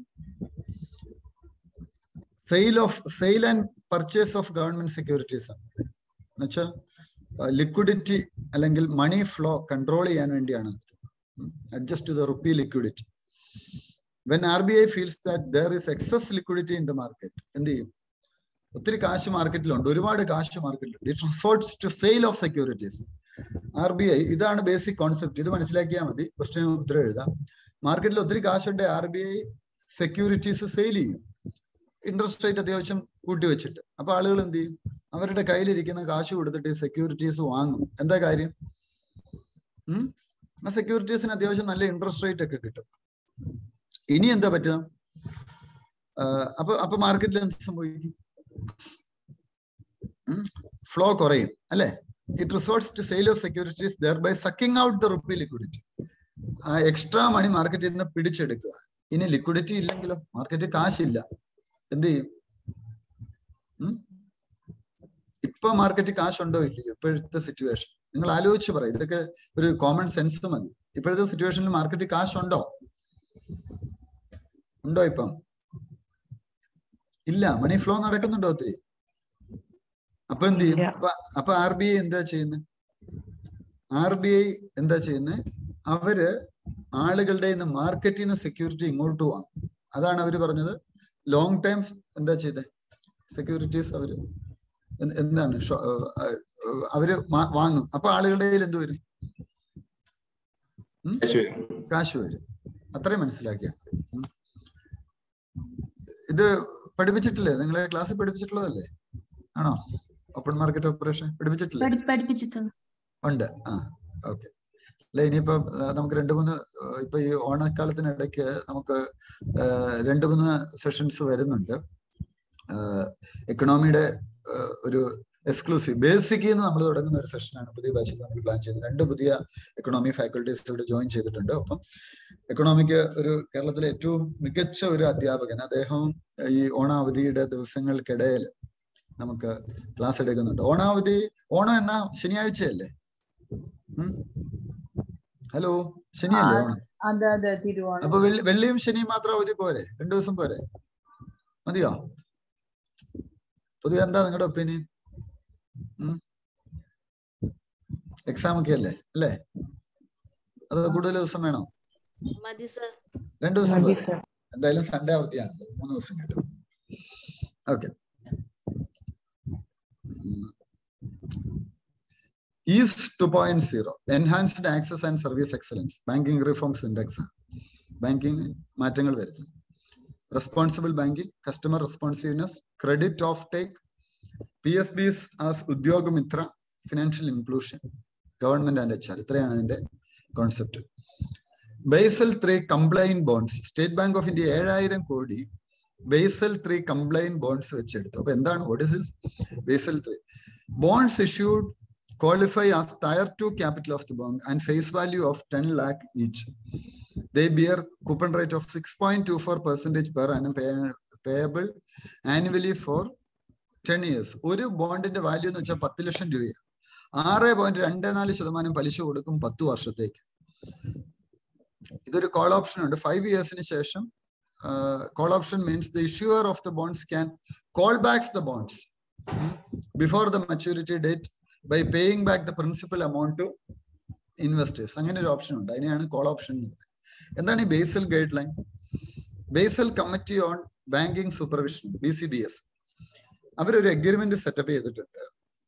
sale of sale and purchase of government securities ആണ് എന്നുവെച്ചാൽ ലിക്വിഡിറ്റി അല്ലെങ്കിൽ മണി ഫ്ലോ കൺട്രോൾ ചെയ്യാൻ വേണ്ടിയാണ് adjust to the rupee liquidity when R B I feels that there is excess liquidity in the market എന്ത് ചെയ്യും ഒത്തിരി കാശ് മാർക്കറ്റിലുണ്ട് ഒരുപാട് കാശ് മാർക്കറ്റിലുണ്ട് it resorts to sale of securities R B I ഇതാണ് ബേസിക് കോൺസെപ്റ്റ് ഇത് മനസ്സിലാക്കിയാൽ മതി ക്വസ്റ്റ്യൻ ഉത്തരം എഴുതാം മാർക്കറ്റിൽ ഒത്തിരി കാശുണ്ട് R B I securities sale ചെയ്യും ഇൻട്രസ്റ്റ് റേറ്റ് അത്യാവശ്യം കൂട്ടി വെച്ചിട്ട് അപ്പൊ ആളുകൾ എന്ത് ചെയ്യും അവരുടെ കയ്യിലിരിക്കുന്ന കാശ് കൊടുത്തിട്ട് ഈ സെക്യൂരിറ്റീസ് വാങ്ങും എന്താ കാര്യം ഉം? ആ സെക്യൂരിറ്റീസിന് അത്യാവശ്യം നല്ല ഇൻട്രസ്റ്റ് റേറ്റ് ഒക്കെ കിട്ടും ഇനി എന്താ പറ്റുക ആഹ് അപ്പൊ അപ്പൊ മാർക്കറ്റിൽ എന്ത് സംഭവിക്കും ഫ്ലോ കുറയും അല്ലെ it resorts to sale of securities thereby sucking out the rupee liquidity ആ എക്സ്ട്രാ മണി മാർക്കറ്റിൽ നിന്ന് പിടിച്ചെടുക്കുക ഇനി ലിക്വിഡിറ്റി ഇല്ലെങ്കിലോ മാർക്കറ്റിൽ കാശില്ല എന്ത് ചെയ്യും ഉം? ഇപ്പൊ മാർക്കറ്റിൽ കാശുണ്ടോ ഇല്ലയോ ഇപ്പോഴത്തെ സിറ്റുവേഷൻ നിങ്ങൾ ആലോചിച്ച് പറയും ഇതൊക്കെ ഒരു കോമൺ സെൻസ് മതി ഇപ്പോഴത്തെ സിറ്റുവേഷനിൽ മാർക്കറ്റിൽ കാശുണ്ടോ ഉണ്ടോ ഇപ്പം ഇല്ല മണി ഫ്ലോ നടക്കുന്നുണ്ടോ ഒത്തിരി അപ്പൊ എന്ത് ചെയ്യും ഇല്ല. അപ്പൊ അപ്പൊ ആർ ബി ഐ എന്താ ചെയ്യുന്നത് ആർ ബി ഐ എന്താ ചെയ്യുന്നത് അവര് ആളുകളുടെ നിന്ന് മാർക്കറ്റിൽ നിന്ന് സെക്യൂരിറ്റി ഇങ്ങോട്ട് വാങ്ങും അതാണ് അവര് പറഞ്ഞത് ലോങ് ടൈം എന്താ ചെയ്തത് സെക്യൂരിറ്റീസ് അവര് എന്ത് എന്താണ് ഷോ- ഏഹ് ഏഹ് അവര് മാ- വാങ്ങും അപ്പൊ ആളുകളുടെ കയ്യിൽ എന്ത് വരും ഉം? കാശ് വരും കാശ് വരും അത്രയും മനസ്സിലാക്കിയ ഇത് പഠിപ്പിച്ചിട്ടില്ലേ നിങ്ങളെ ക്ലാസ്സിൽ പഠിപ്പിച്ചിട്ടുള്ളതല്ലേ ആണോ ഓപ്പൺ മാർക്കറ്റ് ഓപ്പറേഷൻ പഠിപ്പിച്ചിട്ടില്ലേ പഠി- പഠിപ്പിച്ചു സർ ഉണ്ട് ആ ഓക്കെ അല്ല ഇനിയിപ്പോ ആ, നമുക്ക് രണ്ട് മൂന്ന് ആ, ഇപ്പൊ ഈ ഓണക്കാലത്തിനിടയ്ക്ക് നമുക്ക് ആ, രണ്ട് മൂന്ന് സെഷൻസ് വരുന്നുണ്ട് എക്കണോമിയുടെ ഒരു എക്സ്ക്ലൂസീവ് ബേസിക് എന്ന് നമ്മൾ തുടങ്ങുന്ന ഒരു സെഷനാണ് പുതിയ ബാച്ചിൽ നമ്മൾ പ്ലാൻ ചെയ്യുന്നത് രണ്ട് പുതിയ എക്കണോമി ഫാക്കൽറ്റീസ് ഇവിടെ ജോയിൻ ചെയ്തിട്ടുണ്ട് ഒപ്പം എക്കണോമിക്ക് ഒരു കേരളത്തിലെ ഏറ്റവും മികച്ച ഒരു അധ്യാപകൻ അദ്ദേഹം ഈ ഓണാവധിയുടെ ദിവസങ്ങൾക്കിടയിൽ നമുക്ക് ക്ലാസ് എടുക്കുന്നുണ്ട് ഓണാവധി ഓണം എന്ന ശനിയാഴ്ചയല്ലേ ഉം? ഹലോ ശനിയല്ലേ ഓണം അതെ അതെ തിരുവോണം അപ്പൊ വെള്ളി വെള്ളിയും ശനിയും മാത്രം അവധി പോരെ രണ്ടു ദിവസം പോരെ മതിയോ പൊതുവെ എന്താ നിങ്ങളുടെ ഒപ്പീനിയൻ എക്സാം ഒക്കെ അല്ലേ അല്ലേ അത് കൂടുതൽ ദിവസം വേണോ മതി സർ രണ്ടു ദിവസം മതി പോരെ സർ എന്തായാലും സൺഡേ അവധിയാണല്ലോ മൂന്ന് ദിവസം കിട്ടും okay EASE two point zero enhanced access and service excellence banking reforms index banking മാറ്റങ്ങൾ വരുത്തുന്നു responsible banking customer responsiveness credit offtake P S Bs as Udyogamitra financial inclusion government and H R ഇത്രയാണ് അതിന്റെ concept Basel three compliant bonds State Bank of India ഏഴായിരം crore Basel three compliant bonds വെച്ചെടുത്തു അപ്പൊ എന്താണ് what is is Basel three bonds issued qualify as tier 2 capital of the bank and face value of 10 lakh each. They bear coupon rate of 6.24 percentage per annum pay, payable annually for 10 years. ഒരു ബോണ്ടിന്റെ value എന്ന് വെച്ചാൽ പത്ത് ലക്ഷം രൂപയാണ് ആറ് point രണ്ട് നാല് ശതമാനം പലിശ കൊടുക്കും പത്ത് വർഷത്തേക്ക് ഇതൊരു കോൾ ഓപ്ഷൻ ഉണ്ട് ഫൈവ് ഇയേഴ്സിന് ശേഷം call option means the issuer of the bonds can call backs the bonds before the maturity date by paying back the principal amount to investors അങ്ങനെ ഒരു ഓപ്ഷൻ ഉണ്ട് അതിനെയാണ് കോൾ ഓപ്ഷൻ എന്താണ് ഈ Basel guideline Basel committee on banking supervision B C B S അവരൊരു agreement setup ചെയ്തിട്ടുണ്ട്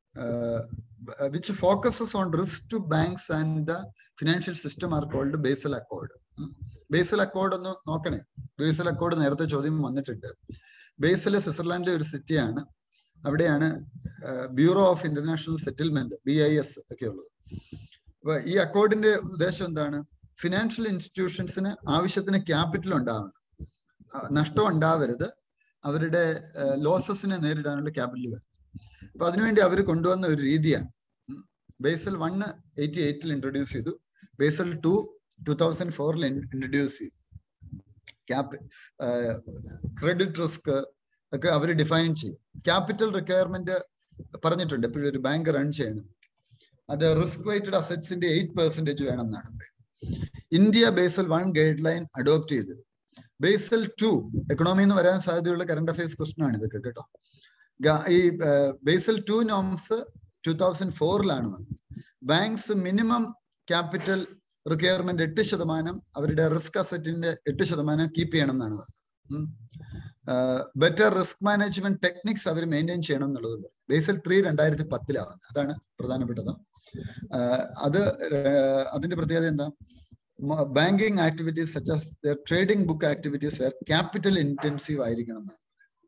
which focuses on risk to banks and the financial system are called Basel accord Basel accord ഒന്ന് നോക്കണേ basal Accord നേരത്തെ ചോദ്യം വന്നിട്ടുണ്ട് basal സ്വിറ്റ്സർലാൻഡിലെ ഒരു സിറ്റിയാണ് അവിടെയാണ് bureau of international settlement B I S ഒക്കെ ഉള്ളത് അപ്പൊ ഈ അക്കോർഡിന്റെ ഉദ്ദേശം എന്താണ് ഫിനാൻഷ്യൽ ഇൻസ്റ്റിറ്റ്യൂഷൻസിന് ആവശ്യത്തിന് ക്യാപിറ്റൽ ഉണ്ടാവണം നഷ്ടം ഉണ്ടാവരുത് അവരുടെ ലോസസിനെ നേരിടാനുള്ള ക്യാപിറ്റൽ വേണം അപ്പൊ അതിനുവേണ്ടി അവർ കൊണ്ടുവന്ന ഒരു രീതിയാണ് ബേസൽ വണ് എയ്റ്റി എയ്റ്റിൽ ഇൻട്രൊഡ്യൂസ് ചെയ്തു ബേസൽ ടു ടൂ തൗസൻഡ് ഫോറിൽ ഇൻട്രൊഡ്യൂസ് ചെയ്തു ക്യാപ് ക്രെഡിറ്റ് റിസ്ക് ഒക്കെ അവർ ഡിഫൈൻ ചെയ്യും ക്യാപിറ്റൽ റിക്വയർമെന്റ് പറഞ്ഞിട്ടുണ്ട് എപ്പോഴും ഒരു ബാങ്ക് റൺ ചെയ്യണം അത് റിസ്ക് വെയ്റ്റഡ് അസറ്റ്സിന്റെ എയ്റ്റ് പെർസെന്റേജ് വേണം എന്നാണ് പറയുന്നത് India Basel one guideline adopt ചെയ്ത് ബേസൽ ടു എക്കണോമി എന്ന് വരാൻ സാധ്യതയുള്ള കറണ്ട് അഫയേഴ്സ് ക്വസ്റ്റൻ ആണ് ഇതൊക്കെ കേട്ടോ ഈ Basel two norms two thousand ഫോറിലാണ് വന്നത് ബാങ്ക്സ് മിനിമം ക്യാപിറ്റൽ റിക്വയർമെന്റ് എട്ട് ശതമാനം അവരുടെ റിസ്ക് അസറ്റിന്റെ എട്ട് ശതമാനം കീപ്പ് ചെയ്യണം എന്നാണ് പറഞ്ഞത് ബെറ്റർ റിസ്ക് മാനേജ്മെന്റ് ടെക്നിക്സ് അവർ മെയിൻറ്റെയിൻ ചെയ്യണം എന്നുള്ളത് ബേസൽ ത്രീ രണ്ടായിരത്തി പത്തിലാവുന്നത് അതാണ് പ്രധാനപ്പെട്ടത് അത് അതിന്റെ പ്രത്യേകത എന്താ banking activities such trading book activities where capital intensive ആയിരിക്കണം എന്നാണ്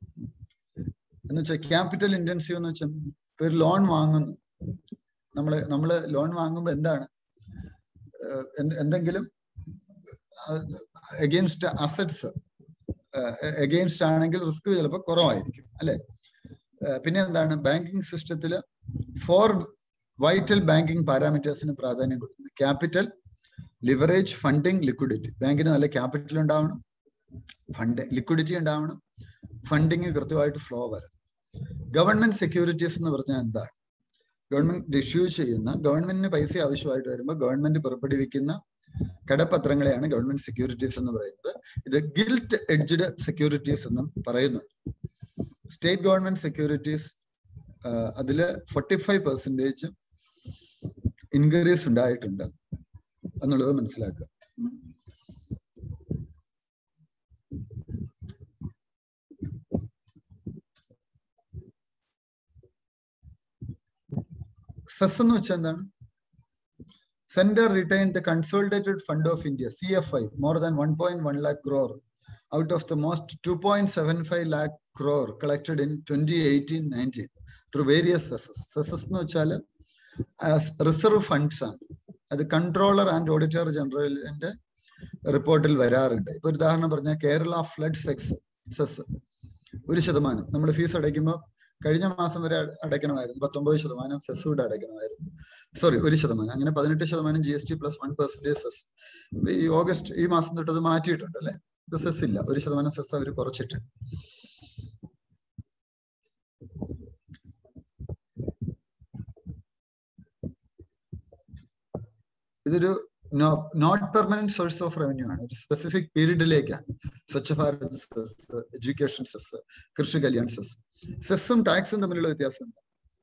എന്ന് വെച്ചാൽ ക്യാപിറ്റൽ ഇന്റൻസീവ് എന്ന് വെച്ചാൽ ഇപ്പൊ ഒരു ലോൺ വാങ്ങുന്നു നമ്മള് നമ്മള് ലോൺ വാങ്ങുമ്പോൾ എന്താണ് എന്തെങ്കിലും അഗെയിൻസ്റ്റ് അസറ്റ്സ് എഗെയിൻസ്റ്റ് ആണെങ്കിൽ റിസ്ക് ചിലപ്പോൾ കുറവായിരിക്കും അല്ലെ പിന്നെ എന്താണ് ബാങ്കിങ് സിസ്റ്റത്തിൽ ഫോർ വൈറ്റൽ ബാങ്കിങ് പാരാമീറ്റേഴ്സിന് പ്രാധാന്യം കൊടുക്കുന്നത് ക്യാപിറ്റൽ ലിവറേജ് ഫണ്ടിങ് ലിക്വിഡിറ്റി ബാങ്കിന് നല്ല ക്യാപിറ്റൽ ഉണ്ടാവണം ഫണ്ട് ലിക്വിഡിറ്റി ഉണ്ടാവണം ഫണ്ടിങ് കൃത്യമായിട്ട് ഫ്ലോ വരണം ഗവൺമെന്റ് സെക്യൂരിറ്റീസ് എന്ന് പറഞ്ഞാൽ എന്താണ് ഗവൺമെന്റ് ഇഷ്യൂ ചെയ്യുന്ന ഗവൺമെന്റിന് പൈസ ആവശ്യമായിട്ട് വരുമ്പോൾ ഗവൺമെന്റ് പുറപ്പെടുവിക്കുന്ന കടപത്രങ്ങളെയാണ് ഗവൺമെന്റ് സെക്യൂരിറ്റീസ് എന്ന് പറയുന്നത് ഇത് ഗിൽറ്റ് എഡ്ജ്ഡ് സെക്യൂരിറ്റീസ് എന്നും പറയുന്നു സ്റ്റേറ്റ് ഗവൺമെന്റ് സെക്യൂരിറ്റീസ് അതിൽ ഫോർട്ടി ഫൈവ് പെർസെൻറ്റേജ് ഇൻക്രീസ് ഉണ്ടായിട്ടുണ്ട് എന്നുള്ളത് മനസ്സിലാക്കുക സെസ് എന്ന് വെച്ചാൽ എന്താണ് Center retained the Consolidated Fund of India, CFI, more than 1.1 lakh crore out of the most 2.75 lakh crore collected in 2018-19 through various cesses. Cesses എന്ന് വെച്ചാൽ reserve funds ആണ് അത് കൺട്രോളർ ആൻഡ് ഓഡിറ്റർ ജനറലിന്റെ റിപ്പോർട്ടിൽ വരാറുണ്ട് ഇപ്പൊ ഒരു ഉദാഹരണം പറഞ്ഞാൽ കേരള ഫ്ലഡ് സെക്സ് സെസ് ഒരു ശതമാനം നമ്മൾ ഫീസ് അടയ്ക്കുമ്പോൾ കഴിഞ്ഞ മാസം വരെ അടയ്ക്കണമായിരുന്നു പത്തൊമ്പത് ശതമാനം സെസ് കൂടെ അടയ്ക്കണമായിരുന്നു സോറി ഒരു ശതമാനം അങ്ങനെ പതിനെട്ട് ശതമാനം G S T plus one percentage cess ഈ ഓഗസ്റ്റ് ഈ മാസം തൊട്ട് അത് മാറ്റിയിട്ടുണ്ട് അല്ലെ ഇപ്പൊ സെസ് ഇല്ല ഒരു ശതമാനം സെസ് അവർ കുറച്ചിട്ടുണ്ട് ഇതൊരു not permanent source of revenue ആണ് ഒരു സ്പെസിഫിക് പീരീഡിലേക്കാണ് Swachh Bharat cess education cess Krishi Kalyan cess സെസ്സും ടാക്സും തമ്മിലുള്ള വ്യത്യാസം എന്താ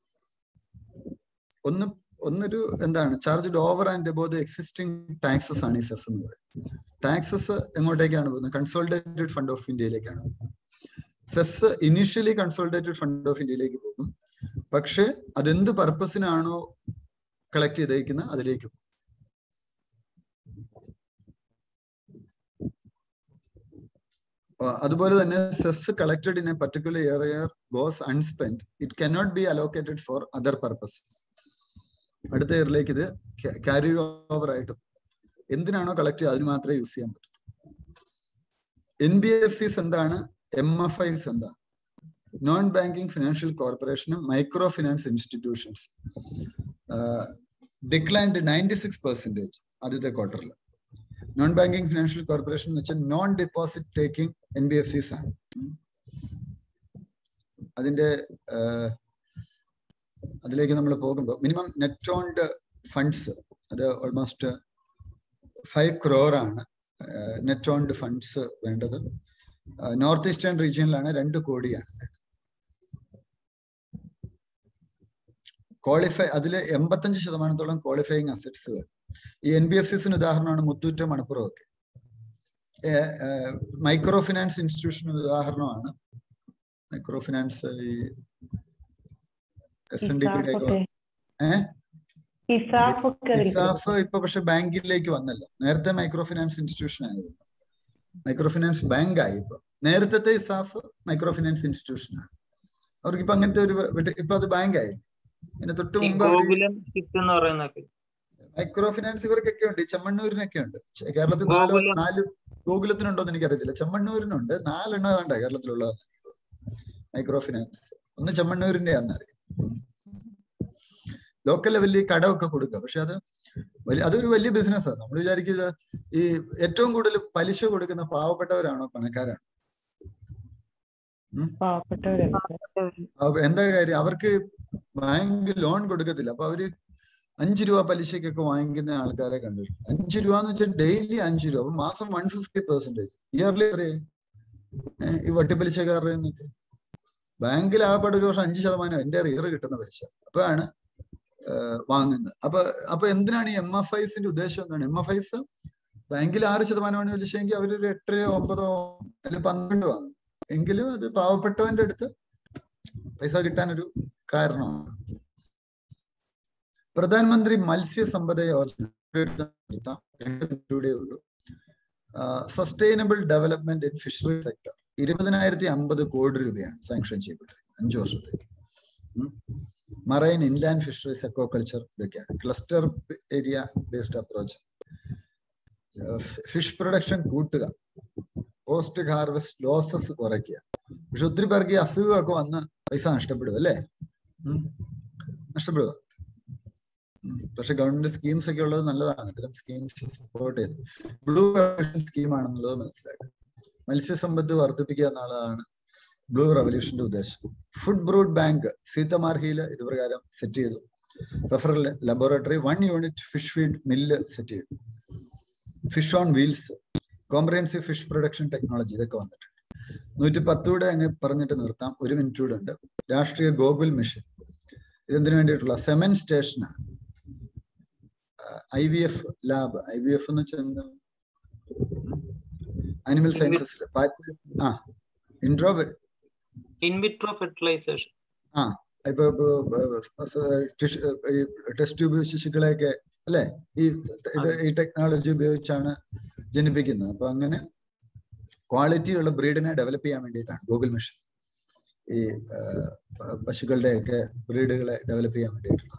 ഒന്ന് ഒന്നൊരു എന്താണ് charge over and above the existing taxes ആണ് ഈ സെസ് എന്ന് പറയുന്നത് ടാക്സസ് എങ്ങോട്ടേക്കാണ് പോകുന്നത് കൺസോൾട്ടേറ്റഡ് ഫണ്ട് ഓഫ് ഇന്ത്യയിലേക്കാണ് പോകുന്നത് cess initially consolidated fund of ഇന്ത്യയിലേക്ക് പോകും പക്ഷെ അതെന്ത് പർപ്പസിനാണോ കളക്ട് ചെയ്തേക്കുന്ന അതിലേക്ക് പോകും. ആ, അതുപോലെ തന്നെ cess collected in a particular area goes unspent it cannot be allocated for other purposes അടുത്ത ഇയറിലേക്ക് ഇത് ക്യാരി ഓവർ ആയിട്ട് പോകും. എന്തിനാണോ കളക്ട് ചെയ്യുക അതിന് മാത്രമേ യൂസ് ചെയ്യാൻ പറ്റൂ എൻ ബി എഫ് സിസ് എന്താണ് എം എഫ് ഐസ് എന്താണ് നോൺ ബാങ്കിങ് ഫിനാൻഷ്യൽ കോർപ്പറേഷനും micro finance institutions declined ninety six percentage ആദ്യത്തെ ക്വാർട്ടറിൽ നോൺ ബാങ്കിങ് ഫിനാൻഷ്യൽ കോർപ്പറേഷൻ എന്ന് വെച്ചാൽ non deposit taking N B F Cs ആണ് ഉം. അതിന്റെ ആഹ്, അതിലേക്ക് നമ്മൾ പോകുമ്പോൾ മിനിമം നെറ്റ് ഓൺഡ് ഫണ്ട്സ് അത് ഓൾമോസ്റ്റ് ഫൈവ് ക്രോർ ആണ് നെറ്റ് ഓൺഡ് ഫണ്ട്സ് വേണ്ടത് നോർത്ത് ഈസ്റ്റേൺ റീജിയനിലാണ് രണ്ട് കോടിയാണ് ക്വാളിഫൈ അതിൽ എൺപത്തഞ്ച് ശതമാനത്തോളം ക്വാളിഫയിങ് അസറ്റ്സുകൾ ഈ എൻ ബി എഫ് സിസിന് ഉദാഹരണമാണ് മുത്തൂറ്റ് മണപ്പുറം ഒക്കെ മൈക്രോ ഫിനാൻസ് ഇൻസ്റ്റിറ്റ്യൂഷൻ ഉദാഹരണമാണ് മൈക്രോ ഫിനാൻസ് ഈ എസ് എൻ ഡി പിയുടെ ഒക്കെ ഏഹ് ഇസാഫൊക്കെ ഇസാഫ് ഇപ്പൊ പക്ഷെ ബാങ്കിലേക്ക് വന്നല്ലോ നേരത്തെ മൈക്രോ ഫിനാൻസ് ഇൻസ്റ്റിറ്റ്യൂഷൻ ആയിരുന്നു മൈക്രോ ഫിനാൻസ് ബാങ്ക് ആയി ഇപ്പൊ നേരത്തെ ഇസാഫ് മൈക്രോ ഫിനാൻസ് ഇൻസ്റ്റിറ്റ്യൂഷൻ ആണ് അവർക്ക് ഇപ്പൊ അങ്ങനത്തെ ഒരു വെ- ഇപ്പൊ അത് ബാങ്ക് ആയി അതിന് തൊട്ട് ഈ മുമ്പ് അവര് ഗോകുലം ഷിപ്പ് എന്ന് പറയുന്നൊക്കെ മൈക്രോ ഫിനാൻസ് ഇവർക്കൊക്കെ ഉണ്ട് ഈ ചെമ്മണ്ണൂരിനൊക്കെ ഉണ്ട് ചെ- കേരളത്തിൽ നാല് ഗോകുലം. നാല് ഗോകുലത്തിനുണ്ടോ എന്ന് എനിക്കറിയത്തില്ല ചെമ്മണ്ണൂരിനുണ്ട് നാലെണ്ണം വേണ്ട കേരളത്തിലുള്ളത് മൈക്രോ ഫിനാൻസ് ഒന്ന് ചെമ്മണ്ണൂരിന്റെ ആണെന്നറിയാം ലോക്കൽ ലെവലിൽ കടമൊക്കെ കൊടുക്കുക പക്ഷെ അത് വലിയ അതൊരു വലിയ ബിസിനസ്സാണ് നമ്മൾ വിചാരിക്കുന്നത് ഈ ഏറ്റവും കൂടുതൽ പലിശ കൊടുക്കുന്ന പാവപ്പെട്ടവരാണോ പണക്കാരാണോ പാവപ്പെട്ടവരല്ല അവ- എന്താ കാര്യം അവർക്ക് ബാങ്ക് ലോൺ കൊടുക്കത്തില്ല അപ്പൊ അവര് അഞ്ചു രൂപ പലിശക്കൊക്കെ വാങ്ങിക്കുന്ന ആൾക്കാരെ കണ്ടു അഞ്ചു രൂപ എന്ന് വെച്ചാൽ ഡെയിലി അഞ്ചു രൂപ അപ്പൊ മാസം വൺ ഫിഫ്റ്റി പെർസെന്റേജ് ഇയർലി എത്രയായി ഏഹ് ഈ വട്ടിപ്പലിശക്കാരുടെ നിന്നൊക്കെ ബാങ്കിൽ ആകപ്പാട് ഒരു വർഷം അഞ്ച് ശതമാനം എന്റെ ഇയർ കിട്ടുന്ന പലിശ അപ്പോഴാണ് ഏഹ് വാങ്ങുന്നത് അപ്പൊ അപ്പൊ എന്തിനാണ് ഈ എം എഫ് ഐസിന്റെ ഉദ്ദേശം എന്താണ് എം എഫ് ഐസ് ബാങ്കിൽ ആറ് ശതമാനമാണ് പലിശയെങ്കിൽ അവരൊരു എട്ടരയോ ഒമ്പതോ അല്ലെങ്കിൽ പന്ത്രണ്ട് വാങ്ങും എങ്കിലും അത് പാവപ്പെട്ടവന്റെ അടുത്ത് പൈസ കിട്ടാനൊരു കാരണമാണ് പ്രധാനമന്ത്രി മത്സ്യസമ്പദ യോജന നിർത്താം. രണ്ട് മിനിറ്റൂടെ ഉള്ളൂ sustainable development in fishery sector ഇരുപതിനായിരത്തി അമ്പത് കോടി രൂപയാണ് സാങ്ഷൻ ചെയ്യപ്പെട്ടത് അഞ്ചു വർഷത്തേക്ക് മറൈൻ ഇൻലാൻഡ് ഫിഷറീസ് എക്കോകൾച്ചർ ഇതൊക്കെയാണ് cluster area based approach fish production കൂട്ടുക പോസ്റ്റ് ഹാർവെസ്റ്റ് ലോസസ് കുറയ്ക്കുക പക്ഷെ ഒത്തിരി പേർക്ക് ഈ അസുഖമൊക്കെ വന്ന് പൈസ നഷ്ടപ്പെടും അല്ലേ ഉം. നഷ്ടപ്പെടുക ഉം. പക്ഷെ ഗവൺമെന്റ് സ്കീംസ് ഒക്കെ ഉള്ളത് നല്ലതാണ് ഇത്തരം സ്കീംസ് സപ്പോർട്ട് ചെയ്ത് ബ്ലൂ സ്കീം ആണെന്നുള്ളത് മനസ്സിലാക്കുക മത്സ്യസമ്പത്ത് വർദ്ധിപ്പിക്കുക എന്നുള്ളതാണ് ബ്ലൂ റവല്യൂഷന്റെ ഉദ്ദേശം ഫുഡ് ബ്രൂഡ് ബാങ്ക് സീതമാർഹിയിൽ ഇതുപ്രകാരം സെറ്റ് ചെയ്തു referral laboratory one unit fish feed mill set ചെയ്തു fish on wheels comprehensive fish production technology ഇതൊക്കെ വന്നിട്ടുണ്ട് നൂറ്റി പത്തൂടെ അങ്ങ് പറഞ്ഞിട്ട് നിർത്താം ഒരു മിനിറ്റ് കൂടെ ഉണ്ട് രാഷ്ട്രീയ ഗോകുൽ മിഷൻ ഇതെന്തിനു വേണ്ടിയിട്ടുള്ള semen station I V F lab I V F എന്ന് വെച്ചാൽ അനിമൽ സയൻസസിൽ ആ ഇൻട്രോ ഇൻവിട്രോ ഫെർട്ടിലൈസേഷൻ ആ ഇപ്പൊ ടെസ്റ്റ് ട്യൂബ് ശിശുക്കളെയൊക്കെ അല്ലെ ഈ ഇത് ഈ ടെക്നോളജി ഉപയോഗിച്ചാണ് ജനിപ്പിക്കുന്നത് അപ്പൊ അങ്ങനെ ക്വാളിറ്റി ഉള്ള ബ്രീഡിനെ ഡെവലപ്പ് ചെയ്യാൻ വേണ്ടിയിട്ടാണ് ഗൂഗിൾ മിഷൻ ഈ ആ, പ- പശുക്കളുടെയൊക്കെ ബ്രീഡുകളെ ഡെവലപ്പ് ചെയ്യാൻ വേണ്ടിയിട്ടുള്ള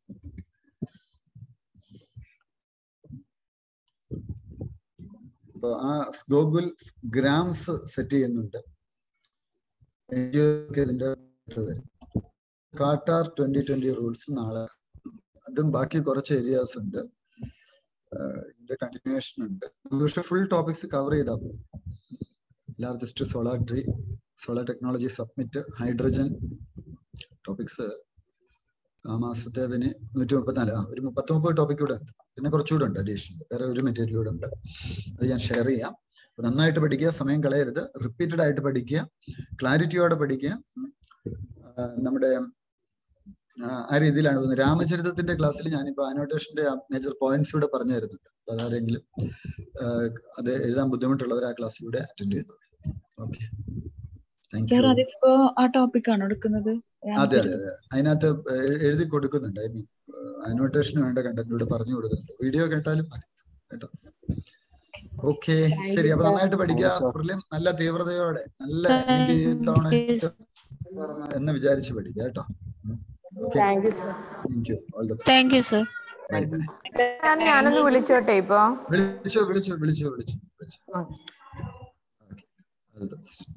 അപ്പൊ ആ ഗൂഗിൾ ഗ്രാംസ് സെറ്റ് ചെയ്യുന്നുണ്ട് NGO ഒക്കെ ഇതിന്റെ വരും കാട്ടാർ ട്വന്റി ട്വന്റി റൂൾസ് നാളെ അതും ബാക്കി കുറച്ച് ഏരിയാസ് ഉണ്ട് ആഹ് ഇതിന്റെ കണ്ടിന്യൂവേഷൻ ഉണ്ട് നമുക്ക് പക്ഷെ ഫുൾ ടോപ്പിക്സ് കവർ ചെയ്താൽ പോകും largest solar tree solar technology submit hydrogen topics ആ മാസത്തേതിന് നൂറ്റി മുപ്പത്തിനാല് ആ ഒരു പത്ത് മുപ്പത് ടോപ്പിക് കൂടെ ഉണ്ട് പിന്നെ കുറച്ചുകൂടെ ഉണ്ട് അഡീഷണൽ വേറെ ഒരു മെറ്റീരിയൽ കൂടെ ഉണ്ട് അത് ഞാൻ ഷെയർ ചെയ്യാം അപ്പൊ നന്നായിട്ട് പഠിക്കുക സമയം കളയരുത് റിപ്പീറ്റഡ് ആയിട്ട് പഠിക്കുക ക്ലാരിറ്റിയോടെ പഠിക്കുക ഉം. ആ, നമ്മുടെ ആ, ആ രീതിയിലാണ് പോകുന്നത് രാമചരിതത്തിന്റെ ക്ലാസ്സിൽ ഞാനിപ്പോ അനോട്ടേഷന്റെ മേജർ പോയിന്റ്സ് കൂടെ പറഞ്ഞു തരുന്നുണ്ട് അപ്പൊ അതാരെങ്കിലും ആ, അത് എഴുതാൻ ബുദ്ധിമുട്ടുള്ളവർ ആ ക്ലാസ്സിലൂടെ അറ്റൻഡ് ചെയ്തോളൂ ഓക്കെ താങ്ക് സാർ യു അതിപ്പോ ആ ടോപ്പിക് ആണോ എടുക്കുന്നത് അതെ അതെ അതെ അതിനകത്ത് എ- എഴുതി കൊടുക്കുന്നുണ്ട് ഐ മീൻ അനോട്ടേഷന് വേണ്ട കണ്ടന്റ് ഇവിടെ പറഞ്ഞു കൊടുക്കുന്നുണ്ട് വീഡിയോ കേട്ടാലും മതി കേട്ടോ ഓക്കെ ശരി അപ്പൊ നന്നായിട്ട് പഠിക്കുക പ്രിലിം നല്ല തീവ്രതയോടെ നല്ല എനിക്ക് ഈ തവണ ഏറ്റവും എന്ന് വിചാരിച്ച് പഠിക്കുക കേട്ടോ okay thank you sir thank you all the thank you sir bye bye ഞാൻ ഞാനൊന്ന് വിളിച്ചോട്ടെ ഇപ്പൊ വിളിച്ചോ വിളിച്ചോ വിളിച്ചോ വിളിച്ചോ വിളിച്ചോ okay okay all the best